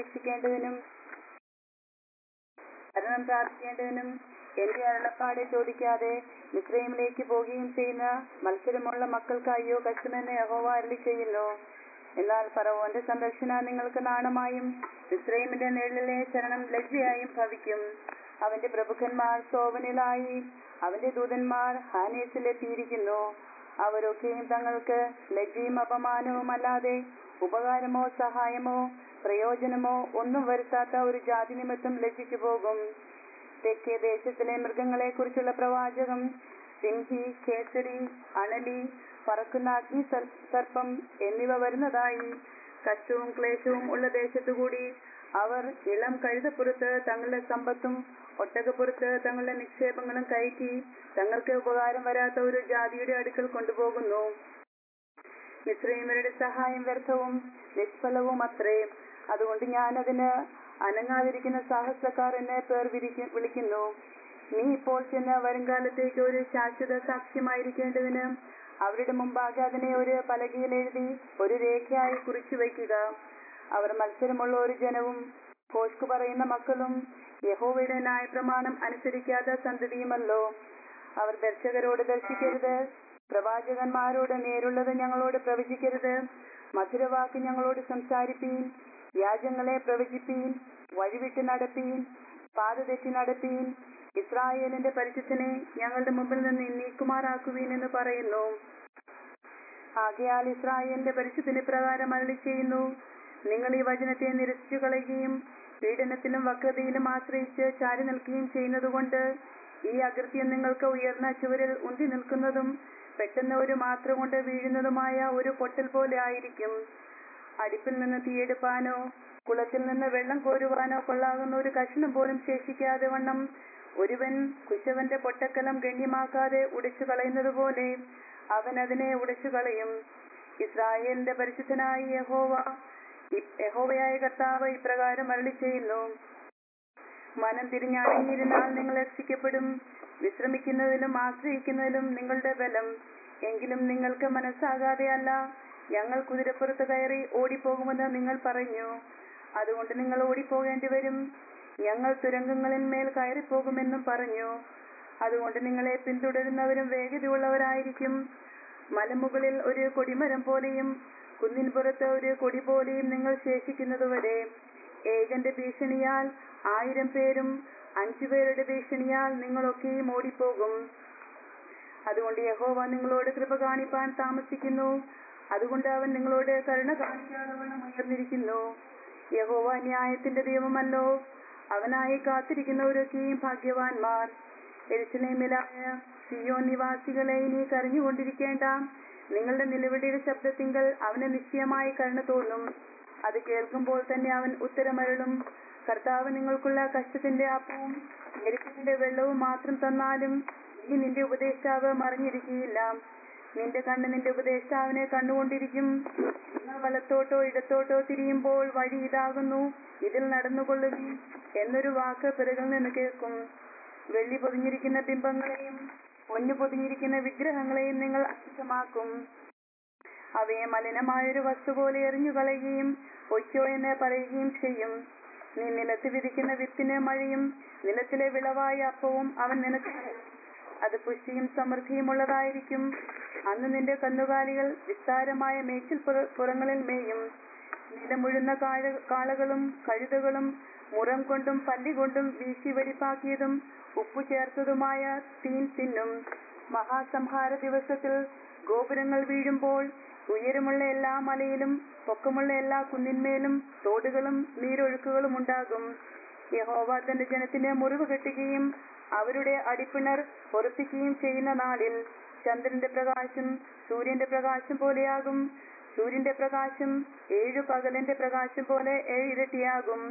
അപേക്ഷിക്കേണ്ടതിനും ശരണം പ്രാർത്ഥിക്കേണ്ടതിനും എന്റെ അരുളപ്പാടെ ചോദിക്കാതെ മിശ്രയിമിലേക്ക് പോവുകയും ചെയ്യുന്ന മത്സരമുള്ള മക്കൾക്ക് അയ്യോ കഷ്ടമെന്ന് യഹോവ അരുളി ചെയ്യുന്നു എന്നാൽ ഫറവോന്റെ സംരക്ഷണ നിങ്ങൾക്ക് നാണമായും മിശ്രയിമിന്റെ നിഴലിലെ ശരണം ലജ്ജയായും ഭവിക്കും അവന്റെ പ്രഭുക്കന്മാർ സോവനിലായി അവന്റെ ദൂതന്മാർ ഹാനേസിലെത്തിയിരിക്കുന്നു അവരൊക്കെയും തങ്ങൾക്ക് ലജ്ജയും അപമാനവും അല്ലാതെ ഉപകാരമോ സഹായമോ പ്രയോജനമോ ഒന്നും വരുത്താത്ത ഒരു ജാതി നിമിത്തം ലജ്ജിച്ചു പോകും തെക്കേ ദേശത്തിലെ മൃഗങ്ങളെ കുറിച്ചുള്ള പ്രവാചകം സിംഹി കേസരി അണലി പറക്കുന്ന അഗ്നി സർ- സർപ്പം എന്നിവ വരുന്നതായി കഷ്ടവും ക്ലേശവും ഉള്ള ദേശത്തുകൂടി അവർ ഇളം കഴുതപ്പുറത്ത് തങ്ങളുടെ സമ്പത്തും ഒട്ടകപ്പുറത്ത് തങ്ങളുടെ നിക്ഷേപങ്ങളും കയറ്റി തങ്ങൾക്ക് ഉപകാരം വരാത്ത ഒരു ജാതിയുടെ അടുക്കൽ കൊണ്ടുപോകുന്നു മിശ്രൈമരുടെ സഹായം വ്യർത്ഥവും നിഷ്ഫലവും അത്രേ അതുകൊണ്ട് ഞാൻ അതിന് അനങ്ങാതിരിക്കുന്ന സാഹസക്കാർ എന്നെ പേർ വിരിക്കു- വിളിക്കുന്നു നീ ഇപ്പോൾ ചെന്ന് വരുംകാലത്തേക്ക് ഒരു ശാശ്വത സാക്ഷ്യമായിരിക്കേണ്ടതിന് അവരുടെ മുമ്പാകെ അതിനെ ഒരു പലകയിൽ എഴുതി ഒരു രേഖയായി കുറിച്ചു വയ്ക്കുക അവർ മത്സരമുള്ള ഒരു ജനവും കോഷ്കു പറയുന്ന മക്കളും യഹോവയുടെ ന്യായപ്രമാണം അനുസരിക്കാത്ത സന്തതിയുമല്ലോ അവർ ദർശകരോട് ദർശിക്കരുത് പ്രവാചകന്മാരോട് നേരുള്ളത് ഞങ്ങളോട് പ്രവചിക്കരുത് മധുരവാക്ക് ഞങ്ങളോട് സംസാരിപ്പീൻ വ്യാജങ്ങളെ പ്രവചിപ്പീൻ വഴിവിട്ട് നടപ്പീൻ പാത തെറ്റി നടപ്പീൻ ഇസ്രായേലിന്റെ പരിശുദ്ധനെ ഞങ്ങളുടെ മുമ്പിൽ നിന്ന് നീക്കുമാറാക്കുവീൻ എന്ന് പറയുന്നു ആകയാൽ ഇസ്രായേലിന്റെ പരിശുദ്ധന് പ്രകാരം അരളി ചെയ്യുന്നു നിങ്ങൾ ഈ വചനത്തെ നിരസിച്ചു കളയുകയും പീഡനത്തിലും വക്രതയിലും ആശ്രയിച്ച് ചാരി നിൽക്കുകയും ചെയ്യുന്നതുകൊണ്ട് ഈ അകൃത്യം നിങ്ങൾക്ക് ഉയർന്ന ചുവരിൽ ഉന്തി നിൽക്കുന്നതും പെട്ടെന്ന് ഒരു മാത്ര കൊണ്ട് വീഴുന്നതുമായ ഒരു പൊട്ടൽ പോലെ ആയിരിക്കും അടുപ്പിൽ നിന്ന് തീയെടുപ്പാനോ കുളത്തിൽ നിന്ന് വെള്ളം കോരുവാനോ കൊള്ളാകുന്ന ഒരു കഷ്ണം പോലും ശേഷിക്കാതെ വണ്ണം ഒരുവൻ കുശവന്റെ പൊട്ടക്കലം ഗണ്യമാക്കാതെ ഉടച്ചു കളയുന്നത് പോലെ അവൻ അതിനെ ഉടച്ചു കളയും ഇസ്രായേലിന്റെ പരിശുദ്ധനായ യഹോവ ഇ- യഹോവയായ കർത്താവ് ഇപ്രകാരം അരളി ചെയ്യുന്നു മനം തിരിഞ്ഞടങ്ങിയിരുന്നാൽ നിങ്ങൾ രക്ഷിക്കപ്പെടും വിശ്രമിക്കുന്നതിലും ആശ്രയിക്കുന്നതിലും നിങ്ങളുടെ ബലം എങ്കിലും നിങ്ങൾക്ക് മനസ്സാകാതെയല്ല ഞങ്ങൾ കുതിരപ്പുറത്ത് കയറി ഓടിപ്പോകുമെന്ന് നിങ്ങൾ പറഞ്ഞു അതുകൊണ്ട് നിങ്ങൾ ഓടിപ്പോകേണ്ടി വരും ഞങ്ങൾ തുരങ്കങ്ങളിന്മേൽ കയറിപ്പോകുമെന്നും പറഞ്ഞു അതുകൊണ്ട് നിങ്ങളെ പിന്തുടരുന്നവരും വേഗതയുള്ളവരായിരിക്കും മലമുകളിൽ ഒരു കൊടിമരം പോലെയും കുന്നിൻ പുറത്ത് ഒരു കൊടി പോലെയും നിങ്ങൾ ശേഷിക്കുന്നതുവരെ ഏകന്റെ ഭീഷണിയാൽ ആയിരം പേരും അഞ്ചു പേരുടെ ഭീഷണിയാൽ നിങ്ങളൊക്കെയും ഓടിപ്പോകും അതുകൊണ്ട് യഹോവ നിങ്ങളോട് കൃപ കാണിപ്പാൻ താമസിക്കുന്നു അതുകൊണ്ട് അവൻ നിങ്ങളോട് കരുണ കാണിക്കാതെ വണ്ണം ഉയർന്നിരിക്കുന്നു യഹോവ ന്യായത്തിന്റെ ദൈവമല്ലോ അവനായി കാത്തിരിക്കുന്നവരൊക്കെയും ഭാഗ്യവാന്മാർ എരിശിലേമിലായ സിയോൻ നിവാസികളെ ഇനി കരഞ്ഞുകൊണ്ടിരിക്കേണ്ട നിങ്ങളുടെ നിലവിളിയുടെ ശബ്ദത്തിങ്കൽ അവന് നിശ്ചയമായി കരുണ തോന്നും അത് കേൾക്കുമ്പോൾ തന്നെ അവൻ ഉത്തരമരുളും കർത്താവ് നിങ്ങൾക്കുള്ള കഷ്ടത്തിന്റെ അപ്പവും ഞെരുക്കത്തിന്റെ വെള്ളവും മാത്രം തന്നാലും ഇനി നിന്റെ ഉപദേഷ്ടാവ് മറിഞ്ഞിരിക്കുകയില്ല നിന്റെ കണ്ണ് നിന്റെ ഉപദേഷ്ടാവിനെ കണ്ടുകൊണ്ടിരിക്കും നിങ്ങൾ വലത്തോട്ടോ ഇടത്തോട്ടോ തിരിയുമ്പോൾ വഴി ഇതാകുന്നു ഇതിൽ നടന്നുകൊള്ളുകി എന്നൊരു വാക്ക് പിറകിൽ നിന്ന് കേൾക്കും വെള്ളി പൊതിഞ്ഞിരിക്കുന്ന ബിംബങ്ങളെയും പൊന്നു പൊതിഞ്ഞിരിക്കുന്ന വിഗ്രഹങ്ങളെയും നിങ്ങൾ അശുദ്ധമാക്കും അവയെ മലിനമായൊരു വസ്തു പോലെ എറിഞ്ഞു കളയുകയും ഒയ്ക്കോ എന്ന് പറയുകയും ചെയ്യും നീ നിലത്ത് വിധിക്കുന്ന വിത്തിന് മഴയും നിലത്തിലെ വിളവായ അപ്പവും അവൻ നിനക്ക് തരും. അത് പുഷ്ടിയും സമൃദ്ധിയും ഉള്ളതായിരിക്കും അന്ന് നിന്റെ കന്നുകാലികൾ വിസ്താരമായ മേച്ചിൽ പുറ- പുറങ്ങളിൽ മേയും നിലമുഴുന്ന കാഴ കാളകളും കഴുതകളും മുറം കൊണ്ടും പല്ലി കൊണ്ടും വീശി വെടിപ്പാക്കിയതും ഉപ്പു ചേർത്തതുമായ തീൻ തിന്നും മഹാസംഹാര ദിവസത്തിൽ ഗോപുരങ്ങൾ വീഴുമ്പോൾ ഉയരമുള്ള എല്ലാ മലയിലും പൊക്കമുള്ള എല്ലാ കുന്നിന്മേലും തോടുകളും നീരൊഴുക്കുകളും ഉണ്ടാകും യഹോവ തന്റെ ജനത്തിന് മുറിവ് കെട്ടുകയും അവരുടെ അടിപ്പിണർ പൊറപ്പിക്കുകയും ചെയ്യുന്ന നാളിൽ ചന്ദ്രന്റെ പ്രകാശം സൂര്യന്റെ പ്രകാശം പോലെയാകും സൂര്യന്റെ പ്രകാശം ഏഴു പകലിന്റെ പ്രകാശം പോലെ ഏഴിരട്ടിയാകും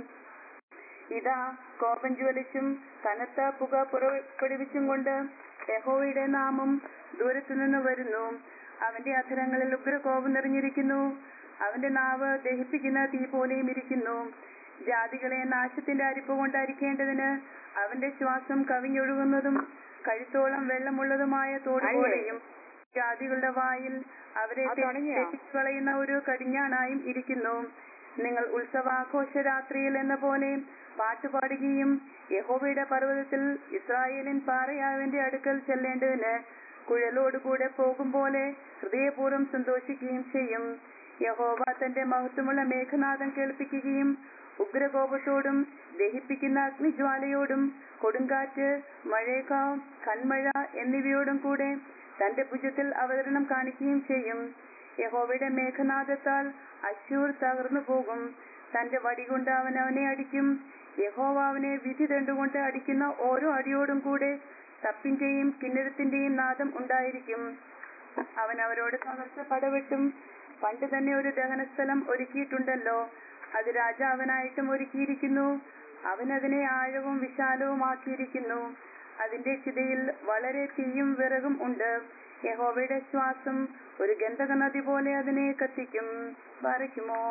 ഇതാ കോപം ജ്വലിച്ചും കനത്ത പുക പുറപ്പെടുവിച്ചും കൊണ്ട് യഹോവയുടെ നാമം ദൂരത്തുനിന്ന് വരുന്നു അവന്റെ അധരങ്ങളിൽ ഉഗ്രകോപം നിറഞ്ഞിരിക്കുന്നു അവന്റെ നാവ് ദഹിപ്പിക്കുന്ന തീ പോലെയും ഇരിക്കുന്നു ജാതികളെ നാശത്തിന്റെ അരിപ്പ് കൊണ്ട് അരിക്കേണ്ടതിന് അവന്റെ ശ്വാസം കവിഞ്ഞൊഴുകുന്നതും കഴുത്തോളം വെള്ളമുള്ളതുമായ തോട് അയ്യേ. പോലെയും ജാതികളുടെ വായിൽ അവരെ അത് തുടങ്ങിയോ? തെറ്റിച്ചു കളയുന്ന ഒരു കടിഞ്ഞാണായും ഇരിക്കുന്നു നിങ്ങൾ ഉത്സവാഘോഷ രാത്രിയിൽ എന്ന പോലെ പാട്ടുപാടുകയും യഹോവയുടെ പർവ്വതത്തിൽ ഇസ്രായേലിൻ പാറയാവിന്റെ അടുക്കൽ ചെല്ലേണ്ടതിന് കുഴലോടുകൂടെ പോകും പോലെ ഹൃദയപൂർവ്വം സന്തോഷിക്കുകയും ചെയ്യും യഹോവ തന്റെ മഹത്വമുള്ള മേഘനാഥം കേൾപ്പിക്കുകയും ഉഗ്രകോപത്തോടും ദഹിപ്പിക്കുന്ന അഗ്നിജ്വാലയോടും കൊടുങ്കാറ്റ് മഴയേക്കാവ് കൺമഴ എന്നിവയോടും കൂടെ തന്റെ ഭുജത്തിൽ അവതരണം കാണിക്കുകയും ചെയ്യും യഹോവയുടെ മേഘനാഥത്താൽ അശൂർ തകർന്നു പോകും തന്റെ വടികൊണ്ട് അവൻ അവനെ അടിക്കും യഹോവ അവനെ വിധി ദണ്ടുകൊണ്ട് അടിക്കുന്ന ഓരോ അടിയോടും കൂടെ തപ്പിന്റെയും കിന്നരത്തിന്റെയും നാദം ഉണ്ടായിരിക്കും അവൻ അവരോട് തകർച്ച പടവെട്ടും പണ്ട് തന്നെ ഒരു ദഹനസ്ഥലം ഒരുക്കിയിട്ടുണ്ടല്ലോ അത് രാജാവനായിട്ടും ഒരുക്കിയിരിക്കുന്നു അവൻ അതിനെ ആഴവും വിശാലവുമാക്കിയിരിക്കുന്നു അതിന്റെ ചിതയിൽ വളരെ തീയും വിറകും ഉണ്ട് യഹോവയുടെ ശ്വാസം ഒരു ഗന്ധക നദി പോലെ അതിനെ കത്തിക്കും വരയ്ക്കുമോ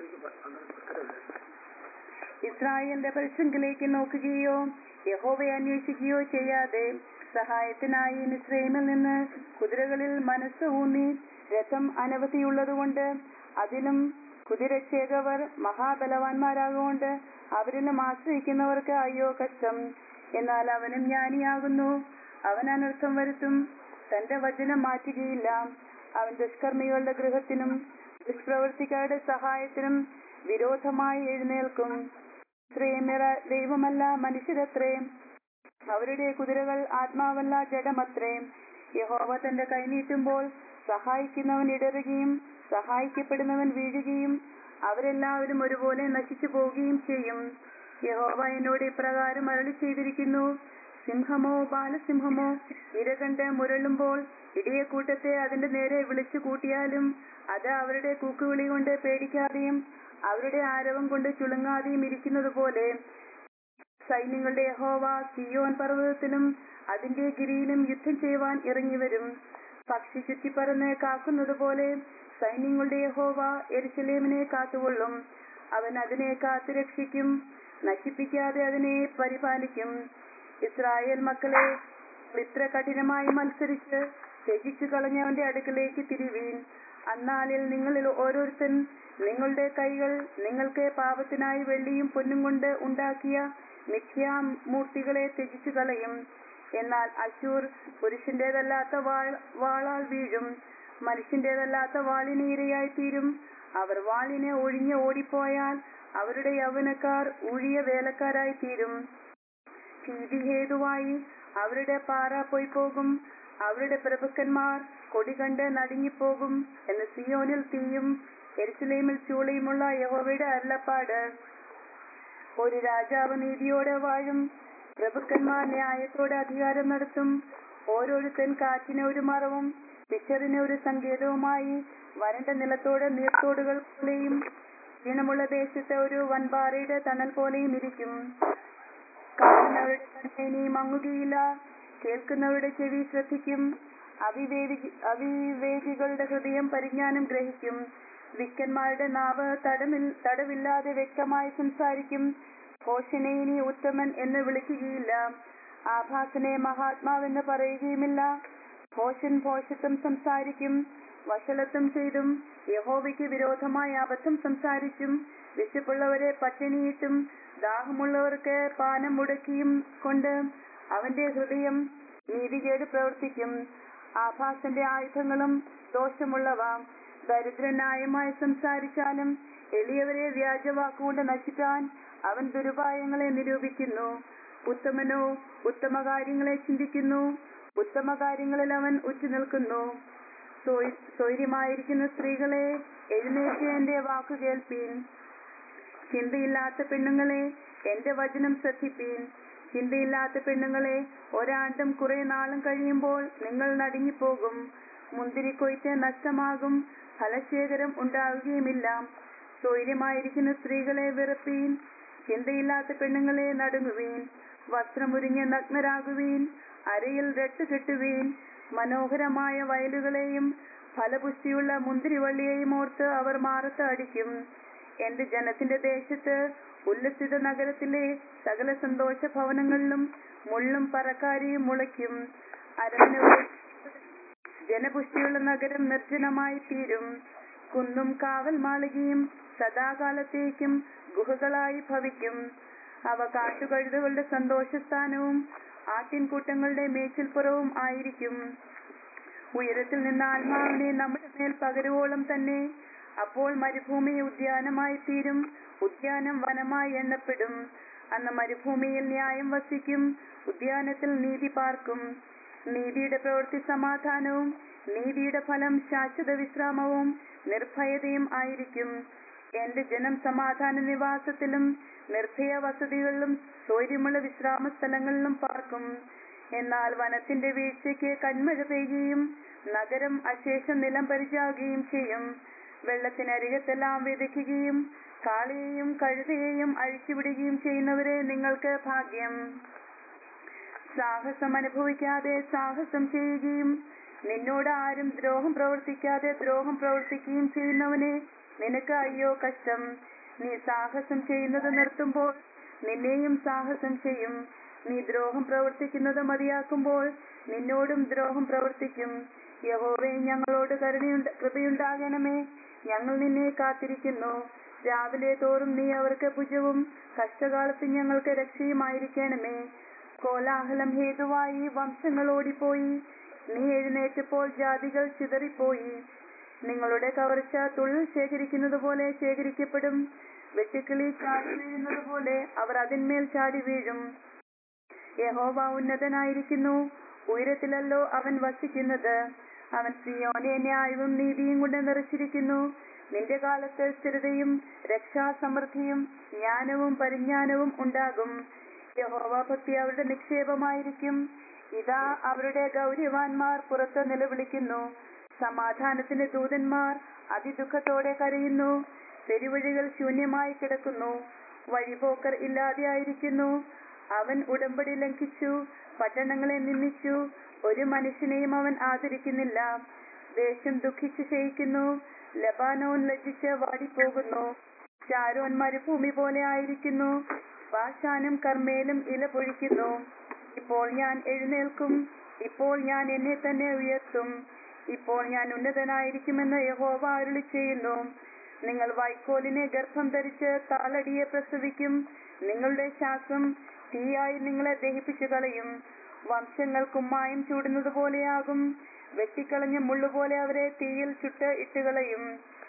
ഇസ്രായേലിന്റെ പരിശങ്കിലേക്ക് നോക്കുകയോ യഹോവയെ അന്വേഷിക്കുകയോ ചെയ്യാതെ സഹായത്തിനായി മിസ്രൈമിൽ നിന്ന് കുതിരകളിൽ മനസ്സ് ഊന്നി രഥം അനവധിയുള്ളതുകൊണ്ട് അതിലും കുതിരച്ചേകവർ മഹാബലവാന്മാരാകൊണ്ട് അവരിലും ആശ്രയിക്കുന്നവർക്ക് അയ്യോ കഷ്ടം എന്നാൽ അവനും ജ്ഞാനിയാകുന്നു അവൻ അനർത്ഥം വരുത്തും തന്റെ വചനം മാറ്റുകയില്ല അവൻ ദുഷ്കർമ്മികളുടെ ഗൃഹത്തിനും ദുഷ്പ്രവൃത്തിക്കാരുടെ സഹായത്തിനും വിരോധമായി എഴുന്നേൽക്കും ശ്രേമിറ ദൈവമല്ല മനുഷ്യരത്രേ അവരുടെ കുതിരകൾ ആത്മാവല്ല ജഡമത്രേ യഹോവ തന്റെ കൈനീട്ടുമ്പോൾ സഹായിക്കുന്നവൻ ഇടറുകയും സഹായിക്കപ്പെടുന്നവൻ വീഴുകയും അവരെല്ലാവരും ഒരുപോലെ നശിച്ചു പോവുകയും ചെയ്യും യഹോവ എന്നോട് ഇപ്രകാരം അരളി ചെയ്തിരിക്കുന്നു സിംഹമോ ബാലസിംഹമോ ഇരകണ്ട് മുരളുമ്പോൾ ഇടിയക്കൂട്ടത്തെ അതിന്റെ നേരെ വിളിച്ചു കൂട്ടിയാലും അത് അവരുടെ കൂക്കുവിളി കൊണ്ട് പേടിക്കാതെയും അവരുടെ ആരവം കൊണ്ട് ചുളുങ്ങാതെയും ഇരിക്കുന്നത് പോലെ സൈന്യങ്ങളുടെ യഹോവ സിയോൻ പർവ്വതത്തിലും അതിന്റെ ഗിരിയിലും യുദ്ധം ചെയ്യുവാൻ ഇറങ്ങിവരും പക്ഷി ചുറ്റിപ്പറന്ന് കാക്കുന്നത് പോലെ സൈന്യങ്ങളുടെ യഹോവ എരുസലേമിനെ കാത്തുകൊള്ളും അവൻ അതിനെ കാത്തുരക്ഷിക്കും നശിപ്പിക്കാതെ അതിനെ പരിപാലിക്കും ഇസ്രായേൽ മക്കളെ ഇത്ര കഠിനമായി മത്സരിച്ച് ത്യജിച്ചു കളഞ്ഞവന്റെ അടുക്കലേക്ക് തിരിവീൻ അന്നാളിൽ നിങ്ങളിൽ ഓരോരുത്തൻ നിങ്ങളുടെ കൈകൾ നിങ്ങൾക്ക് പാപത്തിനായി വെള്ളിയും പൊന്നും കൊണ്ട് ഉണ്ടാക്കിയ മിഥ്യാമൂർത്തികളെ ത്യജിച്ചു കളയും എന്നാൽ അശൂർ പുരുഷന്റേതല്ലാത്ത വാൾ വാളാൽ വീഴും മനുഷ്യന്റേതല്ലാത്ത വാളിന് ഇരയായി തീരും അവർ വാളിനെ ഒഴിഞ്ഞ് ഓടിപ്പോയാൽ അവരുടെ യൗവനക്കാർ ഊഴിയ വേലക്കാരായി തീരും ഭീതി ഹേതുവായി അവരുടെ പാറ പോയി പോകും അവരുടെ പ്രഭുക്കന്മാർ കൊടി കണ്ട് നടുങ്ങിപ്പോകും എന്ന് സിയോനിൽ തീയും എരുസലേമിൽ ചൂളയുമുള്ള യഹോവയുടെ അരുളപ്പാട് ഒരു രാജാവ് നീതിയോടെ വാഴും പ്രഭുക്കന്മാർ ന്യായത്തോടെ അധികാരം നടത്തും ഓരോരുത്തൻ കാറ്റിന് ഒരു മറവും പിച്ചറിന് ഒരു സങ്കേതവുമായി വരണ്ട നിലത്തോടെ നീർത്തോടുകൾ പോലെയും ക്ഷീണമുള്ള ദേശത്തെ ഒരു വൻപാറയുടെ തണൽ പോലെയും ഇരിക്കും കാണുന്നവരുടെ കണ്ണിനി മങ്ങുകയില്ല കേൾക്കുന്നവരുടെ ചെവി ശ്രദ്ധിക്കും അവിവേകി അവിവേകികളുടെ ഹൃദയം പരിജ്ഞാനം ഗ്രഹിക്കും വിക്കന്മാരുടെ നാവ് തടമിൽ തടവില്ലാതെ വ്യക്തമായി സംസാരിക്കും ഭോഷനെ ഇനി ഉത്തമൻ എന്ന് വിളിക്കുകയില്ല ആഭാസനെ മഹാത്മാവെന്ന് പറയുകയുമില്ല ഭോഷൻ ഭോഷത്വം സംസാരിക്കും വഷളത്വം ചെയ്തും യഹോവയ്ക്ക് വിരോധമായി അബദ്ധം സംസാരിച്ചും വിശപ്പുള്ളവരെ പട്ടിണിയിട്ടും ദാഹമുള്ളവർക്ക് പാനം മുടക്കിയും കൊണ്ട് അവന്റെ ഹൃദയം നീതികേട് പ്രവർത്തിക്കും ആഭാസന്റെ ആയുധങ്ങളും ദോഷമുള്ളവ ദരിദ്രൻ ന്യായമായി സംസാരിച്ചാലും എളിയവരെ വ്യാജവാക്കുകൊണ്ട് നശിക്കാൻ അവൻ ദുരുപായങ്ങളെ നിരൂപിക്കുന്നു ഉത്തമനോ ഉത്തമ കാര്യങ്ങളെ ചിന്തിക്കുന്നു ഉത്തമ കാര്യങ്ങളിൽ അവൻ ഉറ്റുനിൽക്കുന്നു സ്വൈര്യമായിരിക്കുന്ന സ്ത്രീകളെ എഴുന്നേറ്റ് എന്റെ വാക്കു കേൾപ്പീൻ ചിന്തയില്ലാത്ത പെണ്ണുങ്ങളെ എന്റെ വചനം ശ്രദ്ധിപ്പീൻ ചിന്തയില്ലാത്ത പെണ്ണുങ്ങളെ ഒരാണ്ടും കുറെ നാളും കഴിയുമ്പോൾ നിങ്ങൾ നടുങ്ങിപ്പോകും മുന്തിരിക്കൊയ്ത്ത് നഷ്ടമാകും ഫലശേഖരം ഉണ്ടാവുകയുമില്ല സ്വൈര്യമായിരിക്കുന്ന സ്ത്രീകളെ വെറുപ്പീൻ ചിന്തയില്ലാത്ത പെണ്ണുങ്ങളെ നടുങ്ങുവീൻ വസ്ത്രമുരിഞ്ഞ് നഗ്നരാകുവീൻ അരയിൽ രട്ട് കെട്ടുവീൻ മനോഹരമായ വയലുകളെയും ഫലപുഷ്ടിയുള്ള മുന്തിരിവള്ളിയെയും ഓർത്ത് അവർ മാറത്ത് അടിക്കും എന്റെ ജനത്തിന്റെ ദേശത്ത് ഉല്ലസിത നഗരത്തിലെ സകല സന്തോഷ ഭവനങ്ങളിലും മുള്ളും പറക്കാരിയും മുളയ്ക്കും അരമനയുടെ ജനപുഷ്ടിയുള്ള നഗരം നിർജ്ജനമായി തീരും കുന്നും കാവൽ മാളികയും സദാകാലത്തേക്കും ഗുഹകളായി ഭവിക്കും അവ കാട്ടുകഴുതകളുടെ സന്തോഷസ്ഥാനവും ആട്ടിൻകൂട്ടങ്ങളുടെ മേച്ചിൽപ്പുറവും ആയിരിക്കും ഉയരത്തിൽ നിന്ന് ആത്മാവിനെ നമ്മുടെ മേൽ പകരുവോളം തന്നെ അപ്പോൾ മരുഭൂമി ഉദ്യാനമായി തീരും ഉദ്യാനം വനമായി എണ്ണപ്പെടും അന്ന് മരുഭൂമിയിൽ ന്യായം വസിക്കും ഉദ്യാനത്തിൽ നീതി പാർക്കും നീതിയുടെ പ്രവൃത്തി സമാധാനവും നീതിയുടെ ഫലം ശാശ്വത വിശ്രാമവും നിർഭയതയും ആയിരിക്കും എന്റെ ജനം സമാധാന നിവാസത്തിലും നിർഭയ വസതികളിലും സൗര്യമുള്ള വിശ്രാമ സ്ഥലങ്ങളിലും പാർക്കും എന്നാൽ വനത്തിന്റെ വീഴ്ചയ്ക്ക് കന്മഴ പെയ്യുകയും നഗരം അശേഷം നിലം പരിചാകുകയും ചെയ്യും വെള്ളത്തിനരികത്തെല്ലാം വിതയ്ക്കുകയും കാളിയെയും കഴുതയെയും അഴിച്ചുവിടുകയും ചെയ്യുന്നവരെ നിങ്ങൾക്ക് ഭാഗ്യം സാഹസം അനുഭവിക്കാതെ സാഹസം ചെയ്യുകയും നിന്നോട് ആരും ദ്രോഹം പ്രവർത്തിക്കാതെ ദ്രോഹം പ്രവർത്തിക്കുകയും ചെയ്യുന്നവനെ നിനക്ക് അയ്യോ കഷ്ടം നീ സാഹസം ചെയ്യുന്നത് നിർത്തുമ്പോൾ നിന്നെയും സാഹസം ചെയ്യും നീ ദ്രോഹം പ്രവർത്തിക്കുന്നത് മതിയാക്കുമ്പോൾ നിന്നോടും ദ്രോഹം പ്രവർത്തിക്കും യഹോവേ ഞങ്ങളോട് കരുണയുണ്ട് കൃപയുണ്ടാകണമേ ഞങ്ങൾ നിന്നെ കാത്തിരിക്കുന്നു രാവിലെ തോറും നീ അവർക്ക് ഭുജവും കഷ്ടകാലത്ത് ഞങ്ങൾക്ക് രക്ഷയുമായിരിക്കണമേ കോലാഹലം ഹേതുവായി വംശങ്ങൾ ഓടിപ്പോയി നീ എഴുന്നേറ്റപ്പോൾ ജാതികൾ ചിതറിപ്പോയി നിങ്ങളുടെ കവർച്ച തുള്ളിൽ ശേഖരിക്കുന്നത് പോലെ ശേഖരിക്കപ്പെടും വെട്ടുക്കിളി ചാടി വീഴുന്നത് പോലെ അവർ അതിന്മേൽ ചാടി വീഴും യഹോവ ഉന്നതനായിരിക്കുന്നു ഉയരത്തിലല്ലോ അവൻ വസിക്കുന്നത് അവൻ സിയോനെ ന്യായവും നീതിയും കൊണ്ട് നിറച്ചിരിക്കുന്നു നിന്റെ കാലത്ത് സ്ഥിരതയും രക്ഷാസമൃദ്ധിയും ജ്ഞാനവും പരിജ്ഞാനവും ഉണ്ടാകും യഹോവ ഭക്തി അവരുടെ നിക്ഷേപമായിരിക്കും ഇതാ അവരുടെ ഗൗരവാന്മാർ പുറത്ത് നിലവിളിക്കുന്നു സമാധാനത്തിന്റെ ദൂതന്മാർ അതിദുഃഖത്തോടെ കരയുന്നു തെരുവഴികൾ ശൂന്യമായി കിടക്കുന്നു വഴിപോക്കർ ഇല്ലാതെയായിരിക്കുന്നു അവൻ ഉടമ്പടി ലംഘിച്ചു പട്ടണങ്ങളെ നിന്ദിച്ചു ഒരു മനുഷ്യനെയും അവൻ ആദരിക്കുന്നില്ല ദേശം ദുഃഖിച്ചു ക്ഷയിക്കുന്നു ലബാനോൻ ലജ്ജിച്ച് വാടിപ്പോകുന്നു ഷാരോൻ മരുഭൂമി പോലെ ആയിരിക്കുന്നു ബാഷാനും കർമ്മേലും ഇല പൊഴിക്കുന്നു ഇപ്പോൾ ഞാൻ എഴുന്നേൽക്കും ഇപ്പോൾ ഞാൻ എന്നെ തന്നെ ഉയർത്തും ഇപ്പോൾ ഞാൻ ഉന്നതനായിരിക്കുമെന്ന് യഹോവ അരുളി ചെയ്യുന്നു നിങ്ങൾ വൈക്കോലിനെ ഗർഭം ധരിച്ച് താളടിയെ പ്രസവിക്കും നിങ്ങളുടെ ശ്വാസം തീയായി നിങ്ങളെ ദഹിപ്പിച്ചു കളയും വംശങ്ങൾ കുമ്മായം ചൂടുന്നത് പോലെയാകും വെട്ടിക്കളഞ്ഞ മുള്ളുപോലെ അവരെ തീയിൽ ചുട്ട് ഇട്ടുകളയും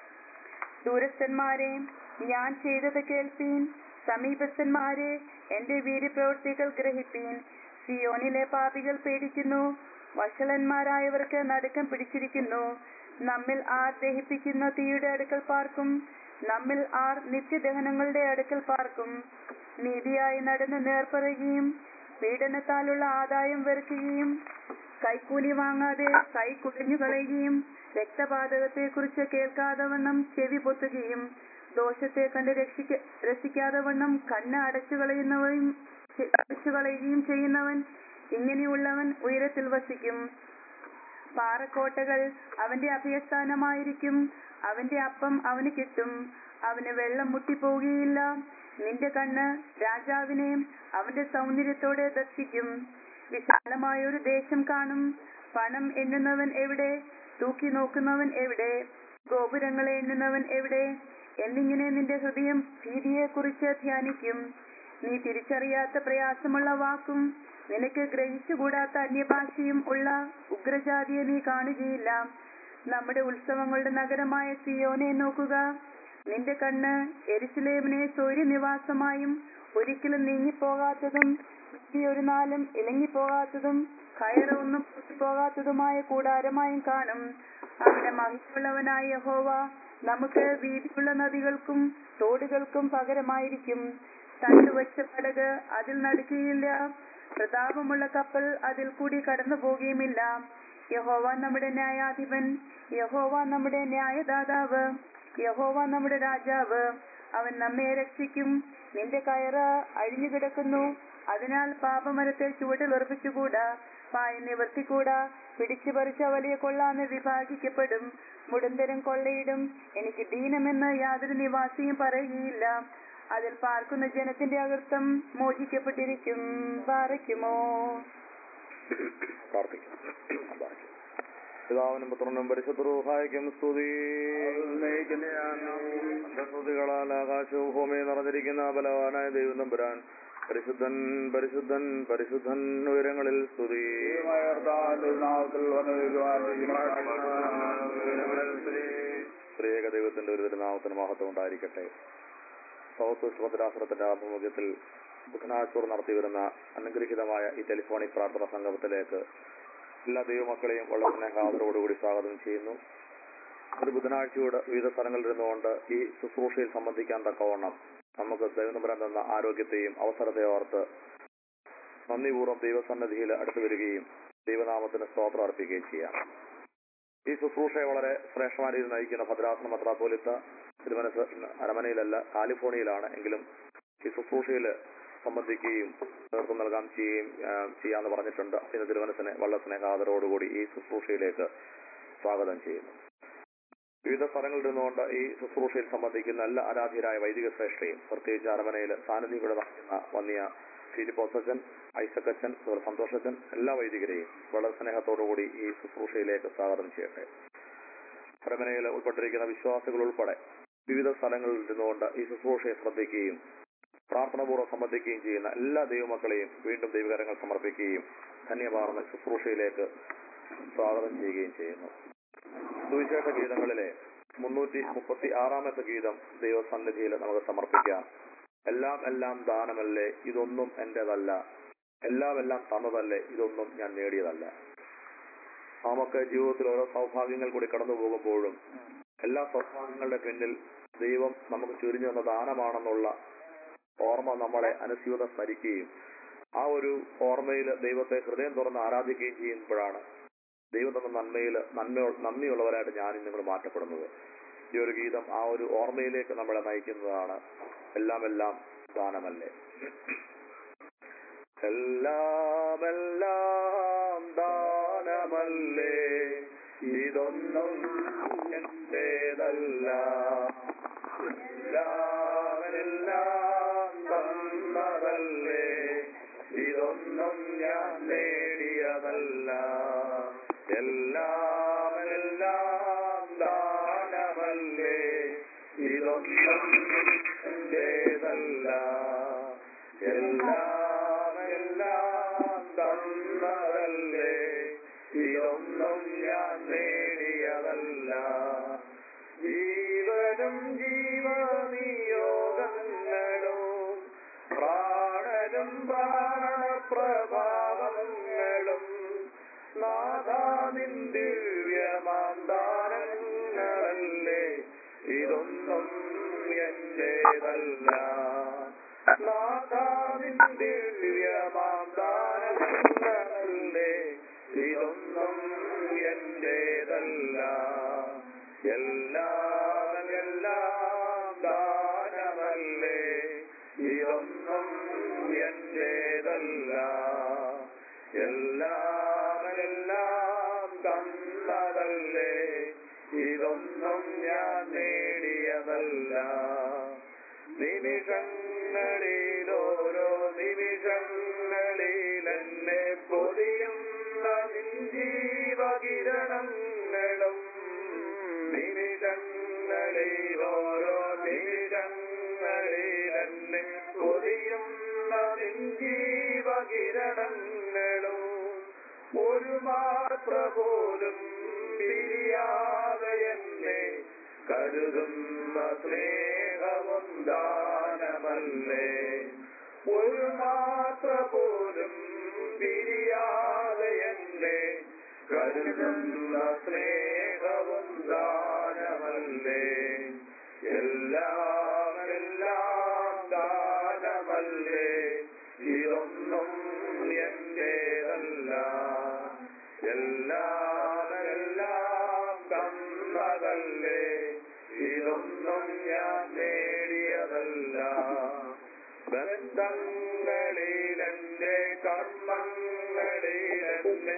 ദൂരസ്ഥന്മാരെ ഞാൻ ചെയ്തത് കേൾപ്പീൻ സമീപസ്ഥന്മാരെ എന്റെ വീര്യപ്രവൃത്തികൾ ഗ്രഹിപ്പീൻ സിയോനിലെ പാപികൾ പേടിക്കുന്നു വഷളന്മാരായവർക്ക് നടുക്കം പിടിച്ചിരിക്കുന്നു നമ്മിൽ ആർ ദഹിപ്പിക്കുന്ന തീയുടെ അടുക്കൽ പാർക്കും നമ്മിൽ ആർ നിത്യദഹനങ്ങളുടെ അടുക്കൽ പാർക്കും നീതിയായി നടന്ന് നേർപ്പറയുകയും പീഡനത്താലുള്ള ആദായം വെറുക്കുകയും കൈക്കൂലി വാങ്ങാതെ കൈ കുടിഞ്ഞു കളയുകയും രക്തപാതകത്തെ കുറിച്ച് കേൾക്കാതെ വണ്ണം ചെവി പൊത്തുകയും ദോഷത്തെ കണ്ട് രക്ഷിക്ക രസിക്കാതെ വണ്ണം കണ്ണ് അടച്ചു കളയുന്നവയും അടച്ചു കളയുകയും ചെയ്യുന്നവൻ ഇങ്ങനെയുള്ളവൻ ഉയരത്തിൽ വസിക്കും പാറക്കോട്ടകൾ അവന്റെ അഭയസ്ഥാനമായിരിക്കും അവന്റെ അപ്പം അവന് കിട്ടും അവന് വെള്ളം മുട്ടിപ്പോവുകയില്ല നിന്റെ കണ്ണ് രാജാവിനെ അവന്റെ സൗന്ദര്യത്തോടെ ദർശിക്കും വിശാലമായ ഒരു ദേശം കാണും പണം എണ്ണുന്നവൻ എവിടെ തൂക്കി നോക്കുന്നവൻ എവിടെ ഗോപുരങ്ങളെ എണ്ണുന്നവൻ എവിടെ എന്നിങ്ങനെ നിന്റെ ഹൃദയം ഭീതിയെ കുറിച്ച് ധ്യാനിക്കും നീ തിരിച്ചറിയാത്ത പ്രയാസമുള്ള വാക്കും നിനക്ക് ഗ്രഹിച്ചുകൂടാത്ത അന്യഭാഷയും ഉള്ള ഉഗ്രജാതിയെ നീ കാണുകയില്ല നമ്മുടെ ഉത്സവങ്ങളുടെ നഗരമായ സിയോനെ നോക്കുക നിന്റെ കണ്ണ് എരിശിലേമിനെ സൂര്യനിവാസമായും ഒരിക്കലും നീങ്ങിപ്പോകാത്തതും ഒരു നാളും ഇളങ്ങിപ്പോകാത്തതും കയറൊന്നും പോകാത്തതുമായ കൂടാരമായും കാണും അവന്റെ മഹിമുള്ളവനായ യഹോവ നമുക്ക് വീതിയുള്ള നദികൾക്കും തോടുകൾക്കും പകരമായിരിക്കും തണ്ടുവച്ച പടക് അതിൽ നടക്കുകയില്ല പ്രതാപമുള്ള കപ്പൽ അതിൽ കൂടി കടന്നു പോകുകയുമില്ല യഹോവ നമ്മുടെ ന്യായാധിപൻ യഹോവ നമ്മുടെ ന്യായദാതാവ് യഹോവ നമ്മുടെ രാജാവ് അവൻ നമ്മെ രക്ഷിക്കും നിന്റെ കയറ് അഴിഞ്ഞു കിടക്കുന്നു അതിനാൽ പാപമരത്തെ ചുവട്ടിൽ ഉറപ്പിച്ചുകൂടാ പായ നിവർത്തിക്കൂടാ പിടിച്ചു പറിച്ച വലിയ കൊള്ളാന്ന് വിഭാഗിക്കപ്പെടും മുടന്തരം കൊള്ളയിടും എനിക്ക് ദീനമെന്ന് യാതൊരു നിവാസിയും പറയുകയില്ല അതിൽ പാർക്കുന്ന ജനത്തിന്റെ അകൃത്തം മോചിക്കപ്പെട്ടിരിക്കും പാറയ്ക്കുമോ പ്രാർത്ഥിക്കാം പിതാവിനും പുത്രനും പരിശുദ്ധ റൂഹായിക്കും സ്തുതി അന്ധസ്തുതികളാൽ ആകാശവും ഭൂമിയും നിറഞ്ഞിരിക്കുന്ന ബലവാനായ ദൈവം തമ്പുരാൻ പരിശുദ്ധൻ പരിശുദ്ധൻ പരിശുദ്ധൻ ഉയരങ്ങളിൽ സ്തുതി സ്ത്രീക ദൈവത്തിന്റെ ഒരു തിരുനാമത്തിന് മഹത്വം ഉണ്ടായിരിക്കട്ടെ സൗത്ത് സുഭദ്രാശ്രമത്തിന്റെ ആഭിമുഖ്യത്തിൽ ബുധനാഴ്ച നടത്തി വരുന്ന അനുഗ്രഹീതമായ ഈ ടെലിഫോണിക് പ്രാർത്ഥന സംഗമത്തിലേക്ക് എല്ലാ ദൈവമക്കളെയും വളരെ സ്നേഹാദരോടുകൂടി സ്വാഗതം ചെയ്യുന്നു ഒരു ബുധനാഴ്ചയോട് വിവിധ സ്ഥലങ്ങളിൽ ഇരുന്നുകൊണ്ട് ഈ ശുശ്രൂഷയിൽ സംബന്ധിക്കാൻ തക്കവണ്ണം നമുക്ക് ദൈവനമ്പരം തന്ന ആരോഗ്യത്തെയും അവസരത്തെ ഓർത്ത് നന്ദിപൂർവ്വം ദൈവസന്നിധിയിൽ അടുത്തു വരികയും ദൈവനാമത്തിന് സ്തോത്രം അർപ്പിക്കുകയും ചെയ്യാം ഈ ശുശ്രൂഷയെ വളരെ ശ്രേഷ്ഠമായ രീതിയിൽ നയിക്കുന്ന ഭദ്രാസന മത്രാപോലിത്ത തിരുമനസ് അരമനയിലല്ല കാലിഫോർണിയയിലാണ് എങ്കിലും ഈ ശുശ്രൂഷയിൽ സംബന്ധിക്കുകയും നേതൃത്വം നൽകാൻ ചെയ്യുകയും ആ, ചെയ്യാന്ന് പറഞ്ഞിട്ടുണ്ട് ഇന്ന് തിരുവനസിനെ വളരെ സ്നേഹാദരോടുകൂടി ഈ ശുശ്രൂഷയിലേക്ക് സ്വാഗതം ചെയ്യുന്നു വിവിധ സ്ഥലങ്ങളിൽ നിന്നുകൊണ്ട് ഈ ശുശ്രൂഷയിൽ സംബന്ധിക്കുന്ന എല്ലാ ആരാധ്യരായ വൈദിക ശ്രേഷ്ഠയും പ്രത്യേകിച്ച് അരമനയിൽ സാന്നിധ്യം ഇവിടെ നടക്കുന്ന വന്നിയ ഫിലിപ്പോസച്ചൻ ഐസക്കച്ചൻ അതുപോലെ സന്തോഷച്ചൻ എല്ലാ വൈദികരെയും വളരെ സ്നേഹത്തോടുകൂടി ഈ ശുശ്രൂഷയിലേക്ക് സ്വാഗതം ചെയ്യട്ടെ അരമനയിൽ ഉൾപ്പെട്ടിരിക്കുന്ന വിശ്വാസികൾ ഉൾപ്പെടെ വിവിധ സ്ഥലങ്ങളിൽ ഇരുന്നുകൊണ്ട് ഈ ശുശ്രൂഷയെ ശ്രദ്ധിക്കുകയും പ്രാർത്ഥനാപൂർവ്വം സംബന്ധിക്കുകയും ചെയ്യുന്ന എല്ലാ ദൈവമക്കളെയും വീണ്ടും ദൈവകരങ്ങൾ സമർപ്പിക്കുകയും ധന്യമാർന്ന ശുശ്രൂഷയിലേക്ക് സ്വാഗതം ചെയ്യുകയും ചെയ്യുന്നു സുവിശേഷ ഗീതങ്ങളിലെ മുന്നൂറ്റി മുപ്പത്തി ആറാമത്തെ ഗീതം ദൈവസന്നിധിയിൽ നമുക്ക് സമർപ്പിക്കാം എല്ലാം എല്ലാം ദാനമല്ലേ ഇതൊന്നും എന്റേതല്ല എല്ലാം എല്ലാം തന്നതല്ലേ ഇതൊന്നും ഞാൻ നേടിയതല്ല നമുക്ക് ജീവിതത്തിൽ ഓരോ സൗഭാഗ്യങ്ങൾ കൂടി കടന്നു പോകുമ്പോഴും എല്ലാ സൗഭാഗ്യങ്ങളുടെ പിന്നിൽ ദൈവം നമുക്ക് ചുരിഞ്ഞു തന്ന ദാനമാണെന്നുള്ള ഓർമ്മ നമ്മളെ അനുസ്യൂതം സ്മരിക്കുകയും ആ ഒരു ഓർമ്മയിൽ ദൈവത്തെ ഹൃദയം തുറന്ന് ആരാധിക്കുകയും ചെയ്യുമ്പോഴാണ് ദൈവം തന്ന നന്മയിൽ നന്മ നന്ദിയുള്ളവരായിട്ട് ഞാൻ നിങ്ങൾ മാറ്റപ്പെടുന്നത് ഈ ഒരു ഗീതം ആ ഒരു ഓർമ്മയിലേക്ക് നമ്മളെ നയിക്കുന്നതാണ് എല്ലാം എല്ലാം ദാനമല്ലേ എല്ലാം എല്ലാം ദാനമല്ലേ ഇതൊന്നും എന്റേതല്ല എല്ലാം എല്ലാം തന്നതല്ലേ ഇതൊന്നും ഞാൻ നേടിയതല്ല എല്ലാം എല്ലാം ദാനമല്ലേ ഇതൊന്നും എന്റേതല്ല എല്ലാം എല്ലാം തന്നതല്ലേ ഇതൊന്നും ഞാൻ നേടിയതല്ല ജീവനും ജീവനിയോഗങ്ങളും പ്രാണനും പ്രാണപ്രഭാവങ്ങളും നാദാനിൻ ദിവ്യമാന്താരങ്ങളല്ലേ ഇതൊന്നും എന്റേതല്ല നാദാനിൻ ദിവ്യമാന്താരങ്ങളല്ലേ ഇതൊന്നും എന്റേതല്ല എല്ലാം എല്ലാം ദാനമല്ലേ ഇതൊന്നും എന്റേതല്ല എല്ലാം എല്ലാം തന്നതല്ലേ ഇതൊന്നും ഞാൻ നേടിയതല്ല നിമിഷങ്ങളിലോരോ നിമിഷങ്ങളിൽ എന്നെ പൊതിയുന്ന നിൻ ജീവകിരണങ്ങളും നിമിഷങ്ങളിലോരോ നിമിഷങ്ങളിൽ എന്നെ പൊതിയുന്ന നിൻ ജീവകിരണങ്ങളും ഒരു മാത്ര പോലും പിരിയാതെ എന്നെ കരുതുന്ന സ്നേഹവും ദാനമല്ലേ ഒരു മാത്ര പോലും പിരിയാതെ എന്നെ കരുതുന്ന സ്നേഹവും ദാനമല്ലേ എല്ലാം എല്ലാം ദാനമല്ലേ ഇതൊന്നും എന്റേതല്ല എല്ലാം എല്ലാം തന്നതല്ലേ ഇതൊന്നും ഞാൻ നേടിയതല്ല ബന്ധങ്ങളിലെന്റെ കർമ്മങ്ങളിലെന്നെ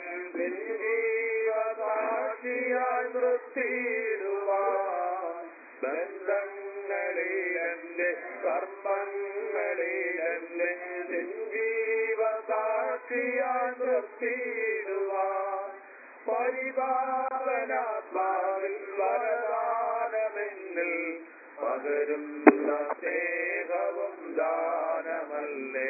ജീവസാക്ഷിയായി നിർത്തിയിടുവാൻ ബന്ധങ്ങളിലെന്റെ കർമ്മങ്ങളിലെന്നെ ജീവസാക്ഷിയായി നിർത്തിയിടുവാൻ പരിപാലനാത്മാവിൽ വരദാനമെന്നിൽ പകരുന്ന സ്നേഹവും ദാനമല്ലേ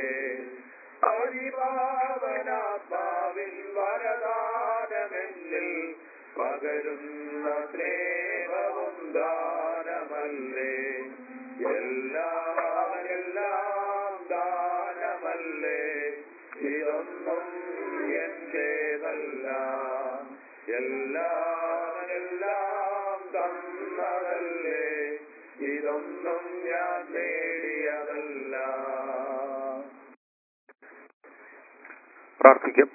പരിപാവനാത്മാവിൽ വരദാനമെന്നിൽ പകരുന്ന സ്നേഹവും ദാനമല്ലേ എല്ലാം എല്ലാം ദാനമല്ലേ ഇതൊന്നും എന്റേതല്ല എല്ലാം എല്ലാം തന്നതല്ലേ ഇതൊന്നും ഞാൻ നേടിയതല്ല പ്രാർത്ഥിക്കാം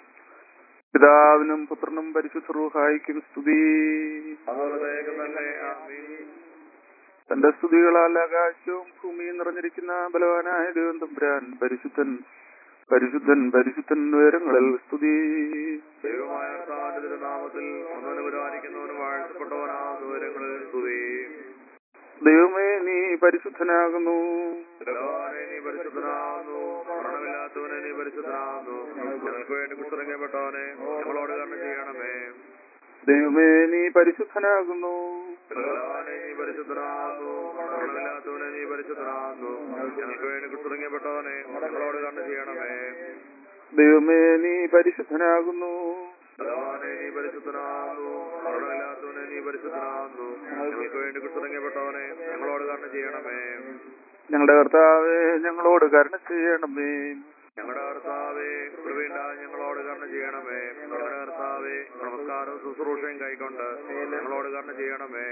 പിതാവിനും പുത്രനും പരിശുദ്ധ റൂഹായിക്കും സ്തുതി അവരുടെയൊക്കെ തന്നെ ആമീൻ തന്റെ സ്തുതികളാൽ ആകാശവും ഭൂമിയും നിറഞ്ഞിരിക്കുന്ന ബലവാനായ ദൈവം തമ്പുരാൻ പരിശുദ്ധൻ പരിശുദ്ധൻ പരിശുദ്ധൻ ഉയരങ്ങളിൽ സ്തുതി ദൈവമായ കർത്താവിന്റെ തിരുനാമത്തിൽ ഒന്നവന് പുരാനിക്കുന്നവനും വാഴ്ത്തപ്പെട്ടവനാകുന്ന വിവരങ്ങളിൽ സ്തുതി ദൈവമേ നീ പരിശുദ്ധനാകുന്നു ഭഗവാനെ നീ പരിശുദ്ധനാകുന്നു മരണമില്ലാത്തവനെ നീ പരിശുദ്ധനാകുന്നു ഞങ്ങൾക്ക് വേണ്ടി കുത്തിറങ്ങപ്പെട്ടവനെ ഞങ്ങളോട് കണ്ണ് ചെയ്യണമേ ദൈവമേ നീ പരിശുദ്ധനാകുന്നു ഭഗവാനെ നീ പരിശുദ്ധനാകുന്നു മരണമില്ലാത്തവനെ നീ പരിശുദ്ധനാകുന്നു ഞങ്ങൾക്ക് വേണ്ടി കുത്തിറങ്ങപ്പെട്ടവനെ ഞങ്ങളോട് കണ്ണ് ചെയ്യണമേ ദൈവമേ നീ പരിശുദ്ധനാകുന്നു ഭഗവാനെ നീ പരിശുദ്ധനാകുന്നു മരണമില്ലാത്തവനെ നീ പരിശുദ്ധനാകുന്നു ഞങ്ങൾക്ക് വേണ്ടി കുത്തിറങ്ങപ്പെട്ടവനെ ഞങ്ങളോട് കണ്ണ് ചെയ്യണമേ ഞങ്ങളുടെ കർത്താവേ ഞങ്ങളോട് കരുണ ചെയ്യണമേ ഞങ്ങളുടെ കർത്താവേ കൃപയുണ്ടാ ഞങ്ങളോട് കർണ ചെയ്യണമേ ഞങ്ങളുടെ കർത്താവേ നമസ്കാരവും ശുശ്രൂഷയും കൈക്കൊണ്ട് ഞങ്ങളോട് കർണ ചെയ്യണമേ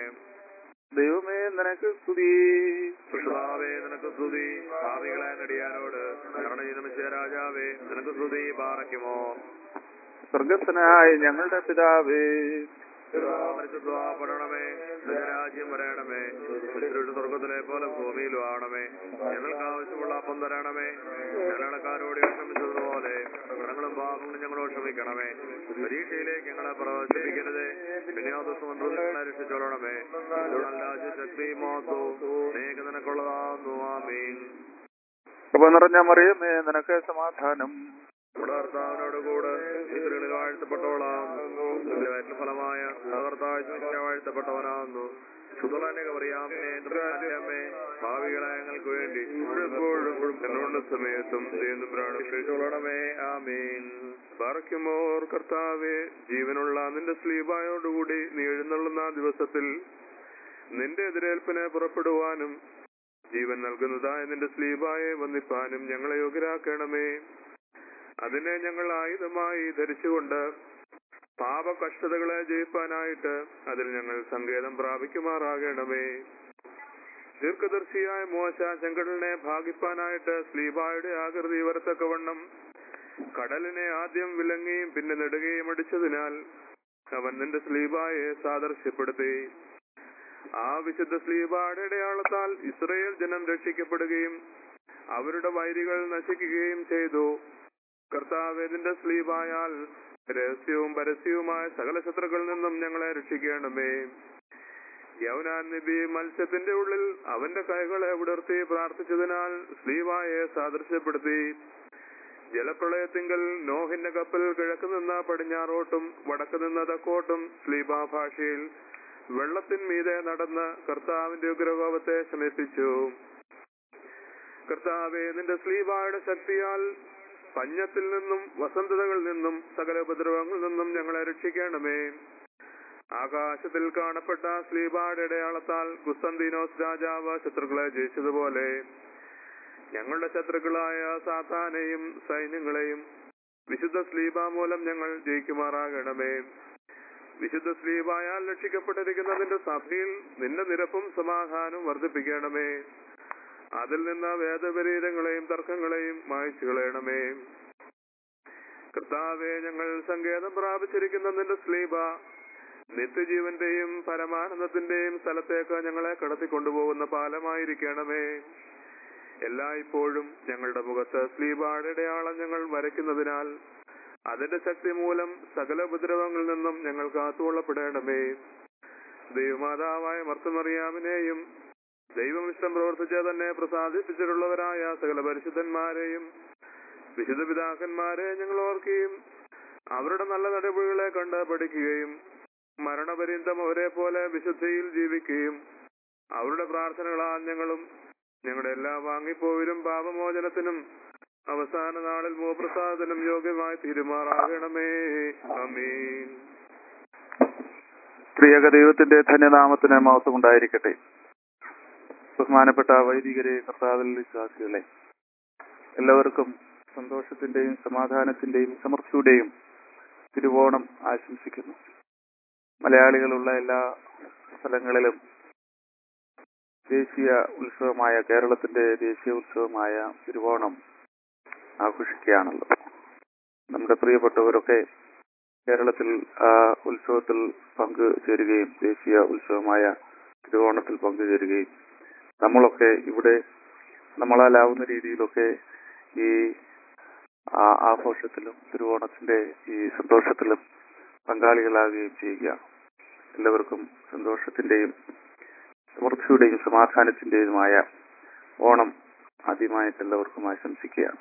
ദൈവമേ നിനക്ക് സ്തുതി കൃഷ്ണാവേ നിനക്ക് സ്തുതി ഭാവികളെ നെടിയാനോട് കരുണ ചെയ്ത മിശ്യ രാജാവേ നിനക്ക് സ്തുതി പാറയ്ക്കുമോ സ്വർഗസ്ഥനായ ഞങ്ങളുടെ പിതാവേ പരിശുദ്ധപ്പെടണമേ രാജ്യം വരയണമേ മനുഷ്യരുടെ സ്വർഗത്തിലെ പോലെ ഭൂമിയിലും ആണമേ ഞങ്ങൾക്ക് ആവശ്യമുള്ള അപ്പം തരണമേ ഞങ്ങളക്കാരോട് ക്ഷമിച്ചതുപോലെ കടങ്ങളും പാപങ്ങളും ഞങ്ങളോട് ക്ഷമിക്കണമേ പരീക്ഷയിലേക്ക് ഞങ്ങളെ പ്രവേശിപ്പിക്കരുതേ വിനോദസുമന്ത്രങ്ങളെ രക്ഷിച്ചോളണമേ രാജ്യ ശക്തി മോത്തോ നേക നിനക്കുള്ളതാകുന്നു ആമീൻ കൃപ നിറഞ്ഞ മറിയമേ നിനക്ക് സമാധാനം നമ്മുടെ കർത്താവിനോട് കൂടെ ഇസ്രേലിൽ വാഴ്ത്തപ്പെട്ടവളാകുന്നു നിന്റെ വയറ്റിൽ ഫലമായ കർത്താവ് വാഴ്ത്തപ്പെട്ടവനാകുന്നു ശുദ്ധളനക പറയാമേ അമ്മേ ഭാവികളെ ഞങ്ങൾക്ക് വേണ്ടി ഇപ്പോഴും എന്നോട് സമയത്തും ക്ഷണിച്ചോളണമേ ആമീൻ പാറയ്ക്കുമോർ കർത്താവെ ജീവനുള്ള നിന്റെ സ്ലീബായോടുകൂടി നീ എഴുന്നള്ളുന്ന ആ ദിവസത്തിൽ നിന്റെ എതിരേൽപ്പിനെ പുറപ്പെടുവാനും ജീവൻ നൽകുന്നതായ നിന്റെ സ്ലീബായെ വന്നിപ്പാനും ഞങ്ങളെ യോഗ്യരാക്കണമേ അതിനെ ഞങ്ങൾ ആയുധമായി ധരിച്ചുകൊണ്ട് പാപകഷ്ടതകളെ ജയിപ്പാനായിട്ട് അതിൽ ഞങ്ങൾ സങ്കേതം പ്രാപിക്കുമാറാകണമേ ദീർഘദർശിയായ മോശ ചെങ്കടലിനെ ഭാഗിപ്പാനായിട്ട് സ്ലീബായുടെ ആകൃതി വരത്തക്കവണ്ണം കടലിനെ ആദ്യം വിലങ്ങുകയും പിന്നെ നെടുകയും അടിച്ചതിനാൽ അവൻ നിന്റെ സ്ലീബായെ സാദർശ്യപ്പെടുത്തി ആ വിശുദ്ധ സ്ലീബായുടെ അടയാളത്താൽ ഇസ്രയേൽ ജനം രക്ഷിക്കപ്പെടുകയും അവരുടെ വൈരികൾ നശിക്കുകയും ചെയ്തു കർത്താവ് നിന്റെ സ്ലീബായാൽ രഹസ്യവും പരസ്യവുമായ സകല ശത്രുക്കളിൽ നിന്നും ഞങ്ങളെ രക്ഷിക്കണമേ യൗനാൻ നബി മത്സ്യത്തിന്റെ ഉള്ളിൽ അവന്റെ കൈകളെ വിടർത്തി പ്രാർത്ഥിച്ചതിനാൽ സ്ലീവായെ സാദൃശ്യപ്പെടുത്തി ജലപ്രളയത്തിങ്കൽ നോഹിന്റെ കപ്പൽ കിഴക്ക് നിന്ന് പടിഞ്ഞാറോട്ടും വടക്ക് നിന്ന് തെക്കോട്ടും സ്ലീബ ഭാഷയിൽ വെള്ളത്തിന്മീതെ നടന്ന് കർത്താവിന്റെ ഉഗ്രകോപത്തെ ശമിപ്പിച്ചു കർത്താവെ നിന്റെ സ്ലീബായുടെ ശക്തിയാൽ പഞ്ഞത്തിൽ നിന്നും വസന്തതകളിൽ നിന്നും സകല ഉപദ്രവങ്ങളിൽ നിന്നും ഞങ്ങളെ രക്ഷിക്കണമേ ആകാശത്തിൽ കാണപ്പെട്ട സ്ലീബായുടെ അടയാളത്താൽ കുസ്തന്തീനോസ് രാജാവ് ശത്രുക്കളെ ജയിച്ചതുപോലെ ഞങ്ങളുടെ ശത്രുക്കളായ സാത്താനെയും സൈന്യങ്ങളെയും വിശുദ്ധ സ്ലീബ മൂലം ഞങ്ങൾ ജയിക്കുമാറാകണമേ വിശുദ്ധ സ്ലീബായാൽ രക്ഷിക്കപ്പെട്ടിരിക്കുന്ന നിന്റെ സഭയിൽ നിന്റെ നിരപ്പും സമാധാനവും വർദ്ധിപ്പിക്കണമേ അതിൽ നിന്ന് വേദപരീരങ്ങളെയും തർക്കങ്ങളെയും മായ്ച്ചു കളയണമേ കർത്താവെ ഞങ്ങൾ സങ്കേതം പ്രാപിച്ചിരിക്കുന്ന നിന്റെ സ്ലീബ നിത്യജീവന്റെയും പരമാനന്ദത്തിന്റെയും സ്ഥലത്തേക്ക് ഞങ്ങളെ കടത്തിക്കൊണ്ടുപോകുന്ന പാലമായിരിക്കണമേ എല്ലായ്പ്പോഴും ഞങ്ങളുടെ മുഖത്ത് സ്ലീബായുടെ അടയാളം ഞങ്ങൾ വരയ്ക്കുന്നതിനാൽ അതിന്റെ ശക്തി മൂലം സകല ഉപദ്രവങ്ങളിൽ നിന്നും ഞങ്ങൾ കാത്തുകൊള്ളപ്പെടണമേ ദൈവമാതാവായ മർത്തമറിയാമിനെയും ദൈവം ഇഷ്ടം പ്രവർത്തിച്ച തന്നെ പ്രസാദിപ്പിച്ചിട്ടുള്ളവരായ സകല പരിശുദ്ധന്മാരെയും വിശുദ്ധ പിതാക്കന്മാരെ ഞങ്ങൾ ഓർക്കുകയും അവരുടെ നല്ല നടപടികളെ കണ്ട് പഠിക്കുകയും മരണപര്യന്തം അവരെ പോലെ വിശുദ്ധിയിൽ ജീവിക്കുകയും അവരുടെ പ്രാർത്ഥനകളാൽ ഞങ്ങളും ഞങ്ങളുടെ എല്ലാ വാങ്ങിപ്പോവിലും പാപമോചനത്തിനും അവസാന നാളിൽ മോപ്രസാദത്തിനും യോഗ്യമായി തീരുമാറാകണമേ അമീൻ പ്രിയക ദൈവത്തിന്റെ ധന്യനാമത്തിന് മഹത്വം ഉണ്ടായിരിക്കട്ടെ ബഹുമാനപ്പെട്ട വൈദികരെ കർത്താവിൽ വിശ്വാസികളെ എല്ലാവർക്കും സന്തോഷത്തിന്റെയും സമാധാനത്തിന്റെയും സമൃദ്ധിയുടെയും തിരുവോണം ആശംസിക്കുന്നു മലയാളികളുള്ള എല്ലാ സ്ഥലങ്ങളിലും ദേശീയ ഉത്സവമായ കേരളത്തിന്റെ ദേശീയ ഉത്സവമായ തിരുവോണം ആഘോഷിക്കുകയാണല്ലോ നമ്മുടെ പ്രിയപ്പെട്ടവരൊക്കെ കേരളത്തിൽ ആ ഉത്സവത്തിൽ പങ്കുചേരുകയും ദേശീയ ഉത്സവമായ തിരുവോണത്തിൽ പങ്കുചേരുകയും നമ്മളൊക്കെ ഇവിടെ നമ്മളാലാവുന്ന രീതിയിലൊക്കെ ഈ ആ ആഘോഷത്തിലും തിരുവോണത്തിന്റെ ഈ സന്തോഷത്തിലും പങ്കാളികളാകുകയും ചെയ്യുക എല്ലാവർക്കും സന്തോഷത്തിന്റെയും സമൃദ്ധിയുടെയും സമാധാനത്തിന്റെയുമായ ഓണം ആദ്യമായിട്ട് എല്ലാവർക്കും ആശംസിക്കുകയാണ്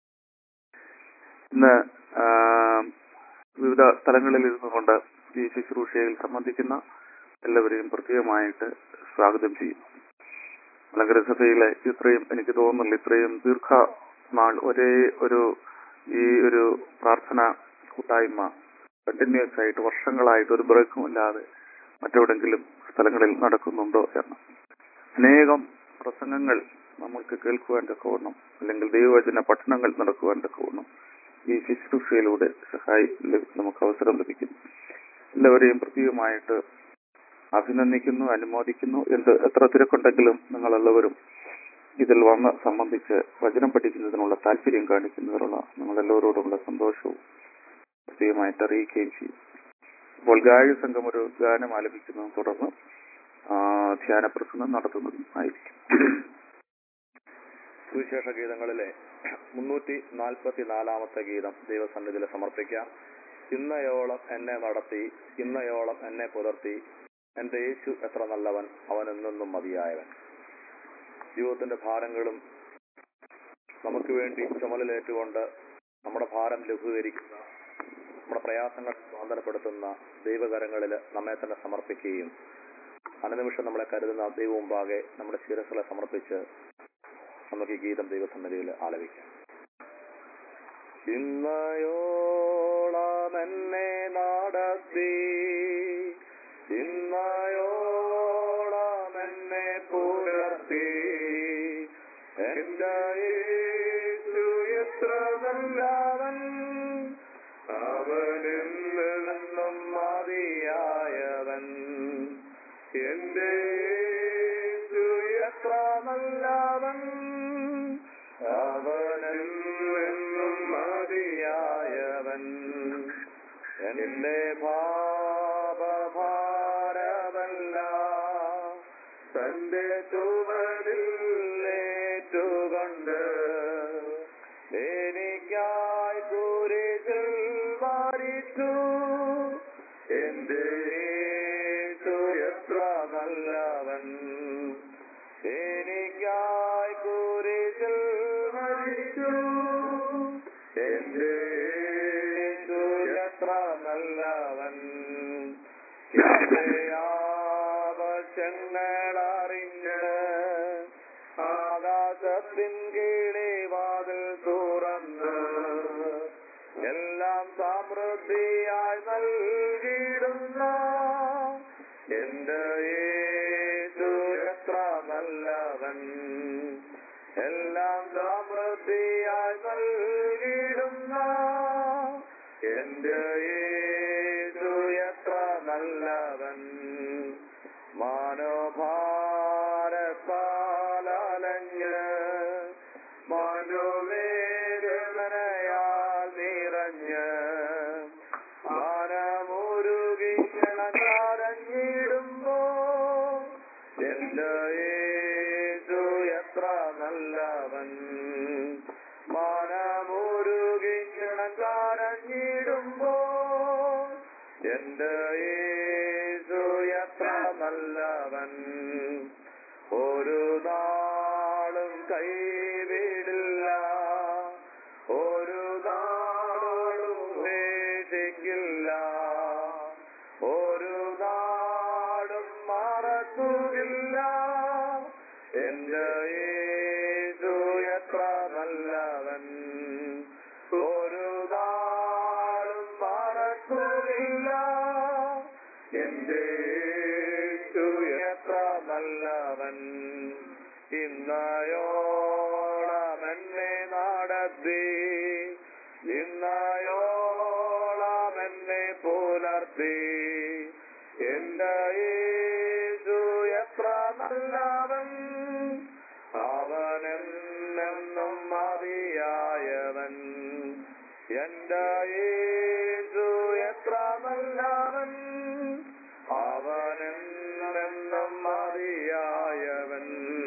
ഇന്ന് ആ, വിവിധ സ്ഥലങ്ങളിൽ ഇരുന്നു കൊണ്ട് ഈ ശുശ്രൂഷയിൽ സംബന്ധിക്കുന്ന എല്ലാവരെയും പ്രത്യേകമായിട്ട് സ്വാഗതം ചെയ്യും മലങ്കര സഭയിലെ ഇത്രയും എനിക്ക് തോന്നുന്നില്ല ഇത്രയും ദീർഘ നാൾ ഒരേ ഒരു ഈ ഒരു പ്രാർത്ഥന കൂട്ടായ്മ കണ്ടിന്യൂസ് ആയിട്ട് വർഷങ്ങളായിട്ട് ഒരു ബ്രേക്കും ഇല്ലാതെ മറ്റെവിടെങ്കിലും സ്ഥലങ്ങളിൽ നടക്കുന്നുണ്ടോ എന്ന് അനേകം പ്രസംഗങ്ങൾ നമുക്ക് കേൾക്കുവാൻ തക്കവണ്ണം അല്ലെങ്കിൽ ദൈവവചന പഠനങ്ങൾ നടക്കുവാൻ തക്കവണ്ണം ഈ ശുശ്രൂഷയിലൂടെ സഹായി ലഭി- നമുക്ക് അവസരം ലഭിക്കുന്നു എല്ലാവരെയും പ്രത്യേകമായിട്ട് അഭിനന്ദിക്കുന്നു അനുമോദിക്കുന്നു എന്ത് എത്ര തിരക്കുണ്ടെങ്കിലും നിങ്ങൾ എല്ലാവരും ഇതിൽ വന്ന് സംബന്ധിച്ച് വചനം പഠിക്കുന്നതിനുള്ള താല്പര്യം കാണിക്കുന്നതിനുള്ള നിങ്ങൾ എല്ലാവരോടുമുള്ള സന്തോഷവും പ്രത്യേകമായിട്ട് അറിയിക്കുകയും ചെയ്യും അപ്പോൾ ഗായക സംഘം ഒരു ഗാനം ആലപിക്കുന്നതും തുടർന്ന് ആ, ധ്യാന പ്രസംഗം നടത്തുന്നതും ആയിരിക്കും സുവിശേഷ ഗീതങ്ങളിലെ മുന്നൂറ്റി നാൽപ്പത്തി നാലാമത്തെ ഗീതം ദൈവസന്നിധിയിൽ സമർപ്പിക്കാം ഇന്നയോളം എന്നെ നടത്തി ഇന്നയോളം എന്നെ പുലർത്തി എന്റെ യേശു എത്ര നല്ലവൻ അവൻ എന്നെന്നും മതിയായവൻ ജീവിതത്തിന്റെ ഭാരങ്ങളും നമുക്ക് വേണ്ടി ചുമലിലേറ്റുകൊണ്ട് നമ്മുടെ ഭാരം ലഘൂകരിക്കുന്ന നമ്മുടെ പ്രയാസങ്ങൾ സ്വാതന്ത്ര്യപ്പെടുത്തുന്ന ദൈവകരങ്ങളിൽ നമ്മെ തന്നെ സമർപ്പിക്കുകയും അനുനിമിഷം നമ്മളെ കരുതുന്ന ദൈവം മുമ്പാകെ നമ്മുടെ ശിരസുകളെ സമർപ്പിച്ച് നമുക്ക് ഈ ഗീതം ദൈവസന്നിധിയിൽ ആലപിക്കാം ഇന്നയോളം എന്നെ നടത്തി ഇന്നയോളം എന്നെ പുലർത്തി എന്റെ യേശു എത്ര നല്ലവൻ അവനിൽ നിന്നും മതിയായവൻ എന്റെ യേശു എത്ര നല്ലവൻ അവനിൽ നിന്നും മതിയായവൻ എന്റെ പാപഭാരമല്ല തന്റെ ചുവടിൽ ഏറ്റുകൊണ്ട് എനിക്കായി കുരിശിൽ മരിച്ചു എന്റെ യേശു എത്ര നല്ലവൻ എനിക്കായി കുരിശിൽ മരിച്ചു എന്റെ യേശു എത്ര നല്ലവൻ എന്റെ ആവശ്യങ്ങളറിഞ്ഞ് ആകാശത്തിൻ കീഴേ വാതിൽ തുറന്ന് എല്ലാം സമൃദ്ധിയായി നൽകിയിടുന്ന എന്റെ യേശു എത്ര നല്ലവൻ എല്ലാം സമൃദ്ധിയായി നൽകിയിടുന്ന എന്റെ യേശു എത്ര നല്ലവൻ മനോഭാരത്താലഞ്ഞ് മനോവേദനയാൽ നിറഞ്ഞ് മനമുരുകിക്കണഞ്ഞിടുമ്പോ എന്റെ യേശു എത്ര നല്ലവൻ മനമുരുകിക്കണഞ്ഞിടുമ്പോ മധ്യേ നിന്നായോളം എന്നെ പുലർത്തി എന്റെ യേശു എത്ര നല്ലവൻ അവനെന്നും മതിയായവൻ എന്റെ യേശു എത്ര നല്ലവൻ അവനെന്നും മതിയായവൻ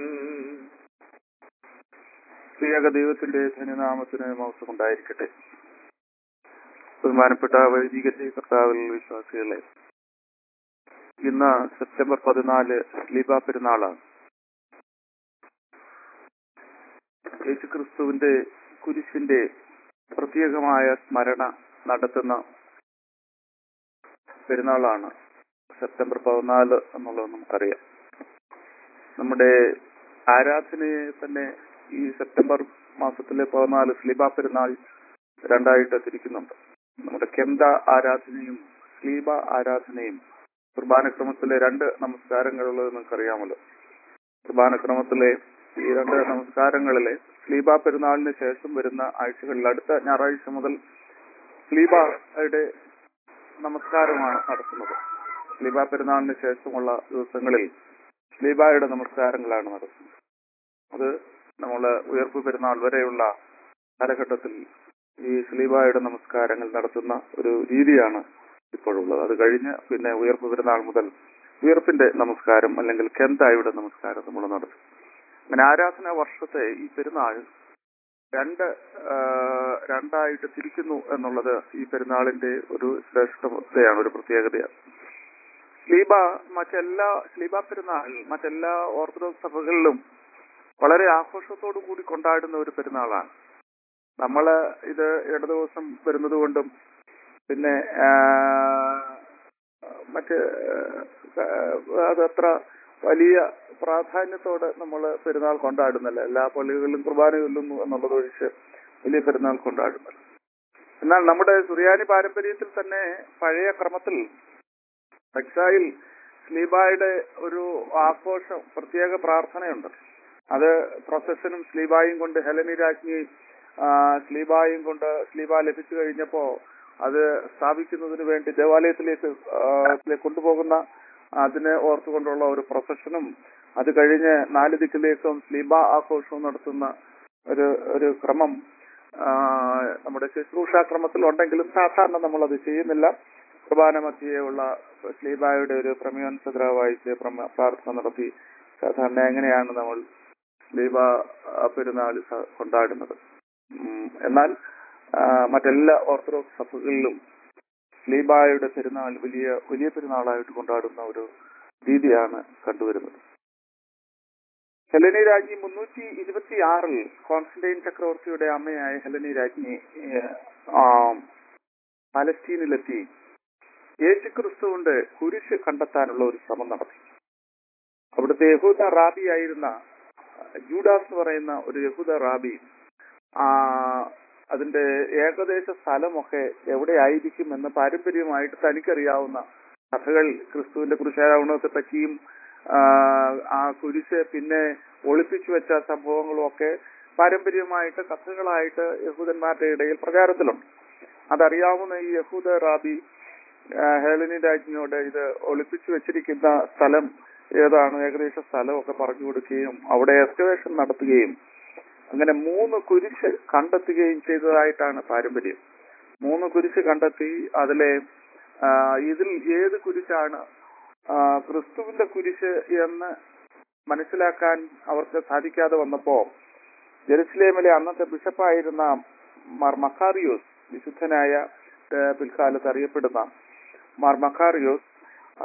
സ്ത്രീയക ദൈവത്തിന്റെ ധന്യനാമത്തിന് മൗസം ഉണ്ടായിരിക്കട്ടെ ബഹുമാനപ്പെട്ട വൈദിക കർത്താവിൽ വിശ്വാസികളെ ഇന്ന് സെപ്റ്റംബർ പതിനാല് ലീബ പെരുന്നാളാണ് യേശുക്രിസ്തുവിന്റെ കുരിശിന്റെ പ്രത്യേകമായ സ്മരണ നടത്തുന്ന പെരുന്നാളാണ് സെപ്റ്റംബർ പതിനാല് എന്നുള്ളത് നമുക്കറിയാം നമ്മുടെ ആരാധനയെ തന്നെ ഈ സെപ്റ്റംബർ മാസത്തിലെ പതിനാല് സ്ലീബ പെരുന്നാൾ രണ്ടായിട്ട് തിരിക്കുന്നുണ്ട് നമ്മുടെ കെന്ത ആരാധനയും സ്ലീബ ആരാധനയും കുർബാനക്രമത്തിലെ രണ്ട് നമസ്കാരങ്ങളുള്ളത് നിങ്ങൾക്കറിയാമല്ലോ കുർബാനക്രമത്തിലെ ഈ രണ്ട് നമസ്കാരങ്ങളിലെ സ്ലീബ പെരുന്നാളിന് ശേഷം വരുന്ന ആഴ്ചകളിൽ അടുത്ത ഞായറാഴ്ച മുതൽ സ്ലീബയുടെ നമസ്കാരമാണ് നടത്തുന്നത് സ്ലീബ പെരുന്നാളിന് ശേഷമുള്ള ദിവസങ്ങളിൽ സ്ലീബായുടെ നമസ്കാരങ്ങളാണ് നടത്തുന്നത് അത് നമ്മൾ ഉയർപ്പ് പെരുന്നാൾ വരെയുള്ള കാലഘട്ടത്തിൽ ഈ സ്ലീബായുടെ നമസ്കാരങ്ങൾ നടത്തുന്ന ഒരു രീതിയാണ് ഇപ്പോഴുള്ളത് അത് കഴിഞ്ഞ് പിന്നെ ഉയർപ്പ് പെരുന്നാൾ മുതൽ ഉയർപ്പിന്റെ നമസ്കാരം അല്ലെങ്കിൽ കെന്തായുടെ നമസ്കാരം നമ്മൾ നടത്തും അങ്ങനെ ആരാധന വർഷത്തെ ഈ പെരുന്നാൾ രണ്ട് ആ, രണ്ടായിട്ട് തിരിക്കുന്നു എന്നുള്ളത് ഈ പെരുന്നാളിന്റെ ഒരു ശ്രേഷ്ഠതയാണ് ഒരു പ്രത്യേകതയാണ് സ്ലീബ മറ്റെല്ലാ സ്ലീബ പെരുന്നാൾ മറ്റെല്ലാ ഓർത്തഡോക്സ് സഭകളിലും വളരെ ആഘോഷത്തോടു കൂടി കൊണ്ടാടുന്ന ഒരു പെരുന്നാളാണ് നമ്മള് ഇത് ഇട ദിവസം വരുന്നത് കൊണ്ടും പിന്നെ ആ, മറ്റ് ആ, അതത്ര വലിയ പ്രാധാന്യത്തോടെ നമ്മൾ പെരുന്നാൾ കൊണ്ടാടുന്നില്ല എല്ലാ പള്ളികളിലും കുർബാന ചൊല്ലുന്നു എന്നുള്ളത് ഒഴിച്ച് വലിയ പെരുന്നാൾ കൊണ്ടാടുന്നില്ല എന്നാൽ നമ്മുടെ സുറിയാനി പാരമ്പര്യത്തിൽ തന്നെ പഴയ ക്രമത്തിൽ എക്സായിൽ സ്ലീബായുടെ ഒരു ആഘോഷം പ്രത്യേക പ്രാർത്ഥനയുണ്ട് അത് പ്രൊസഷനും സ്ലീബായും കൊണ്ട് ഹെലനി രാജ്ഞി ആ, സ്ലീബായും കൊണ്ട് സ്ലീബ ലഭിച്ചു കഴിഞ്ഞപ്പോ അത് സ്ഥാപിക്കുന്നതിന് വേണ്ടി ദേവാലയത്തിലേക്ക് ആ, ത്തിലേക്ക് കൊണ്ടുപോകുന്ന അതിനെ ഓർത്തുകൊണ്ടുള്ള ഒരു പ്രൊസഷനും അത് കഴിഞ്ഞ് നാല് ദിക്കിലേക്കും സ്ലീബ ആഘോഷവും നടത്തുന്ന ഒരു ഒരു ക്രമം ആ, നമ്മുടെ ശുശ്രൂഷാക്രമത്തിൽ ഉണ്ടെങ്കിലും സാധാരണ നമ്മൾ അത് ചെയ്യുന്നില്ല കുർബാന മധ്യയുള്ള സ്ലീബായുടെ ഒരു പ്രമേയാനുസൃത വായിച്ച് പ്രമ- പ്രാർത്ഥന നടത്തി സാധാരണ എങ്ങനെയാണ് നമ്മൾ സ്ലീബ ആ, പെരുന്നാൾ സ- കൊണ്ടാടുന്നത് ഉം, എന്നാൽ ആ, മറ്റെല്ലാ ഓർത്തഡോക്സ് സഭകളിലും സ്ലീബായുടെ പെരുന്നാൾ വലിയ വലിയ പെരുന്നാളായിട്ട് കൊണ്ടാടുന്ന ഒരു രീതിയാണ് കണ്ടുവരുന്നത് ഹെലനി രാജ്ഞി മുന്നൂറ്റി ഇരുപത്തി ആറിൽ കോൺസ്റ്റന്റൈൻ ചക്രവർത്തിയുടെ അമ്മയായ ഹെലനി രാജ്ഞി ഏഹ്, ആ, പാലസ്തീനിലെത്തി യേശുക്രിസ്തുവിന്റെ കുരിശ് കണ്ടെത്താനുള്ള ഒരു ശ്രമം നടത്തി അവിടുത്തെ യഹൂദ റാബിയായിരുന്ന ജൂഡാസ് എന്ന് പറയുന്ന ഒരു യഹൂദ റാബി ആ അതിന്റെ ഏകദേശ സ്ഥലമൊക്കെ എവിടെയായിരിക്കും എന്ന് പാരമ്പര്യമായിട്ട് തനിക്കറിയാവുന്ന കഥകൾ ക്രിസ്തുവിന്റെ കുരിശാരോഹണത്തെ പറ്റിയും ആ, ആ കുരിശ് പിന്നെ ഒളിപ്പിച്ചു വെച്ച സംഭവങ്ങളും ഒക്കെ പാരമ്പര്യമായിട്ട് കഥകളായിട്ട് യഹൂദന്മാരുടെ ഇടയിൽ പ്രചാരത്തിലുണ്ട് അതറിയാവുന്ന ഈ യഹൂദ റാബി ആ, ഹേളനി രാജ്ഞിയോട് ഇത് ഒളിപ്പിച്ചു വെച്ചിരിക്കുന്ന സ്ഥലം ഏതാണ് ഏകദേശ സ്ഥലമൊക്കെ പറഞ്ഞു കൊടുക്കുകയും അവിടെ എക്സ്കവേഷൻ നടത്തുകയും അങ്ങനെ മൂന്ന് കുരിശ് കണ്ടെത്തുകയും ചെയ്തതായിട്ടാണ് പാരമ്പര്യം മൂന്ന് കുരിശ് കണ്ടെത്തി അതിലെ ആ, ഇതിൽ ഏത് കുരിശാണ് ആ, ക്രിസ്തുവിന്റെ കുരിശ് എന്ന് മനസ്സിലാക്കാൻ അവർക്ക് സാധിക്കാതെ വന്നപ്പോ ജെറുസലേമിലെ അന്നത്തെ ബിഷപ്പായിരുന്ന മാർ മക്കാറിയോസ് വിശുദ്ധനായ ഏ, പിൽക്കാലത്ത് അറിയപ്പെടുന്ന മാർ മക്കാറിയോസ് ആ,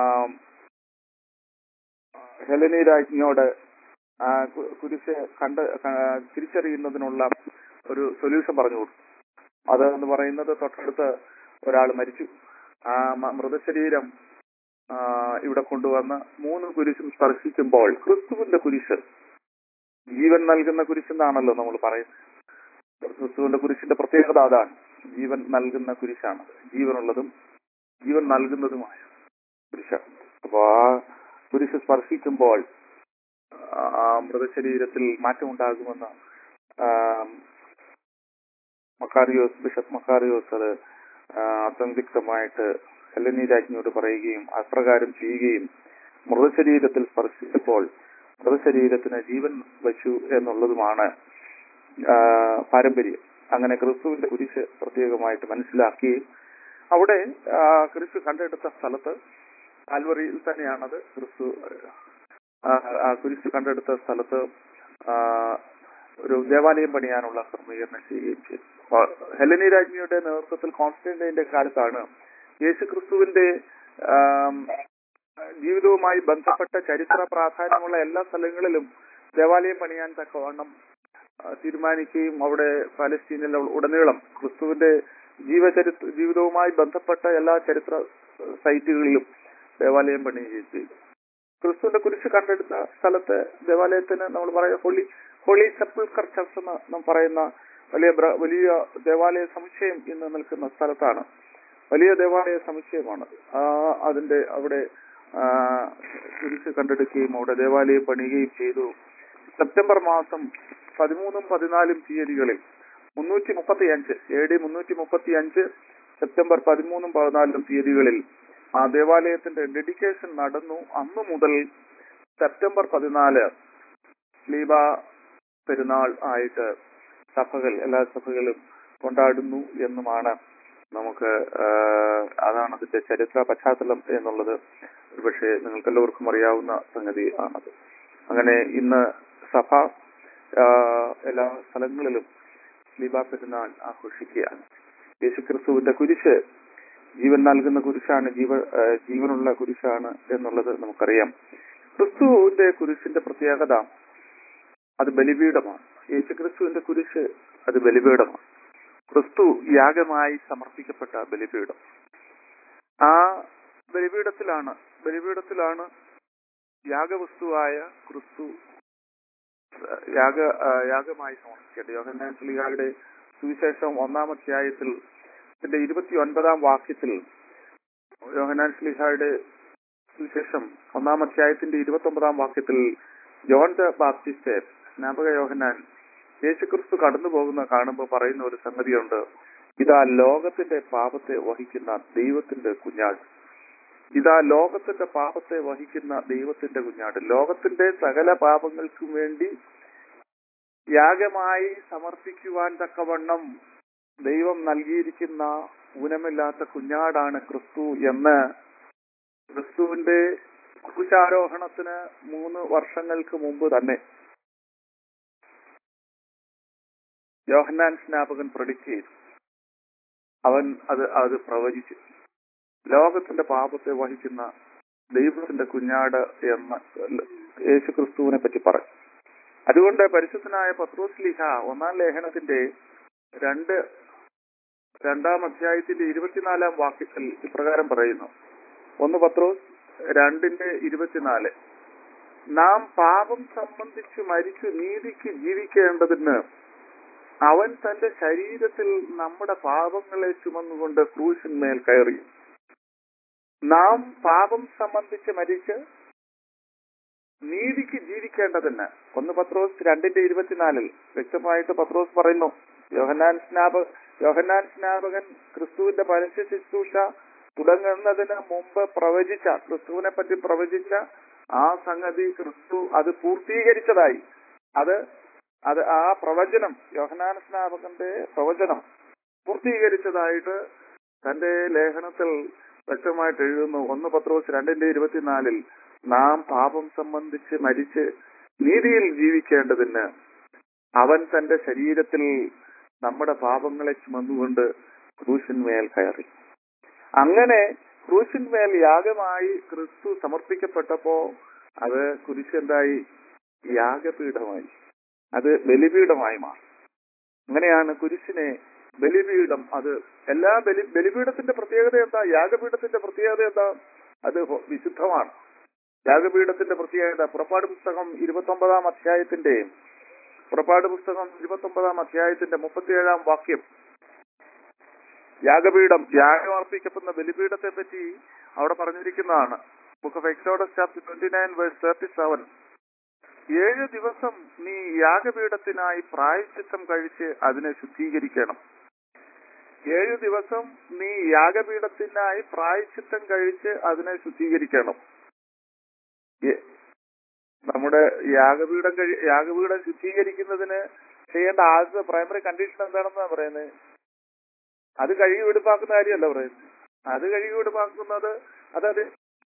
ഹെലനി രാജ്ഞിയോട് ആ, കു- കുരിശ് കണ്ട് ക- തിരിച്ചറിയുന്നതിനുള്ള ഒരു സൊല്യൂഷൻ പറഞ്ഞു കൊടുത്തു അത് എന്ന് പറയുന്നത് തൊട്ടടുത്ത് ഒരാൾ മരിച്ചു ആ മ- മൃതശരീരം ആ, ഇവിടെ കൊണ്ടുവന്ന് മൂന്ന് കുരിശും സ്പർശിക്കുമ്പോൾ ക്രിസ്തുവിന്റെ കുരിശ് ജീവൻ നൽകുന്ന കുരിശെന്നാണല്ലോ നമ്മൾ പറയുന്നത് ക്രിസ്തുവിന്റെ കുരിശിന്റെ പ്രത്യേകത അതാണ് ജീവൻ നൽകുന്ന കുരിശാണ് ജീവനുള്ളതും ജീവൻ നൽകുന്നതുമായ കുരിശാണ് അപ്പൊ ആ കുരിശ് സ്പർശിക്കുമ്പോൾ ആ മൃതശരീരത്തിൽ മാറ്റമുണ്ടാകുമെന്ന് ആ, മക്കാരിയോസ് ബിഷപ്പ് മക്കാരിയോസ് അത് ആ, അസന്ധിഗ്ധമായിട്ട് ഹെലനി രാജ്ഞിയോട് പറയുകയും അപ്രകാരം ചെയ്യുകയും മൃതശരീരത്തിൽ സ്പർശിച്ചപ്പോൾ മൃതശരീരത്തിന് ജീവൻ വച്ചു എന്നുള്ളതുമാണ് ആ, പാരമ്പര്യം അങ്ങനെ ക്രിസ്തുവിന്റെ കുരിശ് പ്രത്യേകമായിട്ട് മനസ്സിലാക്കി അവിടെ ആ, ക്രിസ്തു കണ്ടെടുത്ത സ്ഥലത്ത് കാൽവറിയിൽ തന്നെയാണത് ക്രിസ്തു ആ, ആ കുരിശ് കണ്ടെടുത്ത സ്ഥലത്ത് ആ, ഒരു ദേവാലയം പണിയാനുള്ള ക്രമീകരണം ചെയ്യുകയും ചെയ്തു അപ്പൊ ഹെലനി രാജ്ഞിയുടെ നേതൃത്വത്തിൽ കോൺസ്റ്റന്റൈന്റെ കാലത്താണ് യേശു ക്രിസ്തുവിന്റെ ആം, ജീവിതവുമായി ബന്ധപ്പെട്ട ചരിത്ര പ്രാധാന്യമുള്ള എല്ലാ സ്ഥലങ്ങളിലും ദേവാലയം പണിയാൻ തക്കവണ്ണം ആ, തീരുമാനിക്കുകയും അവിടെ പാലസ്തീനിൽ ഉടനീളം ക്രിസ്തുവിന്റെ ജീവചരിത്ര ജീവിതവുമായി ബന്ധപ്പെട്ട എല്ലാ ചരിത്ര ഏഹ്, സൈറ്റുകളിലും ദേവാലയം പണിയുകയും ചെയ്തു ക്രിസ്തുവിന്റെ കുരിശ് കണ്ടെടുത്ത സ്ഥലത്ത് ദേവാലയത്തിന് നമ്മൾ പറയുക ഹോളി ഹോളി സെപ്പിൾക്കർ ചർച്ച് എന്ന് നാം പറയുന്ന വലിയ ബ്ര- വലിയ ദേവാലയ സമുച്ചയം ഇന്ന് നിൽക്കുന്ന സ്ഥലത്താണ് വലിയ ദേവാലയ സമുച്ചയമാണ് ആ അതിന്റെ അവിടെ ആ, കുരിശ് കണ്ടെടുക്കുകയും അവിടെ ദേവാലയം പണിയുകയും ചെയ്തു സെപ്റ്റംബർ മാസം പതിമൂന്നും പതിനാലും തീയതികളിൽ മുന്നൂറ്റി മുപ്പത്തി അഞ്ച് എ ഡി മുന്നൂറ്റി മുപ്പത്തി അഞ്ച് സെപ്റ്റംബർ പതിമൂന്നും പതിനാലും തീയതികളിൽ ആ ദേവാലയത്തിന്റെ ഡെഡിക്കേഷൻ നടന്നു അന്നു മുതൽ സെപ്റ്റംബർ പതിനാല് ലീബ പെരുന്നാൾ ആയിട്ട് സഭകൾ എല്ലാ സഭകളും കൊണ്ടാടുന്നു എന്നുമാണ് നമുക്ക് ആ, അതാണ് അതിന്റെ ചരിത്ര പശ്ചാത്തലം എന്നുള്ളത് പക്ഷേ നിങ്ങൾക്ക് എല്ലാവർക്കും അറിയാവുന്ന സംഗതി ആണത് അങ്ങനെ ഇന്ന് സഭ ആ, എല്ലാ സ്ഥലങ്ങളിലും ലീബ പെരുന്നാൾ ആഘോഷിക്കുകയാണ് യേശുക്രിസ്തുവിന്റെ കുരിശ് ജീവൻ നൽകുന്ന കുരിശാണ് ജീവ ആ, ജീവനുള്ള കുരിശാണ് എന്നുള്ളത് നമുക്കറിയാം ക്രിസ്തുവിന്റെ കുരിശിന്റെ പ്രത്യേകത അത് ബലിപീഠമാണ് യേശുക്രിസ്തുവിന്റെ കുരിശ് അത് ബലിപീഠമാണ് ക്രിസ്തു യാഗമായി സമർപ്പിക്കപ്പെട്ട ബലിപീഠം ആ ബലിപീഠത്തിലാണ് ബലിപീഠത്തിലാണ് യാഗവസ്തുവായ ക്രിസ്തു ആ, യാഗ ആ, യാഗമായി സമർപ്പിക്കേണ്ടത് യോഹന്നാൻ ശ്ലീഹായുടെ സുവിശേഷം ഒന്നാം അധ്യായത്തിൽ ഇതിന്റെ ഇരുപത്തി ഒൻപതാം വാക്യത്തിൽ യോഹന്നാൻ ശ്ലീഹായുടെ സുവിശേഷം ഒന്നാം അധ്യായത്തിന്റെ ഇരുപത്തി ഒമ്പതാം വാക്യത്തിൽ ജോൺ ദ ബാപ്റ്റിസ്റ്റ് സ്നാപക യോഹന്നാൻ യേശുക്രിസ്തു കടന്നു പോകുന്ന കാണുമ്പോൾ പറയുന്ന ഒരു സംഗതിയുണ്ട് ഇതാ ലോകത്തിന്റെ പാപത്തെ വഹിക്കുന്ന ദൈവത്തിന്റെ കുഞ്ഞാട് ഇതാ ലോകത്തിന്റെ പാപത്തെ വഹിക്കുന്ന ദൈവത്തിന്റെ കുഞ്ഞാട് ലോകത്തിന്റെ സകല പാപങ്ങൾക്കും വേണ്ടി യാഗമായി സമർപ്പിക്കുവാൻ തക്കവണ്ണം ദൈവം നൽകിയിരിക്കുന്ന ഊനമില്ലാത്ത കുഞ്ഞാടാണ് ക്രിസ്തു എന്ന് ക്രിസ്തുവിന്റെ കുരിശാരോഹണത്തിന് മൂന്ന് വർഷങ്ങൾക്ക് മുമ്പ് തന്നെ യോഹന്നാൻ സ്നാപകൻ പ്രൊഡിക്റ്റ് ചെയ്തു അവൻ അത് അത് പ്രവചിച്ചു ലോകത്തിന്റെ പാപത്തെ വഹിക്കുന്ന ദൈവത്തിന്റെ കുഞ്ഞാട് എന്ന യേശു ക്രിസ്തുവിനെ പറ്റി പറഞ്ഞു അതുകൊണ്ട് പരിശുദ്ധനായ പത്രോസ് ലീഹ ഒന്നാം ലേഖനത്തിന്റെ രണ്ട് രണ്ടാം അധ്യായത്തിന്റെ ഇരുപത്തിനാലാം വാക്യത്തിൽ ഇപ്രകാരം പറയുന്നു ഒന്ന് പത്രോസ് രണ്ടിന്റെ ഇരുപത്തിനാല് നാം പാപം സംബന്ധിച്ച് മരിച്ചു നീതിക്ക് ജീവിക്കേണ്ടതിന് അവൻ തന്റെ ശരീരത്തിൽ നമ്മുടെ പാപങ്ങളെ ചുമന്നുകൊണ്ട് ക്രൂശിന്മേൽ കയറി നാം പാപം സംബന്ധിച്ച് മരിച്ച് നീതിക്ക് ജീവിക്കേണ്ടതിന് ഒന്ന് പത്രോസ് രണ്ടിന്റെ ഇരുപത്തിനാലിൽ വ്യക്തമായിട്ട് പത്രോസ് പറയുന്നു യോഹന്നാൻ സ്നാപ യോഹന്നാൻ സ്നാപകൻ ക്രിസ്തുവിന്റെ പരസ്യ ശുശ്രൂഷ തുടങ്ങുന്നതിന് മുമ്പ് പ്രവചിച്ച ക്രിസ്തുവിനെ പറ്റി പ്രവചിച്ച ആ സംഗതി ക്രിസ്തു അത് പൂർത്തീകരിച്ചതായി അത് അത് ആ പ്രവചനം യോഹനാന സ്നാപകന്റെ പ്രവചനം പൂർത്തീകരിച്ചതായിട്ട് തന്റെ ലേഖനത്തിൽ വ്യക്തമായിട്ട് എഴുതുന്നു ഒന്ന് പത്രോസ് രണ്ടിന്റെ ഇരുപത്തിനാലിൽ നാം പാപം സംബന്ധിച്ച് മരിച്ച് നീതിയിൽ ജീവിക്കേണ്ടതിന് അവൻ തന്റെ ശരീരത്തിൽ നമ്മുടെ പാപങ്ങളെ ചുമന്നുകൊണ്ട് ക്രൂശിന്മേൽ കയറി അങ്ങനെ ക്രൂശിന്മേൽ യാഗമായി ക്രിസ്തു സമർപ്പിക്കപ്പെട്ടപ്പോ അത് കുരിശെന്തായി യാഗപീഠമായി അത് ബലിപീഠമായി മാറി അങ്ങനെയാണ് കുരിശിനെ ബലിപീഠം അത് എല്ലാ ബലി ബലിപീഠത്തിന്റെ പ്രത്യേകത എന്താ യാഗപീഠത്തിന്റെ പ്രത്യേകത എന്താ അത് ഹോ- വിശുദ്ധമാണ് യാഗപീഠത്തിന്റെ പ്രത്യേകത പുറപ്പാട് പുസ്തകം ഇരുപത്തി ഒമ്പതാം അധ്യായത്തിന്റെ പുറപ്പാട് പുസ്തകം ഇരുപത്തി ഒമ്പതാം അധ്യായത്തിന്റെ മുപ്പത്തിയേഴാം വാക്യം യാഗപീഠം യാഗമർപ്പിക്കപ്പെടുന്ന ബലിപീഠത്തെ പറ്റി അവിടെ പറഞ്ഞിരിക്കുന്നതാണ് book of Exodus chapter twenty nine verse thirty seven ഏഴ് ദിവസം നീ യാഗപീഠത്തിനായി പ്രായശ്ചിത്തം കഴിച്ച് അതിനെ ശുദ്ധീകരിക്കണം ഏഴു ദിവസം നീ യാഗപീഠത്തിനായി പ്രായച്ചിത്തം കഴിച്ച് അതിനെ ശുദ്ധീകരിക്കണം എ- നമ്മുടെ യാഗപീഠം കഴി യാഗപീഠം ശുദ്ധീകരിക്കുന്നതിന് ചെയ്യേണ്ട ആദ്യത്തെ പ്രൈമറി കണ്ടീഷൻ എന്താണെന്നാ പറയുന്നത് അത് കഴുകി വെടുപ്പാക്കുന്ന കാര്യമല്ല പറയുന്നത് അത് കഴുകി വെടുപ്പാക്കുന്നത് അതത്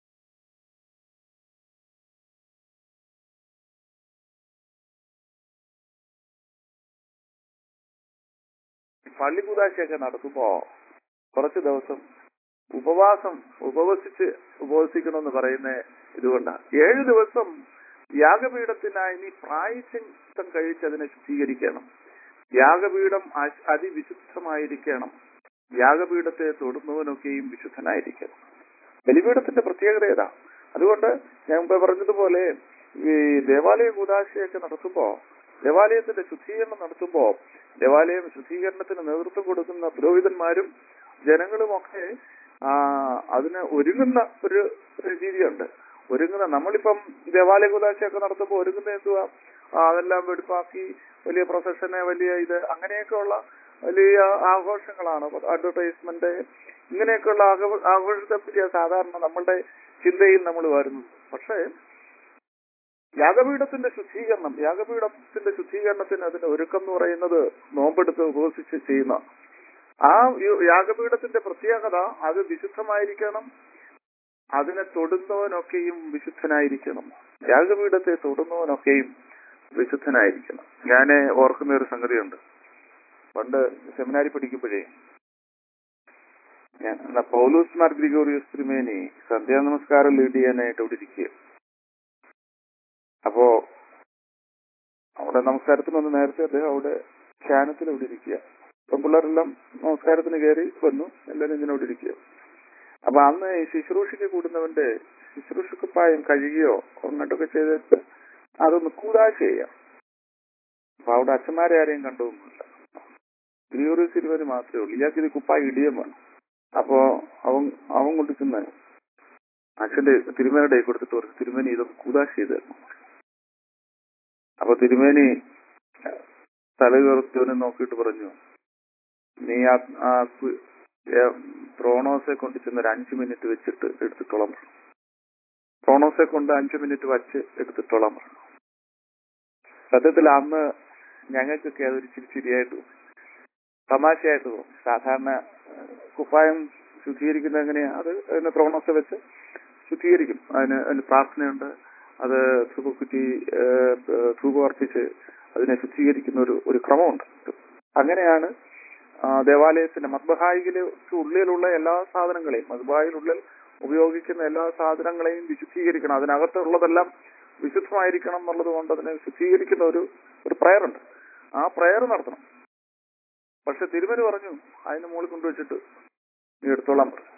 പള്ളി കുതാശയൊക്കെ നടത്തുമ്പോ കുറച്ച് ദിവസം ഉപവാസം ഉപവസിച്ച് ഉപവസിക്കണമെന്ന് പറയുന്ന ഇതുകൊണ്ടാണ് ഏഴു ദിവസം യാഗപീഠത്തിനായി നീ പ്രായശ്ചിത്തം കഴിച്ച് അതിനെ ശുദ്ധീകരിക്കണം യാഗപീഠം അ- അതിവിശുദ്ധമായിരിക്കണം യാഗപീഠത്തെ തൊടുന്നവനൊക്കെയും വിശുദ്ധനായിരിക്കണം ബലിപീഠത്തിന്റെ പ്രത്യേകത ഏതാ അതുകൊണ്ട് ഞാൻ മുമ്പേ പറഞ്ഞതുപോലെ ഈ ദേവാലയ കൂതാശയൊക്കെ നടത്തുമ്പോ ദേവാലയത്തിന്റെ ശുദ്ധീകരണം നടത്തുമ്പോ ദേവാലയം ശുദ്ധീകരണത്തിന് നേതൃത്വം കൊടുക്കുന്ന പുരോഹിതന്മാരും ജനങ്ങളുമൊക്കെ ആ അതിന് ഒരുങ്ങുന്ന ഒരു ഒരു രീതിയുണ്ട് ഒരുങ്ങുന്ന നമ്മളിപ്പം ദേവാലയ കൂതാശയൊക്കെ നടത്തുമ്പോൾ ഒരുങ്ങുന്ന എന്തുവാ ആ, അതെല്ലാം വെടുപ്പാക്കി വലിയ പ്രൊസഷന് വലിയ ഇത് അങ്ങനെയൊക്കെയുള്ള വലിയ ആഘോഷങ്ങളാണ് അഡ്വർടൈസ്മെന്റ് ഇങ്ങനെയൊക്കെയുള്ള ആഘോ- ആഘോഷത്തെ പറ്റിയാണ് സാധാരണ നമ്മളുടെ ചിന്തയിൽ നമ്മൾ വരുന്നത് പക്ഷേ യാഗപീഠത്തിന്റെ ശുദ്ധീകരണം യാഗപീഠത്തിന്റെ ശുദ്ധീകരണത്തിന് അതിന്റെ ഒരുക്കം എന്ന് പറയുന്നത് നോമ്പെടുത്ത് ഉപവസിച്ച് ചെയ്യുന്ന ആ യ- യാഗപീഠത്തിന്റെ പ്രത്യേകത അത് വിശുദ്ധമായിരിക്കണം അതിനെ തൊടുന്നവനൊക്കെയും വിശുദ്ധനായിരിക്കണം യാഗപീഠത്തെ തൊടുന്നവനൊക്കെയും വിശുദ്ധനായിരിക്കണം ഞാൻ ഓർക്കുന്ന ഒരു സംഗതിയുണ്ട് പണ്ട് സെമിനാരി പഠിക്കുമ്പോഴേ ഞാൻ എന്നാ പൗലൂസ് മാർ ഗ്രിഗോറിയസ് തിരുമേനി സന്ധ്യാനമസ്കാരം ലീഡ് ചെയ്യാനായിട്ട് ഇവിടെ ഇരിക്കുക അപ്പോ അവിടെ നമസ്കാരത്തിന് വന്ന് നേരത്തെ അദ്ദേഹം അവിടെ ധ്യാനത്തിൽ ഇവിടെ ഇരിക്കുക അപ്പം പിള്ളേരെല്ലാം നമസ്കാരത്തിന് കയറി വന്നു എല്ലാവരും ഇങ്ങനെ ഇവിടെ ഇരിക്കുക അപ്പൊ അന്ന് ഈ ശുശ്രൂഷയ്ക്ക് കൂടുന്നവന്റെ ശുശ്രൂഷക്കുപ്പായം കഴുകിയോ അങ്ങോട്ടൊക്കെ ചെയ്തിട്ട് അതൊന്ന് കൂതാശ ചെയ്യാം അപ്പൊ അവിടെ അച്ഛന്മാരെ ആരെയും കണ്ടൊന്നുമില്ല തിരുവൂർ തിരുവന് മാത്രമേ ഉള്ളൂ ഇയാൾക്ക് ഇത് കുപ്പായ ഇടിയം വേണം അപ്പോ അവൻ അവൻ കൊണ്ട് ചെന്ന് അച്ഛന്റെ തിരുമേനയുടെ കൈ കൊടുത്തിട്ട് പറഞ്ഞു തിരുമേനി ഇതൊന്ന് കൂതാശ ചെയ്ത് തരണം അപ്പൊ തിരുമേനി തലയുയർത്തിയവനെ നോക്കിയിട്ട് പറഞ്ഞു നീ ആ ആ കു- ഏ, പ്രോണോസെ കൊണ്ട് ചെന്ന് ഒരു അഞ്ചു മിനിറ്റ് വെച്ചിട്ട് എടുത്തിട്ടോളാം പറഞ്ഞു പ്രോണോസെ കൊണ്ട് അഞ്ചു മിനിറ്റ് വച്ച് എടുത്തിട്ടോളാം പറഞ്ഞു സത്യത്തിൽ അന്ന് ഞങ്ങൾക്കൊക്കെ അതൊരു ചിരിച്ചിരിയായിട്ട് തോന്നി തമാശയായിട്ട് തോന്നി സാധാരണ ഏ, കുപ്പായം ശുദ്ധീകരിക്കുന്നത് എങ്ങനെയാ അത് അതിന് പ്രോണോസെ വെച്ച് ശുദ്ധീകരിക്കും അതിന് അതിന് പ്രാർത്ഥനയുണ്ട് അത് ധൂപക്കുറ്റി ധൂപം അർപ്പിച്ച് അതിനെ ശുദ്ധീകരിക്കുന്ന ഒരു ഒരു ക്രമമുണ്ട് അങ്ങനെയാണ് ആ, ദേവാലയത്തിന്റെ മദ്ബഹായിലെ ഉള്ളിലുള്ള എല്ലാ സാധനങ്ങളെയും മദ്ബഹായിലുള്ളിൽ ഉപയോഗിക്കുന്ന എല്ലാ സാധനങ്ങളെയും വിശുദ്ധീകരിക്കണം അതിനകത്തുള്ളതെല്ലാം വിശുദ്ധമായിരിക്കണം എന്നുള്ളത് കൊണ്ട് അതിനെ ശുദ്ധീകരിക്കുന്ന ഒരു ഒരു prayer ഉണ്ട് ആ പ്രയർ നടത്തണം പക്ഷെ തിരുമല് പറഞ്ഞു അതിന് മുകളിൽ കൊണ്ടുവച്ചിട്ട് നീ എടുത്തോളാൻ പറഞ്ഞു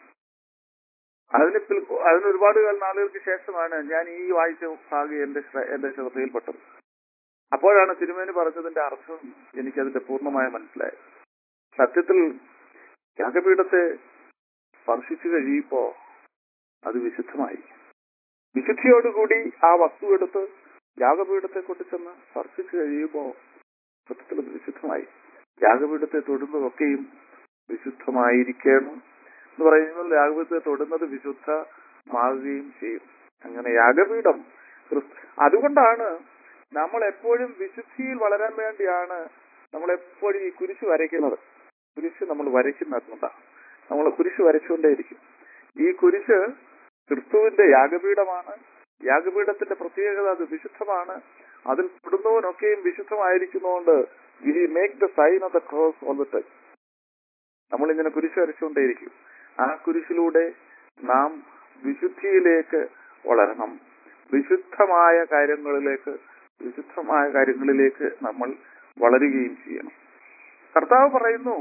അതിന് പിൽ- അതിന് ഒരുപാട് കാലം നാളുകൾക്ക് ശേഷമാണ് ഞാൻ ഈ വായിച്ച ഭാഗം എന്റെ ശ്ര- എന്റെ ശ്രദ്ധയിൽപ്പെട്ടത് അപ്പോഴാണ് തിരുമേനി പറഞ്ഞതിന്റെ അർത്ഥം എനിക്കതിന്റെ പൂർണ്ണമായ മനസ്സിലായത് സത്യത്തിൽ യാഗപീഠത്തെ സ്പർശിച്ചു കഴിയുമ്പോ അത് വിശുദ്ധമായി വിശുദ്ധിയോടുകൂടി ആ വസ്തു എടുത്ത് യാഗപീഠത്തെ കൊണ്ട് ചെന്ന് സ്പർശിച്ചു കഴിയുമ്പോ സത്യത്തിൽ അത് വിശുദ്ധമായി യാഗപീഠത്തെ തൊടുന്നതൊക്കെയും വിശുദ്ധമായിരിക്കണം എന്ന് പറയുമ്പോൾ യാഗപീഠത്തെ തൊടുന്നത് വിശുദ്ധമാകുകയും ചെയ്യും അങ്ങനെ യാഗപീഠം ക്രിസ്തു അതുകൊണ്ടാണ് നമ്മൾ എപ്പോഴും വിശുദ്ധിയിൽ വളരാൻ വേണ്ടിയാണ് നമ്മൾ എപ്പോഴും ഈ കുരിശ് വരയ്ക്കുന്നത് കുരിശ് നമ്മൾ വരയ്ക്കുന്നത് കൊണ്ടാണ് നമ്മൾ കുരിശ് വരച്ചുകൊണ്ടേയിരിക്കും ഈ കുരിശ് ക്രിസ്തുവിന്റെ യാഗപീഠമാണ് യാഗപീഠത്തിന്റെ പ്രത്യേകത അത് വിശുദ്ധമാണ് അതിൽ പെടുന്നവനൊക്കെയും വിശുദ്ധമായിരിക്കുന്നതുകൊണ്ട് we make the sign of the cross all the time നമ്മൾ ഇങ്ങനെ കുരിശ് വരച്ചുകൊണ്ടേയിരിക്കും ആ കുരിശിലൂടെ നാം വിശുദ്ധിയിലേക്ക് വളരണം വിശുദ്ധമായ കാര്യങ്ങളിലേക്ക് വിശുദ്ധമായ കാര്യങ്ങളിലേക്ക് നമ്മൾ വളരുകയും ചെയ്യണം കർത്താവ് പറയുന്നു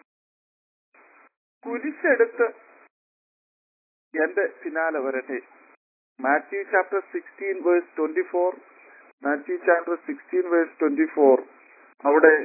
കുരിശെടുത്ത് എന്റെ പിന്നാലെ വരട്ടെ Matthew chapter sixteen verse twenty four Matthew chapter sixteen verse twenty four അവിടെ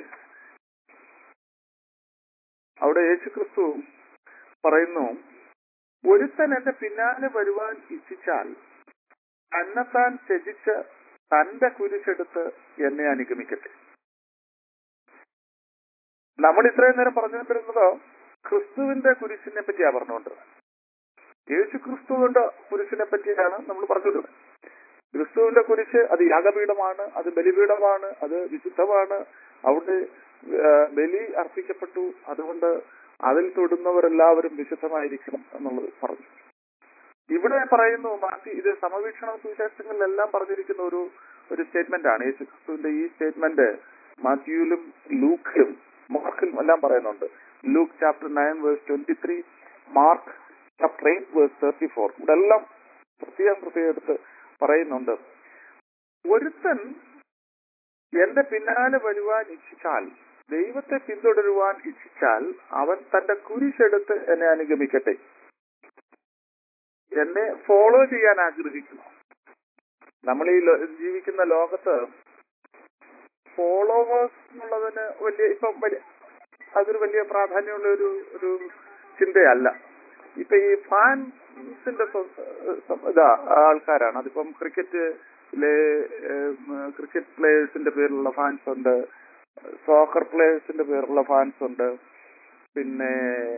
അവിടെ യേശുക്രിസ്തു പറയുന്നു ഒരുത്തൻ എന്റെ പിന്നാലെ വരുവാൻ ഇച്ഛിച്ചാൽ തന്നെത്താൻ ത്യജിച്ച് തന്റെ കുരിശെടുത്ത് എന്നെ അനുഗമിക്കട്ടെ നമ്മൾ ഇത്രയും നേരം പറഞ്ഞുകൊണ്ടിരുന്നത് ക്രിസ്തുവിന്റെ കുരിശിനെ പറ്റിയാ പറഞ്ഞുകൊണ്ടിരുന്നത് യേശു ക്രിസ്തുവിന്റെ കുരിശിനെ പറ്റിയാണ് നമ്മൾ പറഞ്ഞിരുന്നത് ക്രിസ്തുവിന്റെ കുരിശ് അത് യാഗപീഠമാണ് അത് ബലിപീഠമാണ് അത് വിശുദ്ധമാണ് അവിടെ ആ, ബലി അർപ്പിക്കപ്പെട്ടു അതുകൊണ്ട് അതിൽ തൊടുന്നവരെല്ലാവരും വിശുദ്ധമായിരിക്കണം എന്നുള്ളത് പറഞ്ഞു ഇവിടെ പറയുന്നു ബാക്കി ഇത് സമവീക്ഷണ സുവിശേഷങ്ങളിലെല്ലാം പറഞ്ഞിരിക്കുന്ന ഒരു ഒരു സ്റ്റേറ്റ്മെന്റ് ആണ് യേശു ക്രിസ്തുവിന്റെ ഈ സ്റ്റേറ്റ്മെന്റ് മാത്യുവിലും ലൂക്കിലും മാർക്കിലും എല്ലാം പറയുന്നുണ്ട് Luke chapter nine verse twenty three Mark chapter eight verse thirty four ഇവിടെ എല്ലാം പ്രത്യേകം പ്രത്യേകം എടുത്ത് പറയുന്നുണ്ട് ഒരുത്തൻ എന്റെ പിന്നാലെ വരുവാൻ ഇച്ഛിച്ചാൽ ദൈവത്തെ പിന്തുടരുവാൻ ഇച്ഛിച്ചാൽ അവൻ തന്റെ കുരിശെടുത്ത് എന്നെ അനുഗമിക്കട്ടെ എന്നെ ഫോളോ ചെയ്യാൻ ആഗ്രഹിക്കുന്നു നമ്മൾ ഈ ലോ- ജീവിക്കുന്ന ലോകത്ത് ഫോളോവേഴ്സ് എന്നുള്ളതിന് വലിയ ഇപ്പം വലിയ അതൊരു വലിയ പ്രാധാന്യമുള്ള ഒരു ഒരു ചിന്തയല്ല ഇപ്പൊ ഈ ഫാൻസിന്റെ ഇതാ ആൾക്കാരാണ് അതിപ്പം ക്രിക്കറ്റിലെ ക്രിക്കറ്റ് പ്ലേയേഴ്സിന്റെ പേരിലുള്ള ഫാൻസ് ഉണ്ട് സോക്കർ പ്ലേയേഴ്സിന്റെ പേരിലുള്ള ഫാൻസ് ഉണ്ട് പിന്നെ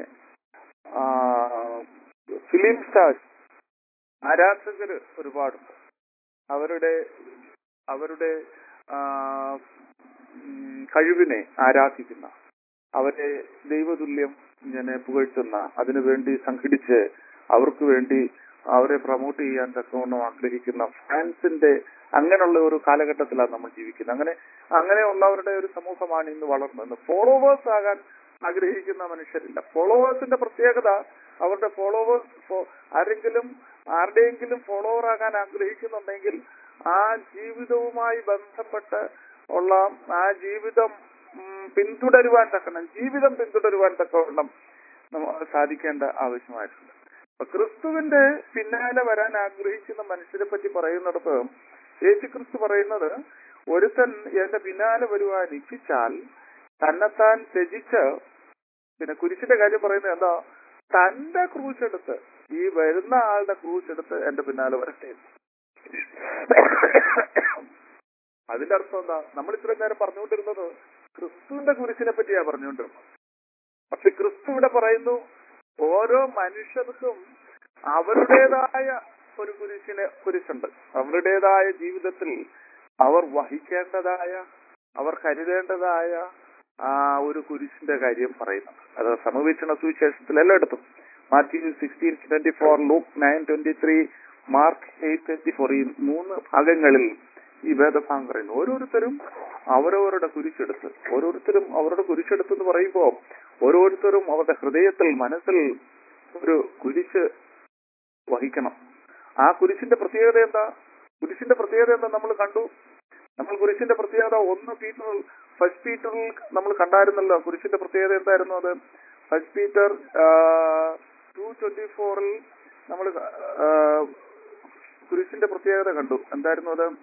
ഫിലിം സ്റ്റാർസ് ആരാധകര് ഒരുപാടുണ്ട് അവരുടെ അവരുടെ ആ, ഉം, കഴിവിനെ ആരാധിക്കുന്ന അവരെ ദൈവതുല്യം ഇങ്ങനെ പുകഴ്ത്തുന്ന അതിനുവേണ്ടി സംഘടിച്ച് അവർക്ക് വേണ്ടി അവരെ പ്രൊമോട്ട് ചെയ്യാൻ തക്കവണ്ണം ആഗ്രഹിക്കുന്ന ഫാൻസിന്റെ അങ്ങനെയുള്ള ഒരു കാലഘട്ടത്തിലാണ് നമ്മൾ ജീവിക്കുന്നത് അങ്ങനെ അങ്ങനെയുള്ളവരുടെ ഒരു സമൂഹമാണ് ഇന്ന് വളർന്നത് ഫോളോവേഴ്സ് ആകാൻ ആഗ്രഹിക്കുന്ന മനുഷ്യരില്ല ഫോളോവേഴ്സിന്റെ പ്രത്യേകത അവരുടെ ഫോളോവേഴ്സ് ആരെങ്കിലും ആരുടെയെങ്കിലും ഫോളോവർ ആകാൻ ആഗ്രഹിക്കുന്നുണ്ടെങ്കിൽ ആ ജീവിതവുമായി ബന്ധപ്പെട്ട് ഉള്ള ആ ജീവിതം ഉം, പിന്തുടരുവാൻ തക്കണം ജീവിതം പിന്തുടരുവാൻ തക്കവണ്ണം നമ്മ- സാധിക്കേണ്ട ആവശ്യമായിട്ടുണ്ട് അപ്പൊ ക്രിസ്തുവിന്റെ പിന്നാലെ വരാൻ ആഗ്രഹിക്കുന്ന മനുഷ്യരെ പറ്റി പറയുന്നിടത്ത് യേശു ക്രിസ്തു പറയുന്നത് ഒരുത്തൻ എന്റെ പിന്നാലെ വരുവാൻ ഇച്ഛിച്ചാൽ തന്നെത്താൻ ത്യജിച്ച് പിന്നെ കുരിശിന്റെ കാര്യം പറയുന്നത് എന്താ തന്റെ ക്രൂശ് എടുത്ത് ഈ വരുന്ന ആളുടെ ക്രൂശ് എടുത്ത് എന്റെ പിന്നാലെ വരട്ടെ അതിന്റെ അർത്ഥം എന്താ നമ്മൾ ഇത്രയും നേരം പറഞ്ഞുകൊണ്ടിരുന്നത് ക്രിസ്തുവിന്റെ കുരിശിനെ പറ്റിയാ പറഞ്ഞുകൊണ്ടിരുന്നത് പക്ഷെ ക്രിസ്തു ഇവിടെ പറയുന്നു ഓരോ മനുഷ്യർക്കും അവരുടേതായ ഒരു കുരിശിന് കുരിശുണ്ട് അവരുടേതായ ജീവിതത്തിൽ അവർ വഹിക്കേണ്ടതായ അവർ കരുതേണ്ടതായ ആ ഒരു കുരിശിന്റെ കാര്യം പറയുന്നു അത് സമവീക്ഷണ സുവിശേഷത്തിൽ എല്ലായിടത്തും Matthew sixteen twenty four Luke nine twenty three Mark eight twenty four ഈ മൂന്ന് ഭാഗങ്ങളിൽ ഈ വേദഭാഗം പറയുന്നു ഓരോരുത്തരും അവരവരുടെ കുരിശെടുത്ത് ഓരോരുത്തരും അവരുടെ കുരിശെടുത്ത് എന്ന് പറയുമ്പോൾ ഓരോരുത്തരും അവരുടെ ഹൃദയത്തിൽ മനസ്സിൽ ഒരു കുരിശ് വഹിക്കണം ആ കുരിശിന്റെ പ്രത്യേകത എന്താ കുരിശിന്റെ പ്രത്യേകത എന്താ നമ്മൾ കണ്ടു നമ്മൾ കുരിശിന്റെ പ്രത്യേകത ഒന്ന് പീറ്ററിൽ ഫസ്റ്റ് പീറ്ററിൽ നമ്മൾ കണ്ടായിരുന്നല്ലോ കുരിശിന്റെ പ്രത്യേകത എന്തായിരുന്നു അത് ഫസ്റ്റ് പീറ്റർ ടു ട്വന്റി ഫോറിൽ നമ്മൾ കുരിശിന്റെ പ്രത്യേകത കണ്ടു എന്തായിരുന്നു അത്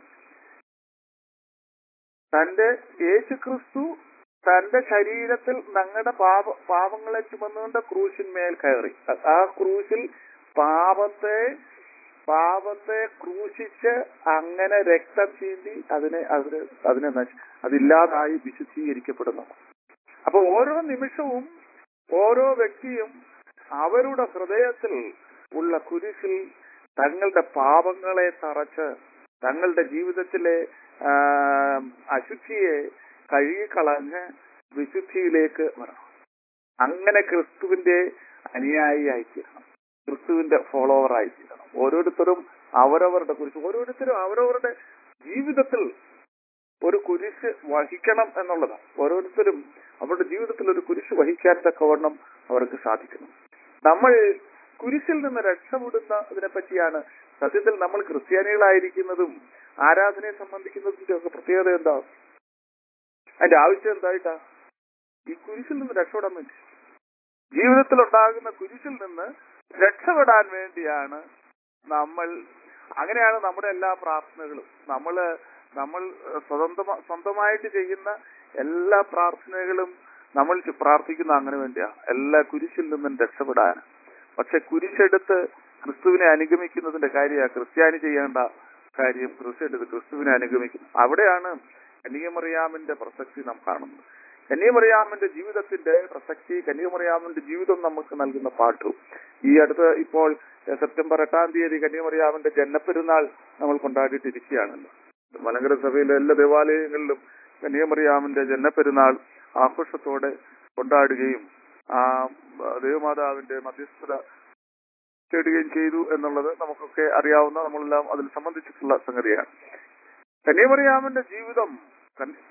തന്റെ യേശു ക്രിസ്തു തന്റെ ശരീരത്തിൽ ഞങ്ങളുടെ പാപ പാപങ്ങളെ ചുമന്നുകൊണ്ട് ക്രൂശിന്മേൽ കയറി അ- ആ ക്രൂശിൽ പാപത്തെ പാപത്തെ ക്രൂശിച്ച് അങ്ങനെ രക്തം ചീന്തി അതിനെ അതിന് അതിനെ നശി- അതില്ലാതായി വിശുദ്ധീകരിക്കപ്പെടുന്നു അപ്പൊ ഓരോ നിമിഷവും ഓരോ വ്യക്തിയും അവരുടെ ഹൃദയത്തിൽ ഉള്ള കുരിശിൽ തങ്ങളുടെ പാപങ്ങളെ തറച്ച് തങ്ങളുടെ ജീവിതത്തിലെ ആ, അശുദ്ധിയെ കഴുകിക്കളഞ്ഞ് വിശുദ്ധിയിലേക്ക് വരണം അങ്ങനെ ക്രിസ്തുവിന്റെ അനുയായിയായി തീരണം ക്രിസ്തുവിന്റെ ഫോളോവർ ആയി തീരണം ഓരോരുത്തരും അവരവരുടെ കുരിശ് ഓരോരുത്തരും അവരവരുടെ ജീവിതത്തിൽ ഒരു കുരിശ് വഹിക്കണം എന്നുള്ളതാണ് ഓരോരുത്തരും അവരുടെ ജീവിതത്തിൽ ഒരു കുരിശ് വഹിക്കാൻ തക്കവണ്ണം അവർക്ക് സാധിക്കണം നമ്മൾ കുരിശിൽ നിന്ന് രക്ഷപ്പെടുന്ന ഇതിനെ പറ്റിയാണ് സത്യത്തിൽ നമ്മൾ ക്രിസ്ത്യാനികളായിരിക്കുന്നതും ആരാധനയെ സംബന്ധിക്കുന്നതിന്റെ ഒക്കെ പ്രത്യേകത എന്താ അതിന്റെ ആവശ്യം എന്തായിട്ടാ ഈ കുരിശിൽ നിന്ന് രക്ഷപ്പെടാൻ വേണ്ടി ജീവിതത്തിൽ ഉണ്ടാകുന്ന കുരിശിൽ നിന്ന് രക്ഷപ്പെടാൻ വേണ്ടിയാണ് നമ്മൾ അങ്ങനെയാണ് നമ്മുടെ എല്ലാ പ്രാർത്ഥനകളും നമ്മള് നമ്മൾ സ്വതന്ത്ര സ്വന്തമായിട്ട് ചെയ്യുന്ന എല്ലാ പ്രാർത്ഥനകളും നമ്മൾ ചെ- പ്രാർത്ഥിക്കുന്ന അങ്ങനെ വേണ്ടിയാ എല്ലാ കുരിശിൽ നിന്നും രക്ഷപ്പെടാൻ പക്ഷെ കുരിശെടുത്ത് ക്രിസ്തുവിനെ അനുഗമിക്കുന്നതിന്റെ കാര്യമാണ് ക്രിസ്ത്യാനി ചെയ്യേണ്ട കാര്യം ക്രിസ്തു എടുത്ത് ക്രിസ്തുവിനെ അനുഗമിക്കുന്നു അവിടെയാണ് കന്യകമറിയാമിന്റെ പ്രസക്തി നാം കാണുന്നത് കന്യമറിയാമന്റെ ജീവിതത്തിന്റെ പ്രസക്തി കന്യമറിയാമന്റെ ജീവിതം നമുക്ക് നൽകുന്ന പാട്ടു ഈ അടുത്ത് ഇപ്പോൾ എഹ്, സെപ്റ്റംബർ എട്ടാം തീയതി കന്യമറിയാമന്റെ ജന്മപ്പെരുന്നാൾ നമ്മൾ കൊണ്ടാടിയിട്ടിരിക്കുകയാണല്ലോ മലങ്കര സഭയിലെ എല്ലാ ദേവാലയങ്ങളിലും കന്യമറിയാമന്റെ ജന്മപ്പെരുന്നാൾ ആഘോഷത്തോടെ കൊണ്ടാടുകയും ആ ദേവമാതാവിന്റെ മധ്യസ്ഥത തേടുകയും ചെയ്തു എന്നുള്ളത് നമുക്കൊക്കെ അറിയാവുന്ന നമ്മളെല്ലാം അതിൽ സംബന്ധിച്ചിട്ടുള്ള സംഗതിയാണ് കന്യമറിയാമന്റെ ജീവിതം കന്യ-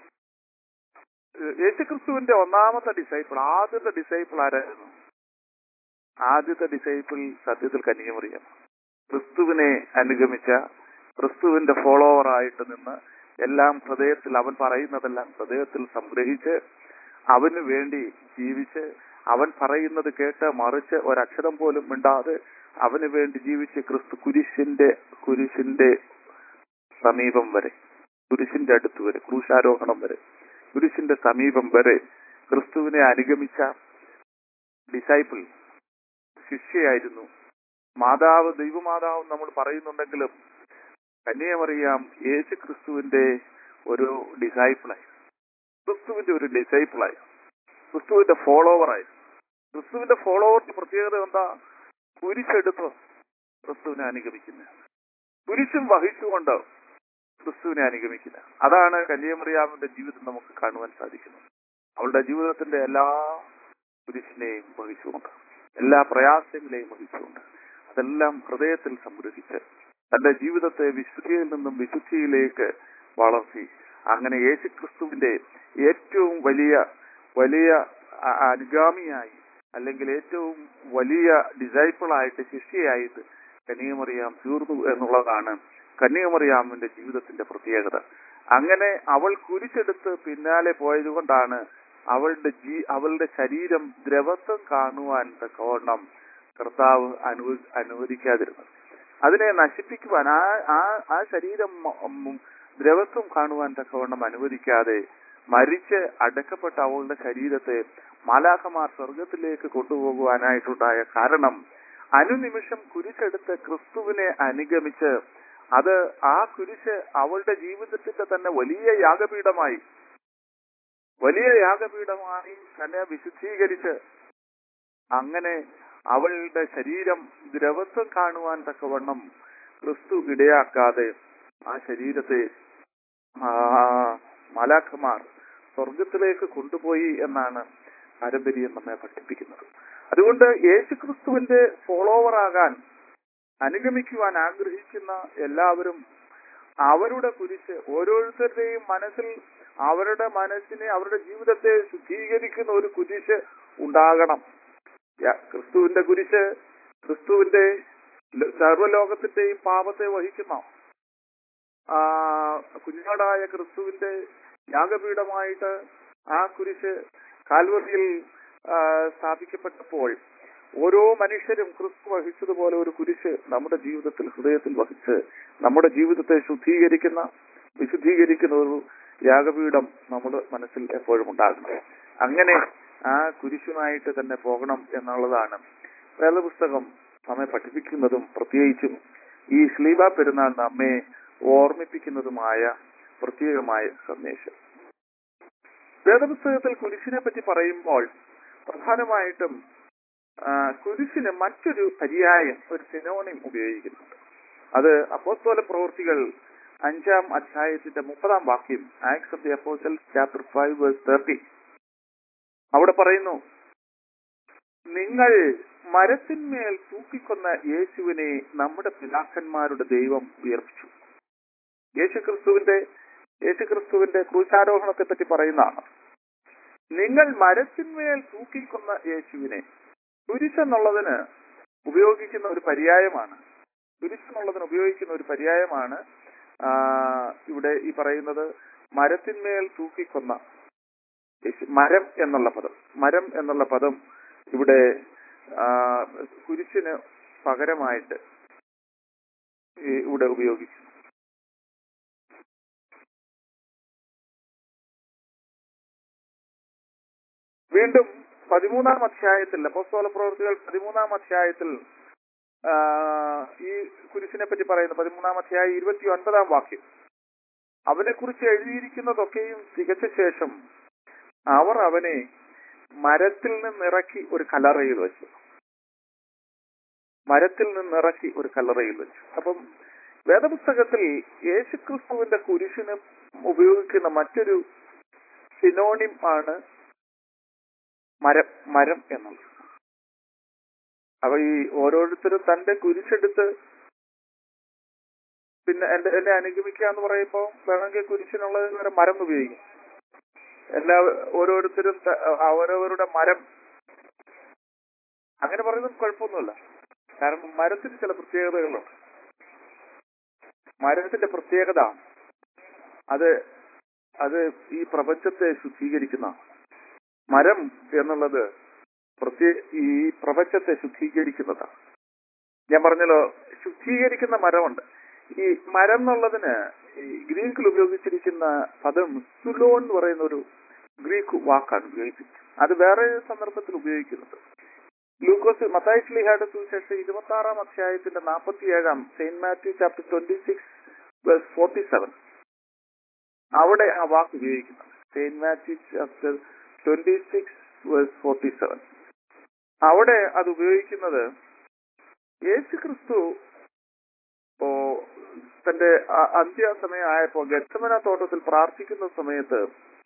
ഏഹ് യേശുക്രിസ്തുവിന്റെ ഒന്നാമത്തെ ഡിസൈപ്പിൾ ആദ്യത്തെ ഡിസൈപ്പിൾ ആരായിരുന്നു ആദ്യത്തെ ഡിസൈപ്പിൾ സത്യത്തിൽ കന്യമറിയാം ക്രിസ്തുവിനെ അനുഗമിച്ച ക്രിസ്തുവിന്റെ ഫോളോവർ ആയിട്ട് നിന്ന് എല്ലാം ഹൃദയത്തിൽ അവൻ പറയുന്നതെല്ലാം ഹൃദയത്തിൽ സംഗ്രഹിച്ച് അവന് വേണ്ടി ജീവിച്ച് അവൻ പറയുന്നത് കേട്ട് മറിച്ച് ഒരക്ഷരം പോലും മിണ്ടാതെ അവന് വേണ്ടി ജീവിച്ച് ക്രിസ്തു കുരിശിന്റെ കുരിശിന്റെ സമീപം വരെ കുരിശിന്റെ അടുത്ത് വരെ ക്രൂശാരോഹണം വരെ കുരിശിന്റെ സമീപം വരെ ക്രിസ്തുവിനെ അനുഗമിച്ച ഡിസൈപ്പിൾ ശിഷ്യയായിരുന്നു മാതാവ് ദൈവമാതാവ് നമ്മൾ പറയുന്നുണ്ടെങ്കിലും കന്യമറിയാം യേശു ക്രിസ്തുവിന്റെ ഒരു ഡിസൈപ്പിളായി ക്രിസ്തുവിന്റെ ഒരു ഡിസൈപ്പിളായി ക്രിസ്തുവിന്റെ ഫോളോവറായി ക്രിസ്തുവിന്റെ ഫോളോവറിന്റെ പ്രത്യേകത എന്താ കുരിശെടുത്ത് ക്രിസ്തുവിനെ അനുഗമിക്കുന്നത് കുരിശും വഹിച്ചുകൊണ്ട് ക്രിസ്തുവിനെ അനുഗമിക്കുക അതാണ് കന്യാമറിയാമിന്റെ ജീവിതം നമുക്ക് കാണുവാൻ സാധിക്കുന്നത് അവളുടെ ജീവിതത്തിന്റെ എല്ലാ കുരിശിനെയും വഹിച്ചുകൊണ്ട് എല്ലാ പ്രയാസങ്ങളെയും വഹിച്ചുകൊണ്ട് അതെല്ലാം ഹൃദയത്തിൽ സംഗ്രഹിച്ച് തന്റെ ജീവിതത്തെ വിശുദ്ധിയിൽ നിന്നും വിശുദ്ധിയിലേക്ക് വളർത്തി അങ്ങനെ യേശുക്രിസ്തുവിന്റെ ഏറ്റവും വലിയ വലിയ അ- അനുഗാമിയായി അല്ലെങ്കിൽ ഏറ്റവും വലിയ ഡിസൈപ്പിളായിട്ട് ശിഷ്യയായിട്ട് കന്യാമറിയാം തീർന്നു എന്നുള്ളതാണ് കന്യാമറിയാമിന്റെ ജീവിതത്തിന്റെ പ്രത്യേകത അങ്ങനെ അവൾ കുരിശെടുത്ത് പിന്നാലെ പോയതുകൊണ്ടാണ് അവളുടെ ജീ അവളുടെ ശരീരം ദ്രവത്വം കാണുവാൻ തക്കവണ്ണം കർത്താവ് അനുവ അനുവദിക്കാതിരുന്നത് അതിനെ നശിപ്പിക്കുവാൻ ആ ആ ആ ശരീരം മ- ഉം ദ്രവത്വം കാണുവാൻ തക്കവണ്ണം അനുവദിക്കാതെ മരിച്ച് അടക്കപ്പെട്ട അവളുടെ ശരീരത്തെ മാലാഖമാർ സ്വർഗത്തിലേക്ക് കൊണ്ടുപോകുവാനായിട്ടുണ്ടായ കാരണം അനുനിമിഷം കുരിശെടുത്ത് ക്രിസ്തുവിനെ അനുഗമിച്ച് അത് ആ കുരിശ് അവളുടെ ജീവിതത്തിന്റെ തന്നെ വലിയ യാഗപീഠമായി വലിയ യാഗപീഠമായി തന്നെ വിശുദ്ധീകരിച്ച് അങ്ങനെ അവളുടെ ശരീരം ദ്രവത്വം കാണുവാൻ തക്കവണ്ണം ക്രിസ്തു ഇടയാക്കാതെ ആ ശരീരത്തെ ആ, മാലാഖമാർ സ്വർഗത്തിലേക്ക് കൊണ്ടുപോയി എന്നാണ് പാരമ്പര്യം നമ്മെ പഠിപ്പിക്കുന്നത് അതുകൊണ്ട് യേശുക്രിസ്തുവിന്റെ ഫോളോവർ ആകാൻ അനുഗമിക്കുവാൻ ആഗ്രഹിക്കുന്ന എല്ലാവരും അവരുടെ കുരിശ് ഓരോരുത്തരുടെയും മനസ്സിൽ അവരുടെ മനസ്സിനെ അവരുടെ ജീവിതത്തെ ശുദ്ധീകരിക്കുന്ന ഒരു കുരിശ് ഉണ്ടാകണം യ- ക്രിസ്തുവിന്റെ കുരിശ് ക്രിസ്തുവിന്റെ ല- സർവ്വലോകത്തിന്റെയും പാപത്തെ വഹിക്കുന്ന ആ കുഞ്ഞാടായ ക്രിസ്തുവിന്റെ യാഗപീഠമായിട്ട് ആ കുരിശ് കാൽവറിയിൽ ആ, സ്ഥാപിക്കപ്പെട്ടപ്പോൾ ഓരോ മനുഷ്യരും ക്രിസ്തു വഹിച്ചതുപോലെ ഒരു കുരിശ് നമ്മുടെ ജീവിതത്തിൽ ഹൃദയത്തിൽ വഹിച്ച് നമ്മുടെ ജീവിതത്തെ ശുദ്ധീകരിക്കുന്ന വിശുദ്ധീകരിക്കുന്ന ഒരു യാഗപീഠം നമ്മുടെ മനസ്സിൽ എപ്പോഴും ഉണ്ടാകണം അങ്ങനെ ആ കുരിശുമായിട്ട് തന്നെ പോകണം എന്നുള്ളതാണ് വേദപുസ്തകം നമ്മെ പഠിപ്പിക്കുന്നതും പ്രത്യേകിച്ചും ഈ ശ്ലീബ പെരുന്നാൾ നമ്മെ ഓർമ്മിപ്പിക്കുന്നതുമായ പ്രത്യേകമായ സന്ദേശം വേദപുസ്തകത്തിൽ കുരിശിനെ പറ്റി പറയുമ്പോൾ പ്രധാനമായിട്ടും ആ, കുരിശിന് മറ്റൊരു പര്യായം ഒരു സിനോണിം ഉപയോഗിക്കുന്നുണ്ട് അത് അപ്പോസ്തോല പ്രവൃത്തികൾ അഞ്ചാം അധ്യായത്തിന്റെ മുപ്പതാം വാക്യം Acts of the apostle chapter five verse thirty അവിടെ പറയുന്നു നിങ്ങൾ മരത്തിന്മേൽ തൂക്കിക്കൊന്ന യേശുവിനെ നമ്മുടെ പിതാക്കന്മാരുടെ ദൈവം ഉയർപ്പിച്ചു യേശുക്രിസ്തുവിന്റെ യേശുക്രിസ്തുവിന്റെ ക്രൂശാരോഹണത്തെ പറ്റി പറയുന്നതാണ് നിങ്ങൾ മരത്തിന്മേൽ തൂക്കിക്കൊന്ന യേശുവിനെ കുരിശെന്നുള്ളതിന് ഉപയോഗിക്കുന്ന ഒരു പര്യായമാണ് കുരിശെന്നുള്ളതിന് ഉപയോഗിക്കുന്ന ഒരു പര്യായമാണ് ആ, ഇവിടെ ഈ പറയുന്നത് മരത്തിന്മേൽ തൂക്കിക്കൊന്ന യേശു മരം എന്നുള്ള പദം മരം എന്നുള്ള പദം ഇവിടെ ആ, കുരിശിന് പകരമായിട്ട് ഈ ഇവിടെ ഉപയോഗിക്കുന്നു വീണ്ടും പതിമൂന്നാം അധ്യായത്തിൽ അപ്പോസ്തല പ്രവൃത്തികൾ പതിമൂന്നാം അധ്യായത്തിൽ ആ, ഈ കുരിശിനെ പറ്റി പറയുന്നു പതിമൂന്നാം അധ്യായം ഇരുപത്തി ഒൻപതാം വാക്യം അവനെ കുറിച്ച് എഴുതിയിരിക്കുന്നതൊക്കെയും തികച്ച ശേഷം അവർ അവനെ മരത്തിൽ നിന്നിറക്കി ഒരു കല്ലറയിൽ വെച്ചു മരത്തിൽ നിന്നിറക്കി ഒരു കല്ലറയിൽ വെച്ചു അപ്പം വേദപുസ്തകത്തിൽ യേശുക്രിസ്തുവിന്റെ കുരിശിന് ഉപയോഗിക്കുന്ന മറ്റൊരു സിനോണിം ആണ് മരം മരം എന്നുള്ളത് അപ്പൊ ഈ ഓരോരുത്തരും തന്റെ കുരിശെടുത്ത് പിന്നെ എന്റെ എന്നെ അനുഗമിക്കുക എന്ന് പറയുമ്പോൾ വേണമെങ്കിൽ കുരിശിനുള്ളത് വരെ മരം ഉപയോഗിക്കും എല്ലാ ഓരോരുത്തരും ത- അവരവരുടെ മരം അങ്ങനെ പറയുന്നത് കുഴപ്പമൊന്നുമില്ല കാരണം മരത്തിന് ചില പ്രത്യേകതകളുണ്ട് മരത്തിന്റെ പ്രത്യേകത അത് അത് ഈ പ്രപഞ്ചത്തെ ശുദ്ധീകരിക്കുന്ന മരം എന്നുള്ളത് പ്രത്യേ ഈ പ്രപഞ്ചത്തെ ശുദ്ധീകരിക്കുന്നതാണ് ഞാൻ പറഞ്ഞല്ലോ ശുദ്ധീകരിക്കുന്ന മരമുണ്ട് ഈ മരം എന്നുള്ളതിന് ഈ ഗ്രീക്കിൽ ഉപയോഗിച്ചിരിക്കുന്ന പദം സുലോൺ എന്ന് പറയുന്ന ഒരു ഗ്രീക്ക് വാക്കാണ് ഉപയോഗിച്ചിരിക്കുന്നത് അത് വേറെ സന്ദർഭത്തിൽ ഉപയോഗിക്കുന്നത് ലൂക്കോസ് മത്തായിസ്ലിഹായുടെ സുവിശേഷം ഇരുപത്തി ആറാം അധ്യായത്തിന്റെ നാൽപ്പത്തി ഏഴാം saint Matthew chapter twenty six forty seven അവിടെ ആ വാക്ക് ഉപയോഗിക്കുന്നത് saint Matthew chapter twenty six forty seven അവിടെ അത് ഉപയോഗിക്കുന്നത് യേശു ക്രിസ്തു ഓ തന്റെ അ- അന്ത്യസമയമായപ്പോ ഗത്തമന തോട്ടത്തിൽ പ്രാർത്ഥിക്കുന്ന സമയത്ത്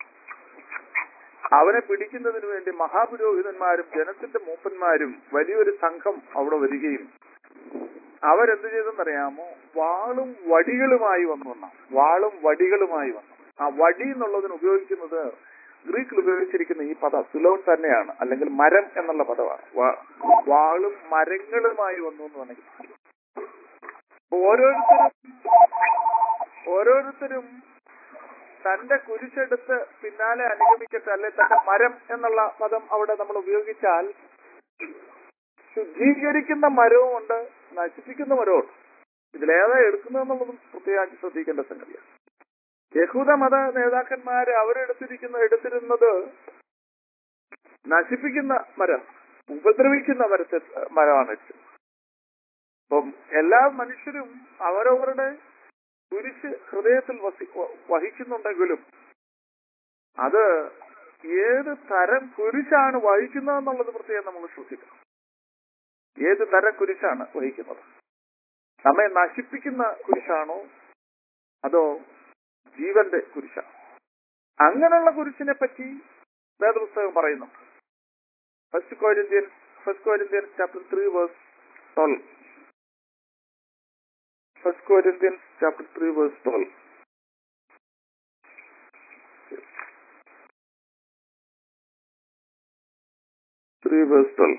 അവനെ പിടിക്കുന്നതിന് വേണ്ടി മഹാപുരോഹിതന്മാരും ജനത്തിന്റെ മൂപ്പന്മാരും വലിയൊരു സംഘം അവിടെ വരികയും അവരെന്ത് ചെയ്തെന്നറിയാമോ വാളും വടികളുമായി വന്നു എന്നാണ് വാളും വടികളുമായി വന്നു ആ വടി എന്നുള്ളതിന് ഉപയോഗിക്കുന്നത് ഗ്രീക്കിൽ ഉപയോഗിച്ചിരിക്കുന്ന ഈ പദം സുലോൺ തന്നെയാണ് അല്ലെങ്കിൽ മരം എന്നുള്ള പദമാണ് വാ- വാളും മരങ്ങളുമായി വന്നു എന്ന് വേണമെങ്കിൽ പറയാം. അപ്പൊ ഓരോരുത്തരും ഓരോരുത്തരും തന്റെ കുരിശെടുത്ത് പിന്നാലെ അനുഗമിക്കട്ടെ അല്ലെ തന്റെ മരം എന്നുള്ള പദം അവിടെ നമ്മൾ ഉപയോഗിച്ചാൽ ശുദ്ധീകരിക്കുന്ന മരവും ഉണ്ട് നശിപ്പിക്കുന്ന മരവും ഉണ്ട് ഇതിലേതാ എടുക്കുന്നതെന്നുള്ളതും പ്രത്യേകം ശ്രദ്ധിക്കേണ്ട സംഗതിയാണ് യഹൂദ മത നേതാക്കന്മാര് അവരെടുത്തിരിക്കുന്ന എടുത്തിരുന്നത് നശിപ്പിക്കുന്ന മരം ഉപദ്രവിക്കുന്ന മരത്തെ മരമാണ് എടുത്തത് അപ്പം എല്ലാ മനുഷ്യരും അവരവരുടെ കുരിശ് ഹൃദയത്തിൽ വസി വ- വഹിക്കുന്നുണ്ടെങ്കിലും അത് ഏത് തരം കുരിശാണ് വഹിക്കുന്നതെന്നുള്ളത് പ്രത്യേകം നമ്മൾ ശ്രദ്ധിക്കണം ഏത് തരം കുരിശാണ് വഹിക്കുന്നത് നമ്മെ നശിപ്പിക്കുന്ന കുരിശാണോ അതോ ജീവന്റെ കുരിശാണോ അങ്ങനെയുള്ള കുരിശിനെ പറ്റി വേദപുസ്തകം പറയുന്നു first Corinthian first Corinthian chapter three verse twelve first Corinthian chapter three verse twelve three verse twelve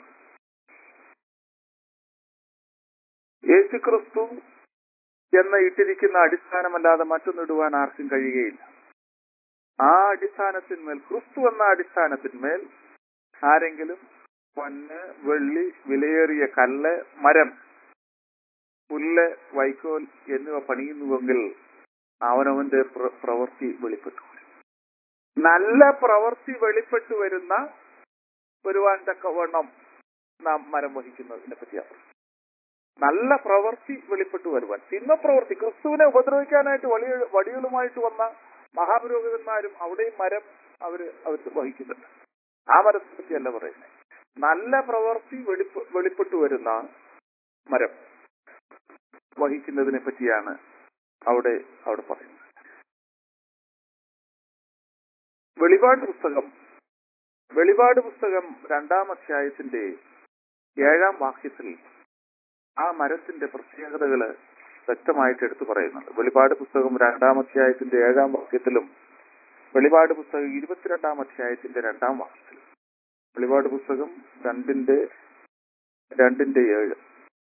യേശുക്രിസ്തു എന്ന ഇട്ടിരിക്കുന്ന അടിസ്ഥാനമല്ലാതെ മറ്റൊന്നിടുവാൻ ആർക്കും കഴിയുകയില്ല ആ അടിസ്ഥാനത്തിന്മേൽ ക്രിസ്തു എന്ന അടിസ്ഥാനത്തിന്മേൽ ആരെങ്കിലും പൊന്ന് വെള്ളി വിലയേറിയ കല്ല് മരം പുല്ല് വൈക്കോൽ എന്നിവ പണിയുന്നുവെങ്കിൽ അവനവന്റെ പ്ര- പ്രവൃത്തി വെളിപ്പെട്ടു വരും. നല്ല പ്രവൃത്തി വെളിപ്പെട്ടു വരുന്ന വരുവാൻ തക്കവണ്ണം നാം മരം വഹിക്കുന്നതിനെ പറ്റിയാണ് നല്ല പ്രവൃത്തി വെളിപ്പെട്ടു വരുവാൻ തിന്മപ്രവൃത്തി ക്രിസ്തുവിനെ ഉപദ്രവിക്കാനായിട്ട് വലിയ വടികളുമായിട്ട് വന്ന മഹാപുരോഹിതന്മാരും അവിടെയും മരം അവര് അവർ വഹിക്കുന്നുണ്ട് ആ മരത്തെ പറ്റിയല്ല പറയുന്നത് നല്ല പ്രവൃത്തി വെളിപ്പ വെളിപ്പെട്ടു വരുന്ന മരം വഹിക്കുന്നതിനെ പറ്റിയാണ് അവിടെ അവിടെ പറയുന്നത് വെളിപാട് പുസ്തകം വെളിപാട് പുസ്തകം രണ്ടാം അധ്യായത്തിന്റെ ഏഴാം വാക്യത്തിൽ ആ മരത്തിന്റെ പ്രത്യേകതകള് വ്യക്തമായിട്ട് എടുത്തു പറയുന്നുണ്ട് വെളിപാട് പുസ്തകം രണ്ടാം അധ്യായത്തിന്റെ ഏഴാം വാക്യത്തിലും വെളിപാട് പുസ്തകം ഇരുപത്തിരണ്ടാം അധ്യായത്തിന്റെ രണ്ടാം വാക്യത്തിലും വെളിപാട് പുസ്തകം രണ്ടിന്റെ രണ്ടിന്റെ ഏഴ്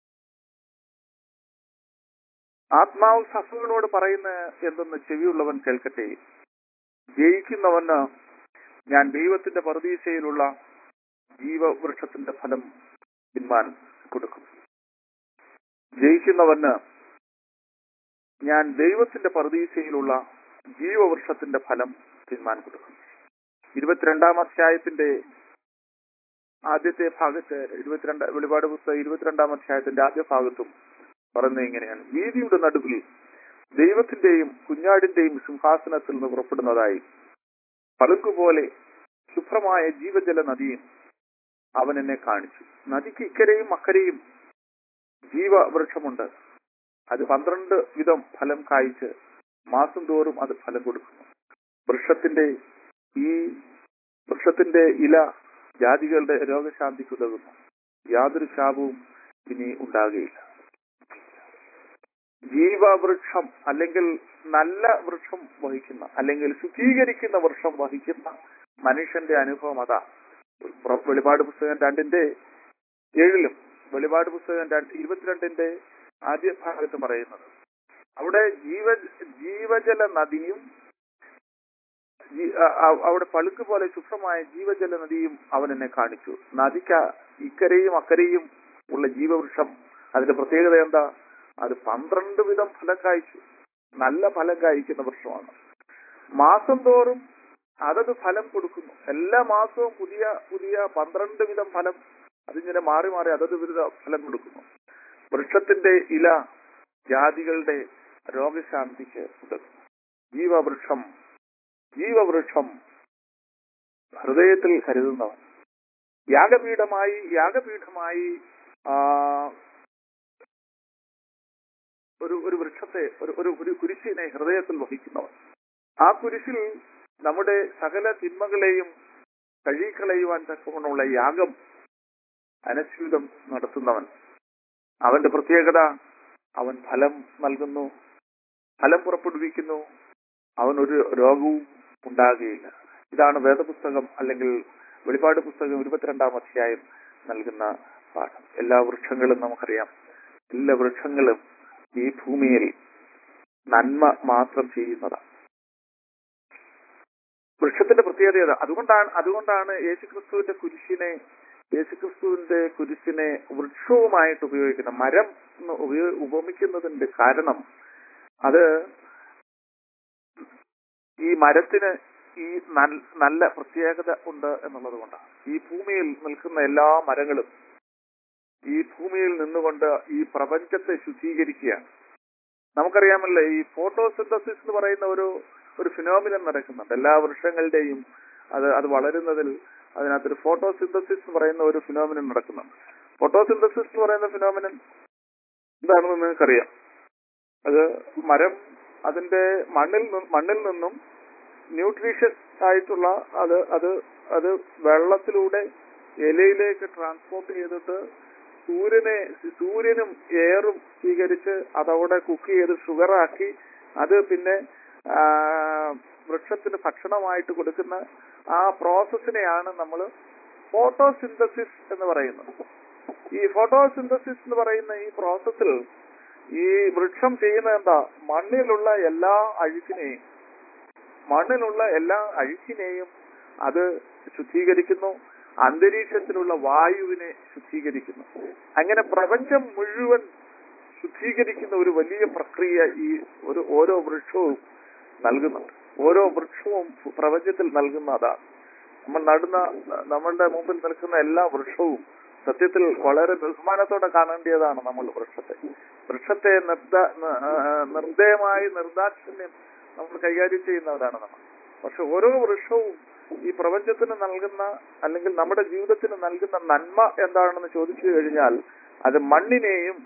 ആത്മാവ് സഭകളോട് പറയുന്ന എന്തെന്ന് ചെവിയുള്ളവൻ കേൾക്കട്ടെ ജയിക്കുന്നവന് ഞാൻ ദൈവത്തിന്റെ പരദീസയിലുള്ള ജീവവൃക്ഷത്തിന്റെ ഫലം തിന്മാൻ കൊടുക്കും ജയിക്കുന്നവന് ഞാൻ ദൈവത്തിന്റെ പരദീസയിലുള്ള ജീവവൃക്ഷത്തിന്റെ ഫലം തിന്മാൻ കൊടുക്കും ഇരുപത്തിരണ്ടാം അധ്യായത്തിന്റെ ആദ്യത്തെ ഭാഗത്ത് ഇരുപത്തിരണ്ട് വെളിപാട് പുസ്തകം ഇരുപത്തിരണ്ടാം അധ്യായത്തിന്റെ ആദ്യ ഭാഗത്തും പറയുന്നത് ഇങ്ങനെയാണ് വീതിയുടെ നടുവിൽ ദൈവത്തിന്റെയും കുഞ്ഞാടിന്റെയും സിംഹാസനത്തിൽ നിന്ന് പുറപ്പെടുന്നതായി പളുക്കുപോലെ ശുഭ്രമായ ജീവജല നദിയും അവൻ എന്നെ കാണിച്ചു നദിക്ക് ഇക്കരെയും അക്കരെയും ജീവവൃക്ഷമുണ്ട് അത് പന്ത്രണ്ട് വിധം ഫലം കായ്ച്ച് മാസം തോറും അത് ഫലം കൊടുക്കുന്നു വൃക്ഷത്തിന്റെ ഈ വൃക്ഷത്തിന്റെ ഇല ജാതികളുടെ രോഗശാന്തിക്ക് ഉതകുന്നു യാതൊരു ശാപവും ഇനി ഉണ്ടാകുകയില്ല ജീവവൃക്ഷം അല്ലെങ്കിൽ നല്ല വൃക്ഷം വഹിക്കുന്ന അല്ലെങ്കിൽ ശുദ്ധീകരിക്കുന്ന വൃക്ഷം വഹിക്കുന്ന മനുഷ്യന്റെ അനുഭവം അതാ പുറ- വെളിപാട് പുസ്തകം രണ്ടിന്റെ ഏഴിലും വെളിപാട് പുസ്തകം രണ്ട് ഇരുപത്തിരണ്ടിന്റെ ആദ്യ ഭാഗത്ത് പറയുന്നത് അവിടെ ജീവ ജീവജല നദിയും ജീ- അ- അ- അവിടെ പളുക്ക് പോലെ ശുഭ്രമായ ജീവജല നദിയും അവൻ എന്നെ കാണിച്ചു നദിക്ക് ഇക്കരെയും അക്കരെയും ഉള്ള ജീവവൃക്ഷം അതിന്റെ പ്രത്യേകത എന്താ അത് പന്ത്രണ്ട് വിധം ഫലം കായ്ച്ചു നല്ല ഫലം കായ്ക്കുന്ന വൃക്ഷമാണ് മാസം തോറും അതത് ഫലം കൊടുക്കുന്നു എല്ലാ മാസവും പുതിയ പുതിയ പന്ത്രണ്ട് വിധം ഫലം അതിങ്ങനെ മാറി മാറി അതത് വിധ ഫലം കൊടുക്കുന്നു വൃക്ഷത്തിന്റെ ഇല ജാതികളുടെ രോഗശാന്തിക്ക് ഉതകുന്നു ജീവവൃക്ഷം ജീവവൃക്ഷം ഹൃദയത്തിൽ കരുതുന്നവൻ യാഗപീഠമായി യാഗപീഠമായി ആ, ഒരു ഒരു വൃക്ഷത്തെ ഒരു ഒരു ഒരു കുരിശിനെ ഹൃദയത്തിൽ വഹിക്കുന്നവൻ ആ കുരിശിൽ നമ്മുടെ സകല തിന്മകളെയും കഴുകിക്കളയുവാൻ തക്കവണ്ണമുള്ള യാഗം അനശ്യൂതം നടത്തുന്നവൻ അവന്റെ പ്രത്യേകത അവൻ ഫലം നൽകുന്നു ഫലം പുറപ്പെടുവിക്കുന്നു അവൻ ഒരു രോഗവും ഉണ്ടാകുകയില്ല ഇതാണ് വേദപുസ്തകം അല്ലെങ്കിൽ വെളിപാട് പുസ്തകം ഇരുപത്തിരണ്ടാം അധ്യായം നൽകുന്ന പാഠം എല്ലാ വൃക്ഷങ്ങളും നമുക്കറിയാം എല്ലാ വൃക്ഷങ്ങളും ഈ ഭൂമിയിൽ നന്മ മാത്രം ചെയ്യുന്നതാണ് വൃക്ഷത്തിന്റെ പ്രത്യേകത ഏതാ? അതുകൊണ്ടാണ് അതുകൊണ്ടാണ് യേശുക്രിസ്തുവിന്റെ കുരിശിനെ യേശുക്രിസ്തുവിന്റെ കുരിശിനെ വൃക്ഷവുമായിട്ട് ഉപയോഗിക്കുന്നത് മരം എന്ന് ഉപയോ- ഉപമിക്കുന്നതിന്റെ കാരണം അത് ഈ മരത്തിന് ഈ നൽ- നല്ല പ്രത്യേകത ഉണ്ട് എന്നുള്ളത് കൊണ്ടാണ് ഈ ഭൂമിയിൽ നിൽക്കുന്ന എല്ലാ മരങ്ങളും ഈ ഭൂമിയിൽ നിന്നുകൊണ്ട് ഈ പ്രപഞ്ചത്തെ ശുദ്ധീകരിക്കുകയാണ് നമുക്കറിയാമല്ലോ ഈ ഫോട്ടോസിന്തസിസ് എന്ന് പറയുന്ന ഒരു ഒരു ഫിനോമിനൻ നടക്കുന്നുണ്ട് എല്ലാ വൃക്ഷങ്ങളുടെയും അത് അത് വളരുന്നതിൽ അതിനകത്തൊരു ഫോട്ടോസിന്തസിസ് എന്ന് പറയുന്ന ഒരു ഫിനോമിനൻ നടക്കുന്നുണ്ട് ഫോട്ടോസിന്തസിസ് എന്ന് പറയുന്ന ഫിനോമിനൻ എന്താണെന്ന് നിങ്ങൾക്കറിയാം അത് മരം അതിന്റെ മണ്ണിൽ നി- മണ്ണിൽ നിന്നും ന്യൂട്രീഷ്യസ് ആയിട്ടുള്ള അത് അത് അത് വെള്ളത്തിലൂടെ ഇലയിലേക്ക് ട്രാൻസ്പോർട്ട് ചെയ്തിട്ട് സൂര്യനെ സൂര്യനും എയറും സ്വീകരിച്ച് അതവിടെ കുക്ക് ചെയ്ത് ഷുഗറാക്കി അത് പിന്നെ ആ, വൃക്ഷത്തിന് ഭക്ഷണമായിട്ട് കൊടുക്കുന്ന ആ പ്രോസസ്സിനെയാണ് നമ്മൾ ഫോട്ടോസിന്തസിസ് എന്ന് പറയുന്നത് ഈ ഫോട്ടോസിന്തസിസ് എന്ന് പറയുന്ന ഈ പ്രോസസ്സിൽ ഈ വൃക്ഷം ചെയ്യുന്നത് എന്താ മണ്ണിലുള്ള എല്ലാ അഴുക്കിനെയും മണ്ണിലുള്ള എല്ലാ അഴുക്കിനെയും അത് ശുദ്ധീകരിക്കുന്നു അന്തരീക്ഷത്തിലുള്ള വായുവിനെ ശുദ്ധീകരിക്കുന്നു അങ്ങനെ പ്രപഞ്ചം മുഴുവൻ ശുദ്ധീകരിക്കുന്ന ഒരു വലിയ പ്രക്രിയ ഈ ഒരു ഓരോ വൃക്ഷവും നൽകുന്നുണ്ട് ഓരോ വൃക്ഷവും പ്രപഞ്ചത്തിൽ നൽകുന്ന അതാണ് നമ്മൾ നടുന്ന നമ്മളുടെ മുമ്പിൽ നിൽക്കുന്ന എല്ലാ വൃക്ഷവും സത്യത്തിൽ വളരെ ബഹുമാനത്തോടെ കാണേണ്ടതാണ് നമ്മൾ വൃക്ഷത്തെ വൃക്ഷത്തെ നിർദ്ദ ന- ആ, നിർദ്ദയമായി നിർദാക്ഷിണ്യം നമ്മൾ കൈകാര്യം ചെയ്യുന്നവരാണ് നമ്മൾ പക്ഷെ ഓരോ വൃക്ഷവും ഈ പ്രപഞ്ചത്തിന് നൽകുന്ന അല്ലെങ്കിൽ നമ്മുടെ ജീവിതത്തിന് നൽകുന്ന നന്മ എന്താണെന്ന് ചോദിച്ചു കഴിഞ്ഞാൽ അത് മണ്ണിനെയും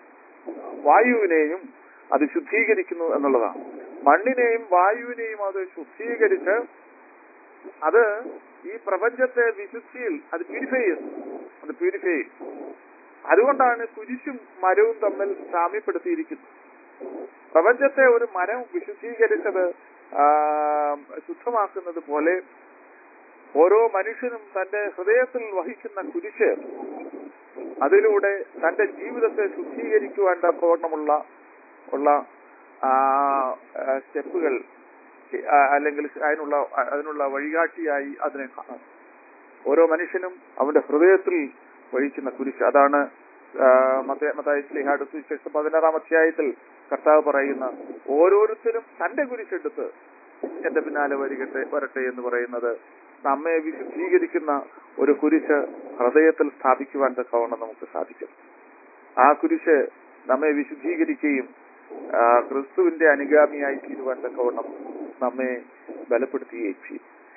വായുവിനെയും അത് ശുദ്ധീകരിക്കുന്നു എന്നുള്ളതാണ് മണ്ണിനെയും വായുവിനെയും അത് ശുദ്ധീകരിച്ച് അത് ഈ പ്രപഞ്ചത്തെ വിശുദ്ധിയിൽ അത് പ്യൂരിഫൈ ചെയ്യുന്നു അത് പ്യൂരിഫൈ ചെയ്യും അതുകൊണ്ടാണ് കുരിശും മരവും തമ്മിൽ സാമ്യപ്പെടുത്തിയിരിക്കുന്നത് പ്രപഞ്ചത്തെ ഒരു മരം വിശുദ്ധീകരിച്ചത് ആ, ശുദ്ധമാക്കുന്നത് പോലെ ഓരോ മനുഷ്യനും തന്റെ ഹൃദയത്തിൽ വഹിക്കുന്ന കുരിശ് അതിലൂടെ തന്റെ ജീവിതത്തെ ശുദ്ധീകരിക്കുവാൻ തക്കവണ്ണമുള്ള ഉള്ള ആ, ആ, സ്റ്റെപ്പുകൾ ആ, അല്ലെങ്കിൽ അതിനുള്ള അതിനുള്ള വഴികാട്ടിയായി അതിനെ കാണാം ഓരോ മനുഷ്യനും അവന്റെ ഹൃദയത്തിൽ വഹിക്കുന്ന കുരിശ് അതാണ് മത്തായി സ്ലിഹാട് സുവിശേഷം പതിനാറാം അധ്യായത്തിൽ കർത്താവ് പറയുന്ന ഓരോരുത്തരും തന്റെ കുരിശെടുത്ത് എന്റെ പിന്നാലെ വരികട്ടെ വരട്ടെ എന്ന് പറയുന്നത് നമ്മെ വിശുദ്ധീകരിക്കുന്ന ഒരു കുരിശ് ഹൃദയത്തിൽ സ്ഥാപിക്കുവാൻ തക്കവണ്ണം നമുക്ക് സാധിക്കും ആ കുരിശ് നമ്മെ വിശുദ്ധീകരിക്കുകയും ആ, ക്രിസ്തുവിന്റെ അനുഗാമിയായി തീരുവാൻ തക്കവണ്ണം നമ്മെ ബലപ്പെടുത്തുകയും ചെയ്യും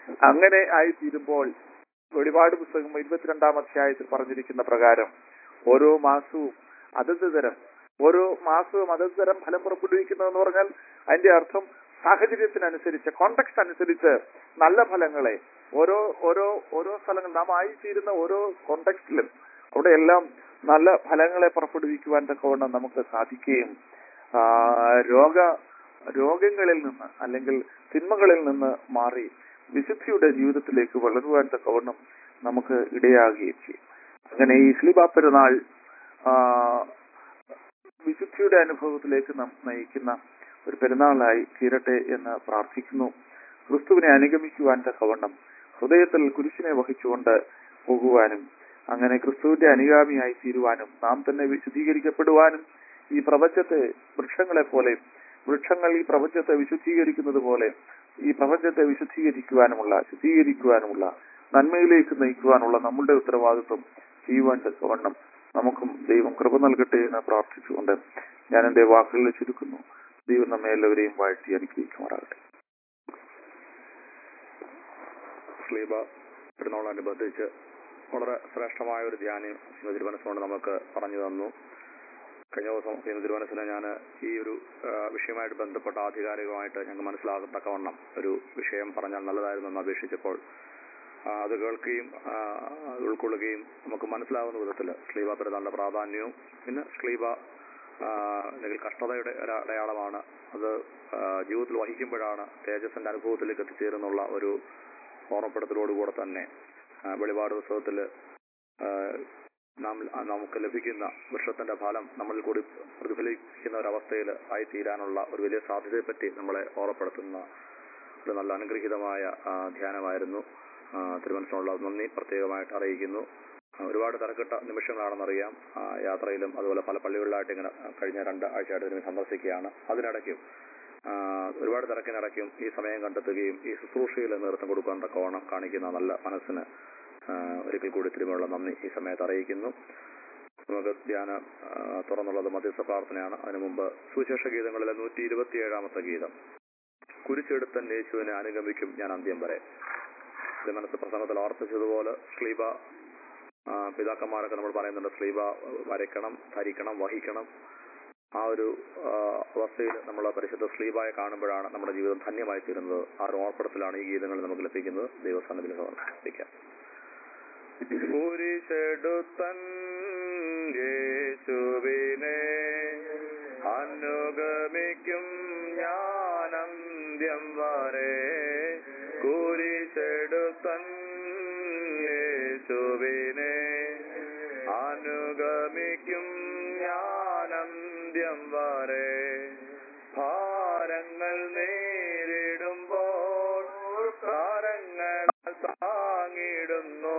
അങ്ങനെ ആയിത്തീരുമ്പോൾ വെളിപാട് പുസ്തകം ഇരുപത്തിരണ്ടാം അധ്യായത്തിൽ പറഞ്ഞിരിക്കുന്ന പ്രകാരം ഓരോ മാസവും അതത് തരം ഓരോ മാസവും അതത് തരം ഫലം പുറപ്പെടുവിക്കുന്നതെന്ന് പറഞ്ഞാൽ അതിന്റെ അർത്ഥം സാഹചര്യത്തിനനുസരിച്ച് കോണ്ടക്സ്റ്റ് അനുസരിച്ച് നല്ല ഫലങ്ങളെ ഓരോ ഓരോ ഓരോ സ്ഥലങ്ങൾ നാം ആയിത്തീരുന്ന ഓരോ കോണ്ടക്സ്റ്റിലും അവിടെയെല്ലാം നല്ല ഫലങ്ങളെ പുറപ്പെടുവിക്കുവാൻ തക്കവണ്ണം നമുക്ക് സാധിക്കുകയും ആ, രോഗ രോഗങ്ങളിൽ നിന്ന് അല്ലെങ്കിൽ തിന്മകളിൽ നിന്ന് മാറി വിശുദ്ധിയുടെ ജീവിതത്തിലേക്ക് വളരുവാൻ തക്കവണ്ണം നമുക്ക് ഇടയാകുകയും ചെയ്യും അങ്ങനെ ഈ സ്ലിബാ പെരുന്നാൾ ആ, വിശുദ്ധിയുടെ അനുഭവത്തിലേക്ക് നാം നയിക്കുന്ന ഒരു പെരുന്നാളായി തീരട്ടെ എന്ന് പ്രാർത്ഥിക്കുന്നു ക്രിസ്തുവിനെ അനുഗമിക്കുവാൻ തക്കവണ്ണം ഹൃദയത്തിൽ കുരിശിനെ വഹിച്ചുകൊണ്ട് പോകുവാനും അങ്ങനെ ക്രിസ്തുവിന്റെ അനുഗാമിയായി തീരുവാനും നാം തന്നെ വിശുദ്ധീകരിക്കപ്പെടുവാനും ഈ പ്രപഞ്ചത്തെ വൃക്ഷങ്ങളെ പോലെ വൃക്ഷങ്ങൾ ഈ പ്രപഞ്ചത്തെ വിശുദ്ധീകരിക്കുന്നത് പോലെ ഈ പ്രപഞ്ചത്തെ വിശുദ്ധീകരിക്കുവാനുമുള്ള ശുദ്ധീകരിക്കുവാനുമുള്ള നന്മയിലേക്ക് നയിക്കുവാനുള്ള നമ്മുടെ ഉത്തരവാദിത്വം ചെയ്യുവാൻ തക്കവണ്ണം നമുക്കും ദൈവം കൃപ നൽകട്ടെ എന്ന് പ്രാർത്ഥിച്ചുകൊണ്ട് ഞാൻ എന്റെ വാക്കുകളിൽ ചുരുക്കുന്നു ദൈവം നമ്മെ എല്ലാവരെയും വാഴ്ത്തി അനുഗ്രഹിക്കുമാറാകട്ടെ സ്ലീബ പെരുന്നാളനുബന്ധിച്ച് വളരെ ശ്രേഷ്ഠമായ ഒരു ധ്യാനം ശ്രീമതി തിരുവനന്തപുരം നമുക്ക് പറഞ്ഞു തന്നു കഴിഞ്ഞ ദിവസം ശ്രീമതി തിരുവനന്തപുരം ഞാൻ ഈ ഒരു ആ, വിഷയമായിട്ട് ബന്ധപ്പെട്ട ആധികാരികമായിട്ട് ഞങ്ങൾക്ക് മനസ്സിലാകത്തക്കവണ്ണം ഒരു വിഷയം പറഞ്ഞാൽ നല്ലതായിരുന്നു എന്ന് അപേക്ഷിച്ചപ്പോൾ ആ, അത് കേൾക്കുകയും ആ, അത് ഉൾക്കൊള്ളുകയും നമുക്ക് മനസ്സിലാകുന്ന വിധത്തിൽ സ്ലീബ പെരുന്നാളിന്റെ പ്രാധാന്യവും പിന്നെ സ്ലീബ ആ, അല്ലെങ്കിൽ കഷ്ടതയുടെ ഒരു അടയാളമാണ് അത് ആ, ജീവിതത്തിൽ വഹിക്കുമ്പോഴാണ് തേജസ്സിന്റെ അനുഭവത്തിലേക്ക് എത്തിച്ചേരുന്നുള്ള ഒരു ഓർമ്മപ്പെടുത്തലോടുകൂടെ തന്നെ ആ, വെളിപാട് പുസ്തകത്തിൽ നാം ആ, നമുക്ക് ലഭിക്കുന്ന വൃക്ഷത്തിന്റെ ഫലം നമ്മളിൽ കൂടി പ്രതിഫലിക്കുന്ന ഒരവസ്ഥയിൽ ആയിത്തീരാനുള്ള ഒരു വലിയ സാധ്യതയെപ്പറ്റി നമ്മളെ ഓർമ്മപ്പെടുത്തുന്ന ഒരു നല്ല അനുഗ്രഹീതമായ ആ, ധ്യാനമായിരുന്നു ആ, തിരുമനസിനുള്ള നന്ദി പ്രത്യേകമായിട്ട് അറിയിക്കുന്നു ആ, ഒരുപാട് തിരക്കിട്ട നിമിഷങ്ങളാണെന്നറിയാം ആ, യാത്രയിലും അതുപോലെ പല പള്ളികളിലായിട്ട് ഇങ്ങനെ ആ, കഴിഞ്ഞ രണ്ട് ആഴ്ചയായിട്ട് ഇതിനെ സന്ദർശിക്കുകയാണ് അതിനിടയ്ക്കും ആ, ഒരുപാട് തിരക്കിനിടയ്ക്കും ഈ സമയം കണ്ടെത്തുകയും ഈ ശുശ്രൂഷയിൽ നേതൃത്വം കൊടുക്കാൻ തക്കവണ്ണം കാണിക്കുന്ന നല്ല മനസ്സിന് ആ, ഒരിക്കൽ കൂടി തിരുമുള്ള നന്ദി ഈ സമയത്ത് അറിയിക്കുന്നു നമുക്ക് ധ്യാനം ആ, തുറന്നുള്ളത് മധ്യസ്ഥ പ്രാർത്ഥനയാണ് അതിനു മുമ്പ് സുവിശേഷ ഗീതങ്ങളിലെ നൂറ്റി ഇരുപത്തിയേഴാമത്തെ ഗീതം കുരിശെടുത്തൻ യേശുവിനെ അനുഗമിക്കും ഞാൻ അന്ത്യം വരെ മനസ്സ് പ്രസംഗത്തിൽ ഓർപ്പിച്ചതുപോലെ സ്ലീബ ആ, പിതാക്കന്മാരൊക്കെ നമ്മൾ പറയുന്നുണ്ട് സ്ലീബ വരയ്ക്കണം ധരിക്കണം വഹിക്കണം ആ ഒരു ആ, അവസ്ഥയിൽ നമ്മൾ പരിശുദ്ധ സ്ലീബായെ കാണുമ്പോഴാണ് നമ്മുടെ ജീവിതം ധന്യമായി തീരുന്നത് ആ ഒരു ഓർപ്പെടുത്തലാണ് ഈ ഗീതങ്ങൾ നമുക്ക് ലഭിക്കുന്നത് ദൈവസ്ഥാനത്തിൽ സമർപ്പിക്കാം കുരിശെടുത്തൻ യേശുവിനെ അനുഗമിക്കും ഞാൻ അന്ത്യം വരെ കുരിശെടുത്തൻ യേശുവിനെ അനുഗമിക്കും ഞാൻ അന്ത്യം വരെ ഭാരങ്ങൾ നേരിടുമ്പോൾ ഭാരങ്ങൾ താങ്ങിടുന്നു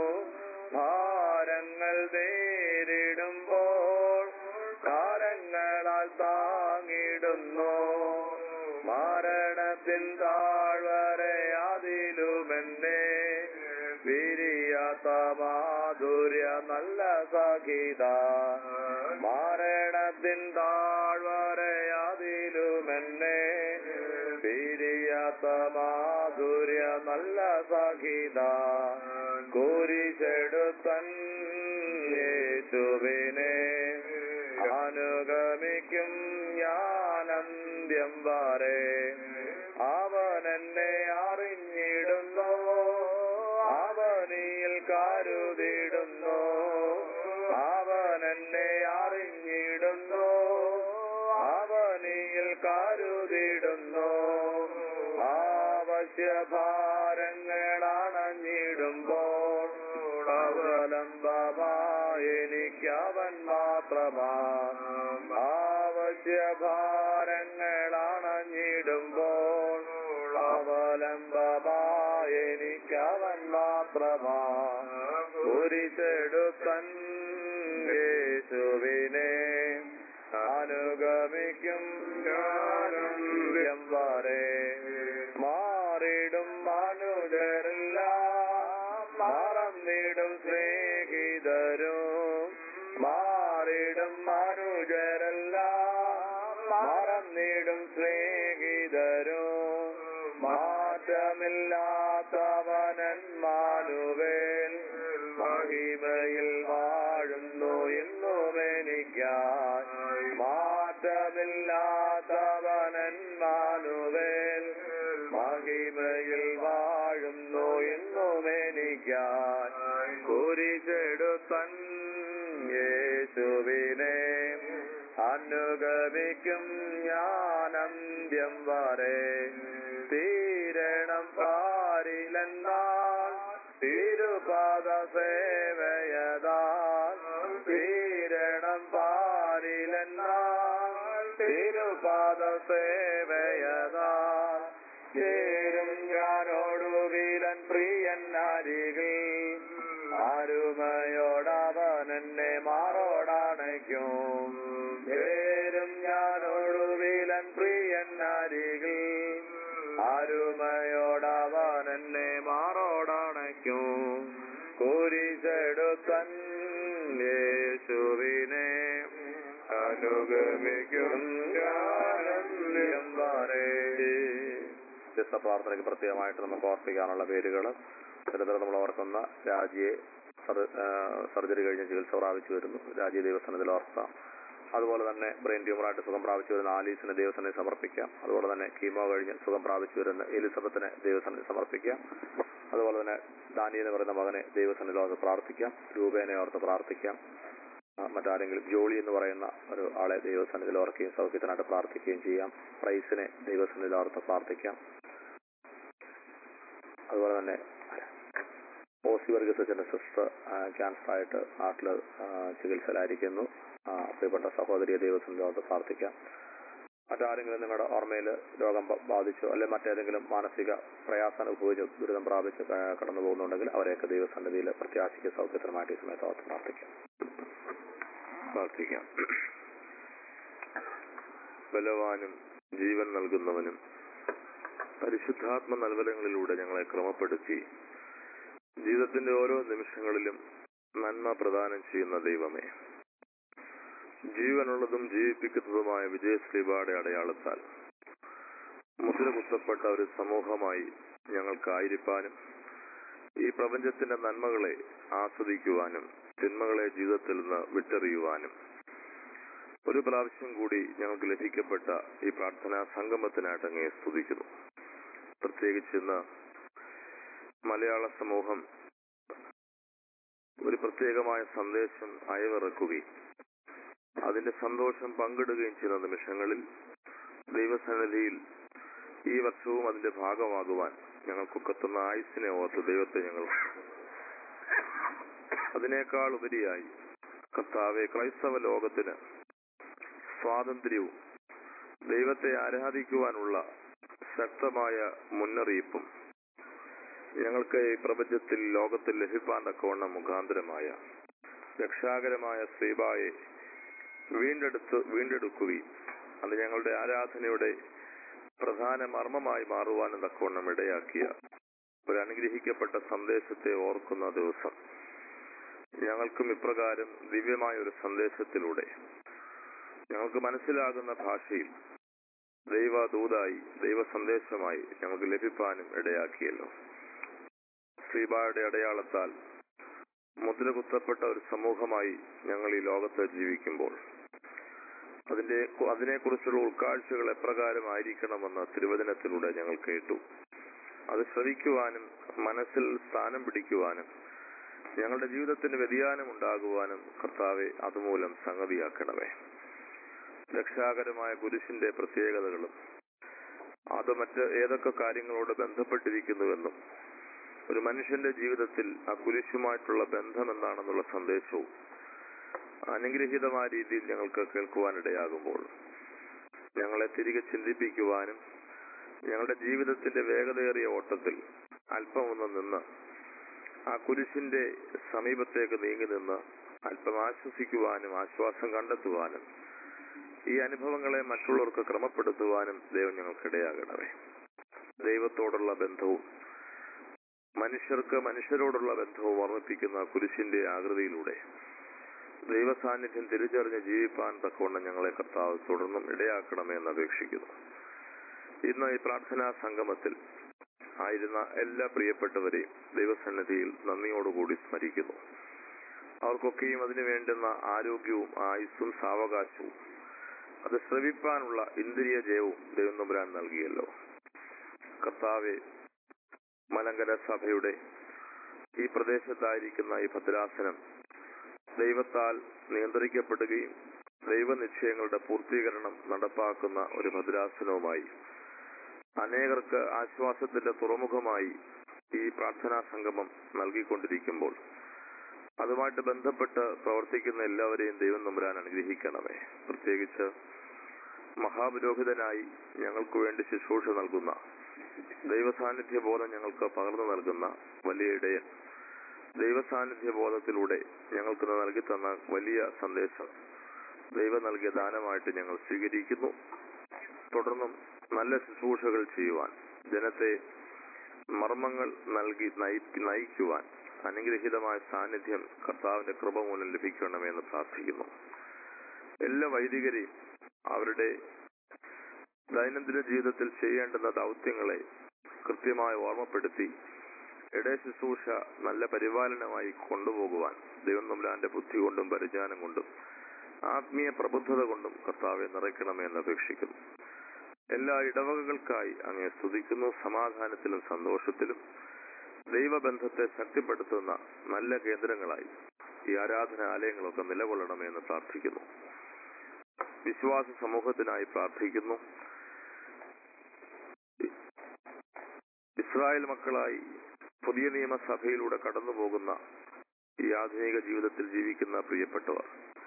ഭാരങ്ങൾ നേരിടുമ്പോൾ ഭാരങ്ങളാൽ താങ്ങിടുന്നു മരണത്തിൻ താഴ്വരെ അതിലുമെന്നെ വിരിയാത്ത മാധുര്യ നല്ല സഖിത മരണത്തിൻ താഴ്വരെ അതിലുമെന്നെ വിരിയാത്ത മാധുര്യ നല്ല സഖിത കുരിശെടുത്തൻ യേശുവിനെ അനുഗമിക്കും ഞാൻ അന്ത്യം വരെ അവൻ എന്നെ അറിഞ്ഞിടുന്നു അവനിൽ കരുതിടുന്നു അവൻ എന്നെ അറിഞ്ഞിടുന്നു അവനിൽ കരുതിടുന്നു ആവശ്യഭാരങ്ങൾ അണഞ്ഞിടുമ്പോൾ അവലംബമായി എനിക്കവൻ മാത്രമാ ആവശ്യഭാരങ്ങൾ അണഞ്ഞിടുമ്പോൾ അവലംബമായി എനിക്കവൻ മാത്രമാ കുരിശെടുത്തൻ യേശുവിനെ അനുഗമിക്കും ഞാനും വരെ മാറിടും മനുജരെല്ലാം മറന്നിടും സ്നേഹിതരും മാറിടും മനുജരെല്ലാം മറന്നിടും സ്നേഹിതരും മാറ്റ മാറ്റമില്ലാത്തവനന്മാനുവേൽ മഹിമയിൽ വാഴുന്നു എന്നും എനിക്കായി മാറ്റമില്ലാത്തവനന്മാനുവേൽ മഹിമയിൽ വാഴുന്നു എന്നും എനിക്കായി കുരിശെടുത്തൻ യേശുവിനെ അനുഗമിക്കും ഞാൻ അന്ത്യം വരെ തീരണം പാരിലെന്നാൽ തിരുപാദ സേവയതാൽ തീരണം പാരിലെന്നാൽ തിരുപാദ സേവയതാൽ ചേരും ഞാനോടുവിലൻ പ്രിയൻ അരികിൽ ആരുമയോടവൻ എന്നെ മാറോടണയ്ക്കും ചേരും ഞാനോടുവിലൻ പ്രിയൻ അരികിൽ ആരുമയോടവൻ എന്നെ മാറോടണയ്ക്കും കുരിശെടുത്തൻ യേശുവിനെ അനുഗമിക്കും ഞാനന്ത്യം വരെ വ്യത്യസ്ത പ്രാർത്ഥനയ്ക്ക് പ്രത്യേകമായിട്ട് നമുക്ക് ഓർപ്പിക്കാനുള്ള പേരുകൾ നിരന്തരം നമ്മൾ ഓർക്കുന്ന രാജിയെ സർജറി കഴിഞ്ഞ് ചികിത്സ പ്രാപിച്ചു വരുന്നു രാജ്യ ദൈവസ്ഥാനത്തിൽ ഓർക്കാം അതുപോലെ തന്നെ ബ്രെയിൻ ട്യൂമറായിട്ട് സുഖം പ്രാപിച്ചു വരുന്ന ആലീസിന് ദൈവസ്ഥാനത്തിൽ സമർപ്പിക്കാം അതുപോലെ തന്നെ കീമോ കഴിഞ്ഞ് സുഖം പ്രാപിച്ചു വരുന്ന എലിസബത്തിനെ ദൈവസ്ഥാനത്തിൽ സമർപ്പിക്കാം അതുപോലെ തന്നെ ദാനി എന്ന് പറയുന്ന മകനെ ദൈവസ്ഥാനത്തിൽ ഓർത്ത് പ്രാർത്ഥിക്കാം രൂപേനെ ഓർത്ത് പ്രാർത്ഥിക്കാം ആ, മറ്റാരെങ്കിലും ജോളി എന്ന് പറയുന്ന ഒരു ആളെ ദൈവസന്നിധിയിൽ ഓർക്കുകയും സൗഖ്യത്തിനായിട്ട് പ്രാർത്ഥിക്കുകയും ചെയ്യാം പ്രൈസിനെ ദൈവസന്നിധിയിൽ ഓർത്ത് പ്രാർത്ഥിക്കാം അതുപോലെ തന്നെ ഓസി വർഗീസ് അച്ഛൻ്റെ സിസ്റ്റർ ക്യാൻസർ ആയിട്ട് നാട്ടിൽ ചികിത്സയിലായിരിക്കുന്നു ആ, പ്രിയപ്പെട്ട സഹോദരിയെ ദൈവസന്നിധിയിൽ ഓർത്ത് പ്രാർത്ഥിക്കാം മറ്റാരെങ്കിലും നിങ്ങളുടെ ഓർമ്മയിൽ രോഗം ബ- ബാധിച്ചോ അല്ലെ മറ്റേതെങ്കിലും മാനസിക പ്രയാസം അനുഭവിച്ച് ദുരിതം പ്രാപിച്ച് ക- കടന്നു പോകുന്നുണ്ടെങ്കിൽ അവരെയൊക്കെ ദൈവസന്നിധിയിൽ പ്രത്യാശിക്ക് സൗഖ്യത്തിനുമായിട്ട് ഈ സമയത്ത് ഓർത്ത് പ്രാർത്ഥിക്കാം പ്രാർത്ഥിക്കാം ബലവാനും ജീവൻ നൽകുന്നവനും പരിശുദ്ധാത്മ നൽവലങ്ങളിലൂടെ ഞങ്ങളെ ക്രമപ്പെടുത്തി ജീവിതത്തിന്റെ ഓരോ നിമിഷങ്ങളിലും നന്മ പ്രദാനം ചെയ്യുന്ന ദൈവമേ ജീവനുള്ളതും ജീവിപ്പിക്കുന്നതുമായ വിജയശ്രീപാടെ അടയാളത്താൽ മുദ്ര കുത്തപ്പെട്ട ഒരു സമൂഹമായി ഞങ്ങൾക്കായിരിക്കാനും ഈ പ്രപഞ്ചത്തിന്റെ നന്മകളെ ആസ്വദിക്കുവാനും തിന്മകളെ ജീവിതത്തിൽ നിന്ന് വിട്ടെറിയുവാനും ഒരു പ്രാവശ്യം കൂടി ഞങ്ങൾക്ക് ലഭിക്കപ്പെട്ട ഈ പ്രാർത്ഥനാ സംഗമത്തിനായിട്ട് അങ്ങേ സ്തുതിക്കുന്നു പ്രത്യേകിച്ച് ഇന്ന് മലയാള സമൂഹം ഒരു പ്രത്യേകമായ സന്ദേശം അയവിറക്കുകയും അതിന്റെ സന്തോഷം പങ്കിടുകയും ചെയ്യുന്ന നിമിഷങ്ങളിൽ ദൈവസന്നിധിയിൽ ഈ വർഷവും അതിന്റെ ഭാഗമാകുവാൻ ഞങ്ങൾക്കൊക്കത്തുന്ന ആയുസിനെ ഓർത്ത് ദൈവത്തെ ഞങ്ങൾ അതിനേക്കാൾ ഉപരിയായി കർത്താവെ ക്രൈസ്തവ ലോകത്തിന് സ്വാതന്ത്ര്യവും ദൈവത്തെ ആരാധിക്കുവാനുള്ള ശക്തമായ മുന്നറിയിപ്പും ഞങ്ങൾക്ക് ഈ പ്രപഞ്ചത്തിൽ ലോകത്തിൽ ലഭിപ്പാൻ തക്കവണ്ണം മുഖാന്തരമായ രക്ഷാകരമായ ശ്രീബായെ വീണ്ടെടുത്ത് വീണ്ടെടുക്കുകയും അത് ഞങ്ങളുടെ ആരാധനയുടെ പ്രധാന മർമ്മമായി മാറുവാനും തക്കവണ്ണം ഇടയാക്കിയ ഒരു അനുഗ്രഹിക്കപ്പെട്ട സന്ദേശത്തെ ഓർക്കുന്ന ദിവസം ഞങ്ങൾക്കും ഇപ്രകാരം ദിവ്യമായ ഒരു സന്ദേശത്തിലൂടെ ഞങ്ങൾക്ക് മനസ്സിലാകുന്ന ഭാഷയിൽ ദൈവദൂതായി ദൈവ സന്ദേശമായി ഞങ്ങൾക്ക് ലഭിപ്പാനും ഇടയാക്കിയല്ലോ ശ്രീബായുടെ അടയാളത്താൽ മുദ്ര കുത്തപ്പെട്ട ഒരു സമൂഹമായി ഞങ്ങൾ ഈ ലോകത്ത് ജീവിക്കുമ്പോൾ അതിന്റെ അതിനെക്കുറിച്ചുള്ള ഉൾക്കാഴ്ചകൾ എപ്രകാരമായിരിക്കണമെന്ന് തിരുവചനത്തിലൂടെ ഞങ്ങൾ കേട്ടു അത് ശ്രവിക്കുവാനും മനസ്സിൽ സ്ഥാനം പിടിക്കുവാനും ഞങ്ങളുടെ ജീവിതത്തിന് വ്യതിയാനം ഉണ്ടാകുവാനും കർത്താവെ അതുമൂലം സംഗതിയാക്കണമേ രക്ഷാകരമായ കുരിശിന്റെ പ്രത്യേകതകളും അത് മറ്റ് ഏതൊക്കെ കാര്യങ്ങളോട് ബന്ധപ്പെട്ടിരിക്കുന്നുവെന്നും ഒരു മനുഷ്യന്റെ ജീവിതത്തിൽ ആ കുരിശുമായിട്ടുള്ള ബന്ധം എന്താണെന്നുള്ള സന്ദേശവും അനുഗ്രഹീതമായ രീതിയിൽ ഞങ്ങൾക്ക് കേൾക്കുവാനിടയാകുമ്പോൾ ഞങ്ങളെ തിരികെ ചിന്തിപ്പിക്കുവാനും ഞങ്ങളുടെ ജീവിതത്തിന്റെ വേഗതയേറിയ ഓട്ടത്തിൽ അല്പം ഒന്ന് നിന്ന് ആ കുരിശിന്റെ സമീപത്തേക്ക് നീങ്ങി നിന്ന് അല്പം ആശ്വസിക്കുവാനും ആശ്വാസം കണ്ടെത്തുവാനും ഈ അനുഭവങ്ങളെ മറ്റുള്ളവർക്ക് ക്രമപ്പെടുത്തുവാനും ദൈവം ഞങ്ങൾക്കിടയാകണമേ ദൈവത്തോടുള്ള ബന്ധവും മനുഷ്യർക്ക് മനുഷ്യരോടുള്ള ബന്ധവും വർദ്ധിപ്പിക്കുന്ന കുരിശിന്റെ ആകൃതിയിലൂടെ ദൈവ സാന്നിധ്യം തിരിച്ചറിഞ്ഞ് ജീവിപ്പാൻ തക്കവണ്ണം ഞങ്ങളെ കർത്താവ് തുടർന്നും ഇടയാക്കണമേ എന്ന് അപേക്ഷിക്കുന്നു ഇന്ന് ഈ പ്രാർത്ഥനാ സംഗമത്തിൽ ആയിരുന്ന എല്ലാ പ്രിയപ്പെട്ടവരെയും ദൈവസന്നിധിയിൽ നന്ദിയോടുകൂടി സ്മരിക്കുന്നു അവർക്കൊക്കെയും അതിനു വേണ്ടുന്ന ആരോഗ്യവും ആയുസ്സും സാവകാശവും അത് ശ്രവിപ്പാനുള്ള ഇന്ദ്രിയ ജയവും ദൈവം നമ്പുരാൻ നൽകിയല്ലോ കർത്താവെ മലങ്കര സഭയുടെ ഈ പ്രദേശത്തായിരിക്കുന്ന ഈ ഭദ്രാസനം ദൈവത്താൽ നിയന്ത്രിക്കപ്പെടുകയും ദൈവനിശ്ചയങ്ങളുടെ പൂർത്തീകരണം നടപ്പാക്കുന്ന ഒരു ഭദ്രാസനവുമായി അനേകർക്ക് ആശ്വാസത്തിന്റെ തുറമുഖമായി ഈ പ്രാർത്ഥനാ സംഗമം നൽകിക്കൊണ്ടിരിക്കുമ്പോൾ അതുമായിട്ട് ബന്ധപ്പെട്ട് പ്രവർത്തിക്കുന്ന എല്ലാവരെയും ദൈവം നമ്പുരാൻ അനുഗ്രഹിക്കണമേ പ്രത്യേകിച്ച് മഹാപുരോഹിതനായി ഞങ്ങൾക്ക് വേണ്ടി ശുശ്രൂഷ നൽകുന്ന ദൈവസാന്നിധ്യ ബോധം ഞങ്ങൾക്ക് പകർന്നു നൽകുന്ന വലിയ ഇടയൻ ദൈവസാന്നിധ്യ ബോധത്തിലൂടെ ഞങ്ങൾക്ക് നൽകി തന്ന വലിയ സന്ദേശം ദൈവം നൽകിയ ദാനമായിട്ട് ഞങ്ങൾ സ്വീകരിക്കുന്നു തുടർന്നും നല്ല ശുശ്രൂഷകൾ ചെയ്യുവാൻ ജനത്തെ മർമ്മങ്ങൾ നൽകി നയി- നയിക്കുവാൻ അനുഗ്രഹീതമായ സാന്നിധ്യം കർത്താവിന്റെ കൃപ മൂലം ലഭിക്കണമെന്ന് പ്രാർത്ഥിക്കുന്നു എല്ലാ വൈദികരെയും അവരുടെ ദൈനംദിന ജീവിതത്തിൽ ചെയ്യേണ്ടുന്ന ദൗത്യങ്ങളെ കൃത്യമായി ഓർമ്മപ്പെടുത്തി ഇടയ ശുശ്രൂഷ നല്ല പരിപാലനമായി കൊണ്ടുപോകുവാൻ ദൈവം തമ്പുരാന്റെ ബുദ്ധി കൊണ്ടും പരിജ്ഞാനം കൊണ്ടും ആത്മീയ പ്രബുദ്ധത കൊണ്ടും കർത്താവെ നിറയ്ക്കണമെന്ന് അപേക്ഷിക്കുന്നു എല്ലാ ഇടവകകൾക്കായി അങ്ങേ സ്തുതിക്കുന്നു സമാധാനത്തിലും സന്തോഷത്തിലും ദൈവബന്ധത്തെ ശക്തിപ്പെടുത്തുന്ന നല്ല കേന്ദ്രങ്ങളായി ഈ ആരാധനാലയങ്ങളൊക്കെ നിലകൊള്ളണമെന്ന് പ്രാർത്ഥിക്കുന്നു വിശ്വാസ സമൂഹത്തിനായി പ്രാർത്ഥിക്കുന്നു ഇസ്രായേൽ മക്കളായി പുതിയ നിയമസഭയിലൂടെ കടന്നുപോകുന്ന ഈ ആധുനിക ജീവിതത്തിൽ ജീവിക്കുന്ന പ്രിയപ്പെട്ടവർ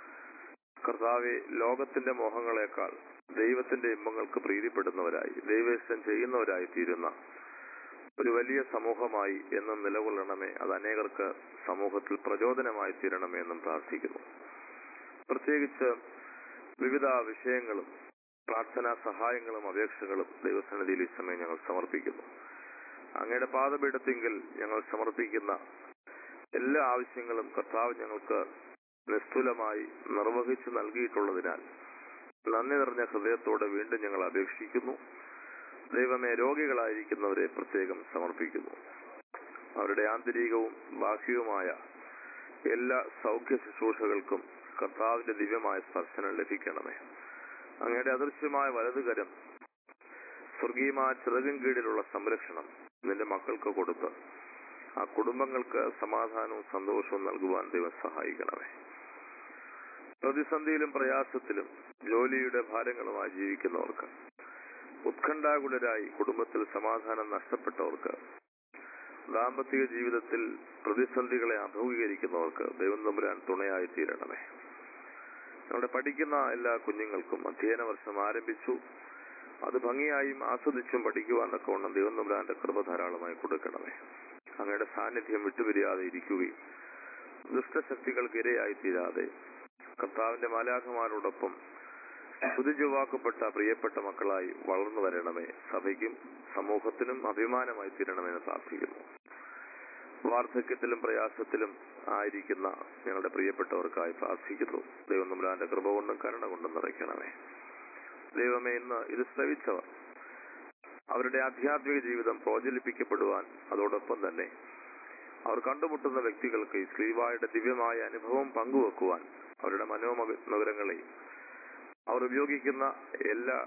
കർത്താവെ ലോകത്തിന്റെ മോഹങ്ങളെക്കാൾ ദൈവത്തിന്റെ ഇമ്പങ്ങൾക്ക് പ്രീതിപ്പെടുന്നവരായി ദൈവേഷ്ടം ചെയ്യുന്നവരായി തീരുന്ന ഒരു വലിയ സമൂഹമായി എന്നും നിലകൊള്ളണമേ അത് അനേകർക്ക് സമൂഹത്തിൽ പ്രചോദനമായി തീരണമേ എന്നും പ്രാർത്ഥിക്കുന്നു പ്രത്യേകിച്ച് വിവിധ വിഷയങ്ങളും പ്രാർത്ഥനാ സഹായങ്ങളും അപേക്ഷകളും ദൈവസന്നിധിയിൽ ഈ സമയം ഞങ്ങൾ സമർപ്പിക്കുന്നു അങ്ങയുടെ പാദപീഠത്തിങ്കിൽ ഞങ്ങൾ സമർപ്പിക്കുന്ന എല്ലാ ആവശ്യങ്ങളും കർത്താവ് ഞങ്ങൾക്ക് നിസ്തുലമായി നിർവഹിച്ചു നൽകിയിട്ടുള്ളതിനാൽ നന്ദി നിറഞ്ഞ ഹൃദയത്തോടെ വീണ്ടും ഞങ്ങൾ അപേക്ഷിക്കുന്നു ദൈവമേ രോഗികളായിരിക്കുന്നവരെ പ്രത്യേകം സമർപ്പിക്കുന്നു അവരുടെ ആന്തരികവും ബാഹ്യവുമായ എല്ലാ സൗഖ്യ ശുശ്രൂഷകൾക്കും കർത്താവിന്റെ ദിവ്യമായ സ്പർശനം ലഭിക്കണമേ അങ്ങയുടെ അദൃശ്യമായ വലതുകരം സ്വർഗീയമായ ചിറകിൻ കീഴിലുള്ള സംരക്ഷണം നിന്റെ മക്കൾക്ക് കൊടുത്ത് ആ കുടുംബങ്ങൾക്ക് സമാധാനവും സന്തോഷവും നൽകുവാൻ ദൈവം സഹായിക്കണമേ പ്രതിസന്ധിയിലും പ്രയാസത്തിലും ജോലിയുടെ ഭാരങ്ങളുമായി ജീവിക്കുന്നവർക്ക് ഉത്കണ്ഠാകുലരായി കുടുംബത്തിൽ സമാധാനം നഷ്ടപ്പെട്ടവർക്ക് ദാമ്പത്തിക ജീവിതത്തിൽ പ്രതിസന്ധികളെ അഭിമുഖീകരിക്കുന്നവർക്ക് ദൈവം തമ്പുരാൻ തുണയായി തീരണമേ നമ്മുടെ പഠിക്കുന്ന എല്ലാ കുഞ്ഞുങ്ങൾക്കും അധ്യയന വർഷം ആരംഭിച്ചു അത് ഭംഗിയായും ആസ്വദിച്ചും പഠിക്കുവാൻ തക്കവണ്ണം ദൈവം തമ്പുരാന്റെ കൃപ ധാരാളമായി കൊടുക്കണമേ അങ്ങയുടെ സാന്നിധ്യം വിട്ടുപിരിയാതെ ഇരിക്കുകയും ദുഷ്ടശക്തികൾക്ക് ഇരയായി തീരാതെ കർത്താവിന്റെ മാലാഖമാരോടൊപ്പം പുതുജുവാക്കപ്പെട്ട പ്രിയപ്പെട്ട മക്കളായി വളർന്നു വരണമേ സഭയ്ക്കും സമൂഹത്തിനും അഭിമാനമായി തീരണമെന്ന് പ്രാർത്ഥിക്കുന്നു വാർദ്ധക്യത്തിലും പ്രയാസത്തിലും ആയിരിക്കുന്ന ഞങ്ങളുടെ പ്രിയപ്പെട്ടവർക്കായി പ്രാർത്ഥിക്കുന്നു ദൈവം നമ്മുടെ കൃപ കൊണ്ടും കരുണ കൊണ്ടും നിറയ്ക്കണമേ ദൈവമേ ഇന്ന് ഇത് ശ്രവിച്ചവർ അവരുടെ ആധ്യാത്മിക ജീവിതം പ്രോജ്വലിപ്പിക്കപ്പെടുവാൻ അതോടൊപ്പം തന്നെ അവർ കണ്ടുമുട്ടുന്ന വ്യക്തികൾക്ക് ഈ ശ്രീവായുടെ ദിവ്യമായ അനുഭവം പങ്കുവെക്കുവാൻ അവരുടെ മനോനഗരങ്ങളെ അവർ ഉപയോഗിക്കുന്ന എല്ലാ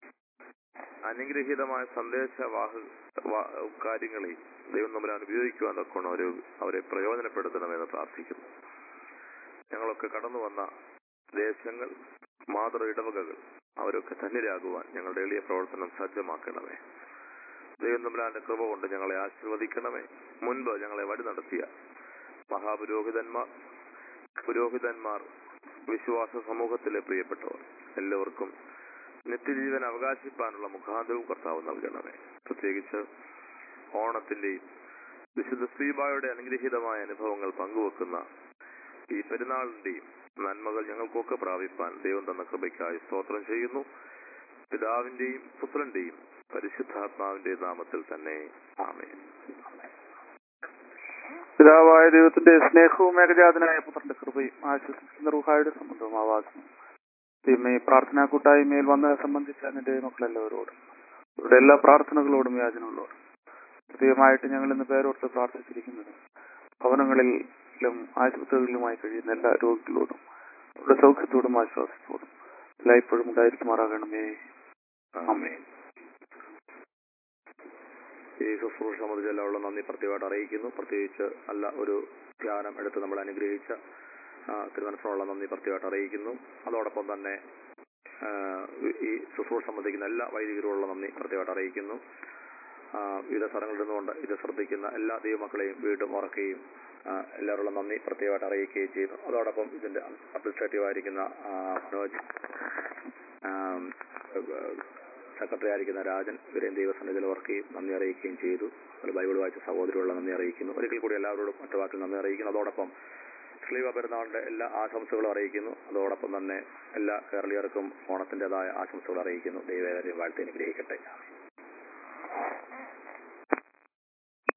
അനുഗ്രഹീതമായ സന്ദേശവാഹ വാ- കാര്യങ്ങളെയും ദൈവം തമ്പുരാൻ ഉപയോഗിക്കുവാൻ തക്കണം അവരെ അവരെ പ്രയോജനപ്പെടുത്തണമെന്ന് പ്രാർത്ഥിക്കുന്നു ഞങ്ങളൊക്കെ കടന്നു വന്ന ദേശങ്ങൾ മാതൃ ഇടവകകൾ അവരൊക്കെ ധന്യരാകുവാൻ ഞങ്ങളുടെ എളിയ പ്രവർത്തനം സജ്ജമാക്കണമേ ദൈവം തമ്പുരാന്റെ കൃപ കൊണ്ട് ഞങ്ങളെ ആശീർവദിക്കണമേ മുൻപ് ഞങ്ങളെ വഴി നടത്തിയ മഹാപുരോഹിതന്മാർ പുരോഹിതന്മാർ വിശ്വാസ സമൂഹത്തിലെ പ്രിയപ്പെട്ടവർ എല്ലാവർക്കും നിത്യജീവൻ അവകാശിപ്പാനുള്ള മുഖാന്തരവും കർത്താവ് നൽകണമേ പ്രത്യേകിച്ച് ഓണത്തിന്റെയും വിശുദ്ധ ശ്രീബായുടെ അനുഗ്രഹീതമായ അനുഭവങ്ങൾ പങ്കുവെക്കുന്ന ഈ പെരുന്നാളിന്റെയും നന്മകൾ ഞങ്ങൾക്കൊക്കെ പ്രാപിപ്പാൻ ദൈവം തന്ന കൃപയ്ക്കായി സ്തോത്രം ചെയ്യുന്നു പിതാവിന്റെയും പുത്രന്റെയും പരിശുദ്ധാത്മാവിന്റെയും നാമത്തിൽ തന്നെ ആമേ പിതാവായ ദൈവത്തിന്റെ സ്നേഹവും ഏകജാതനായ പുത്രന്റെ കൃപയും ആശ്വസിക്കുന്ന റുഹായുടെ സംബന്ധവും ആവാസവും ദൈവമേ ഈ പ്രാർത്ഥനാ കൂട്ടായ്മയിൽ വന്നത് സംബന്ധിച്ച എന്റെ മക്കളെല്ലാവരോടും അവരുടെ എല്ലാ പ്രാർത്ഥനകളോടും യാചനകളോടും പ്രത്യേകമായിട്ട് ഞങ്ങൾ ഇന്ന് പേരോർത്ത് പ്രാർത്ഥിച്ചിരിക്കുന്നത് ഭവനങ്ങളിലും ആശുപത്രികളിലുമായി കഴിയുന്ന എല്ലാ രോഗികളോടും അവരുടെ സൗഖ്യത്തോടും ആശ്വാസത്തോടും എല്ലായ്പ്പോഴും ഉണ്ടായിരിക്കുമാറാകണമേ ആമേൻ ഈ ശുശ്രൂഷ സംബന്ധിച്ച് എല്ലാവരും നന്ദി പ്രത്യേകമായിട്ട് അറിയിക്കുന്നു പ്രത്യേകിച്ച് നല്ല ഒരു ധ്യാനം എടുത്ത് നമ്മൾ അനുഗ്രഹിച്ച ആ, തിരുമനസിനുള്ള നന്ദി പ്രത്യേകമായിട്ട് അറിയിക്കുന്നു അതോടൊപ്പം തന്നെ ആ, ഈ ശുശ്രൂഷ സംബന്ധിക്കുന്ന എല്ലാ വൈദികരോടുള്ള നന്ദി പ്രത്യേകമായിട്ട് അറിയിക്കുന്നു ആ, വിവിധ സ്ഥലങ്ങളിൽ നിന്നുകൊണ്ട് ഇത് ശ്രദ്ധിക്കുന്ന എല്ലാ ദൈവമക്കളെയും വീണ്ടും ഉറക്കുകയും ആ, എല്ലാവരുള്ള നന്ദി പ്രത്യേകമായിട്ട് അറിയിക്കുകയും ചെയ്യുന്നു അതോടൊപ്പം ഇതിന്റെ അഡ്മിനിസ്ട്രേറ്റീവ് ആയിരിക്കുന്ന ആ, മനോജ് ആം, സെക്രട്ടറി ആയിരിക്കുന്ന രാജൻ ഇവരെയും ദൈവസന്നിധിയിൽ ഓർക്കുകയും നന്ദി അറിയിക്കുകയും ചെയ്തു ഒരു ബൈബിൾ വായിച്ച സഹോദരിയുള്ള നന്ദി അറിയിക്കുന്നു ഒരിക്കൽ കൂടി എല്ലാവരോടും മറ്റു വാക്കിൽ നന്ദി അറിയിക്കുന്നു അതോടൊപ്പം സ്ലീവ പെരുന്നാളിന്റെ എല്ലാ ആശംസകളും അറിയിക്കുന്നു അതോടൊപ്പം തന്നെ എല്ലാ കേരളീയർക്കും ഓണത്തിന്റേതായ ആശംസകൾ അറിയിക്കുന്നു ദൈവകാര്യം വാഴ്ത്തി അനുഗ്രഹിക്കട്ടെ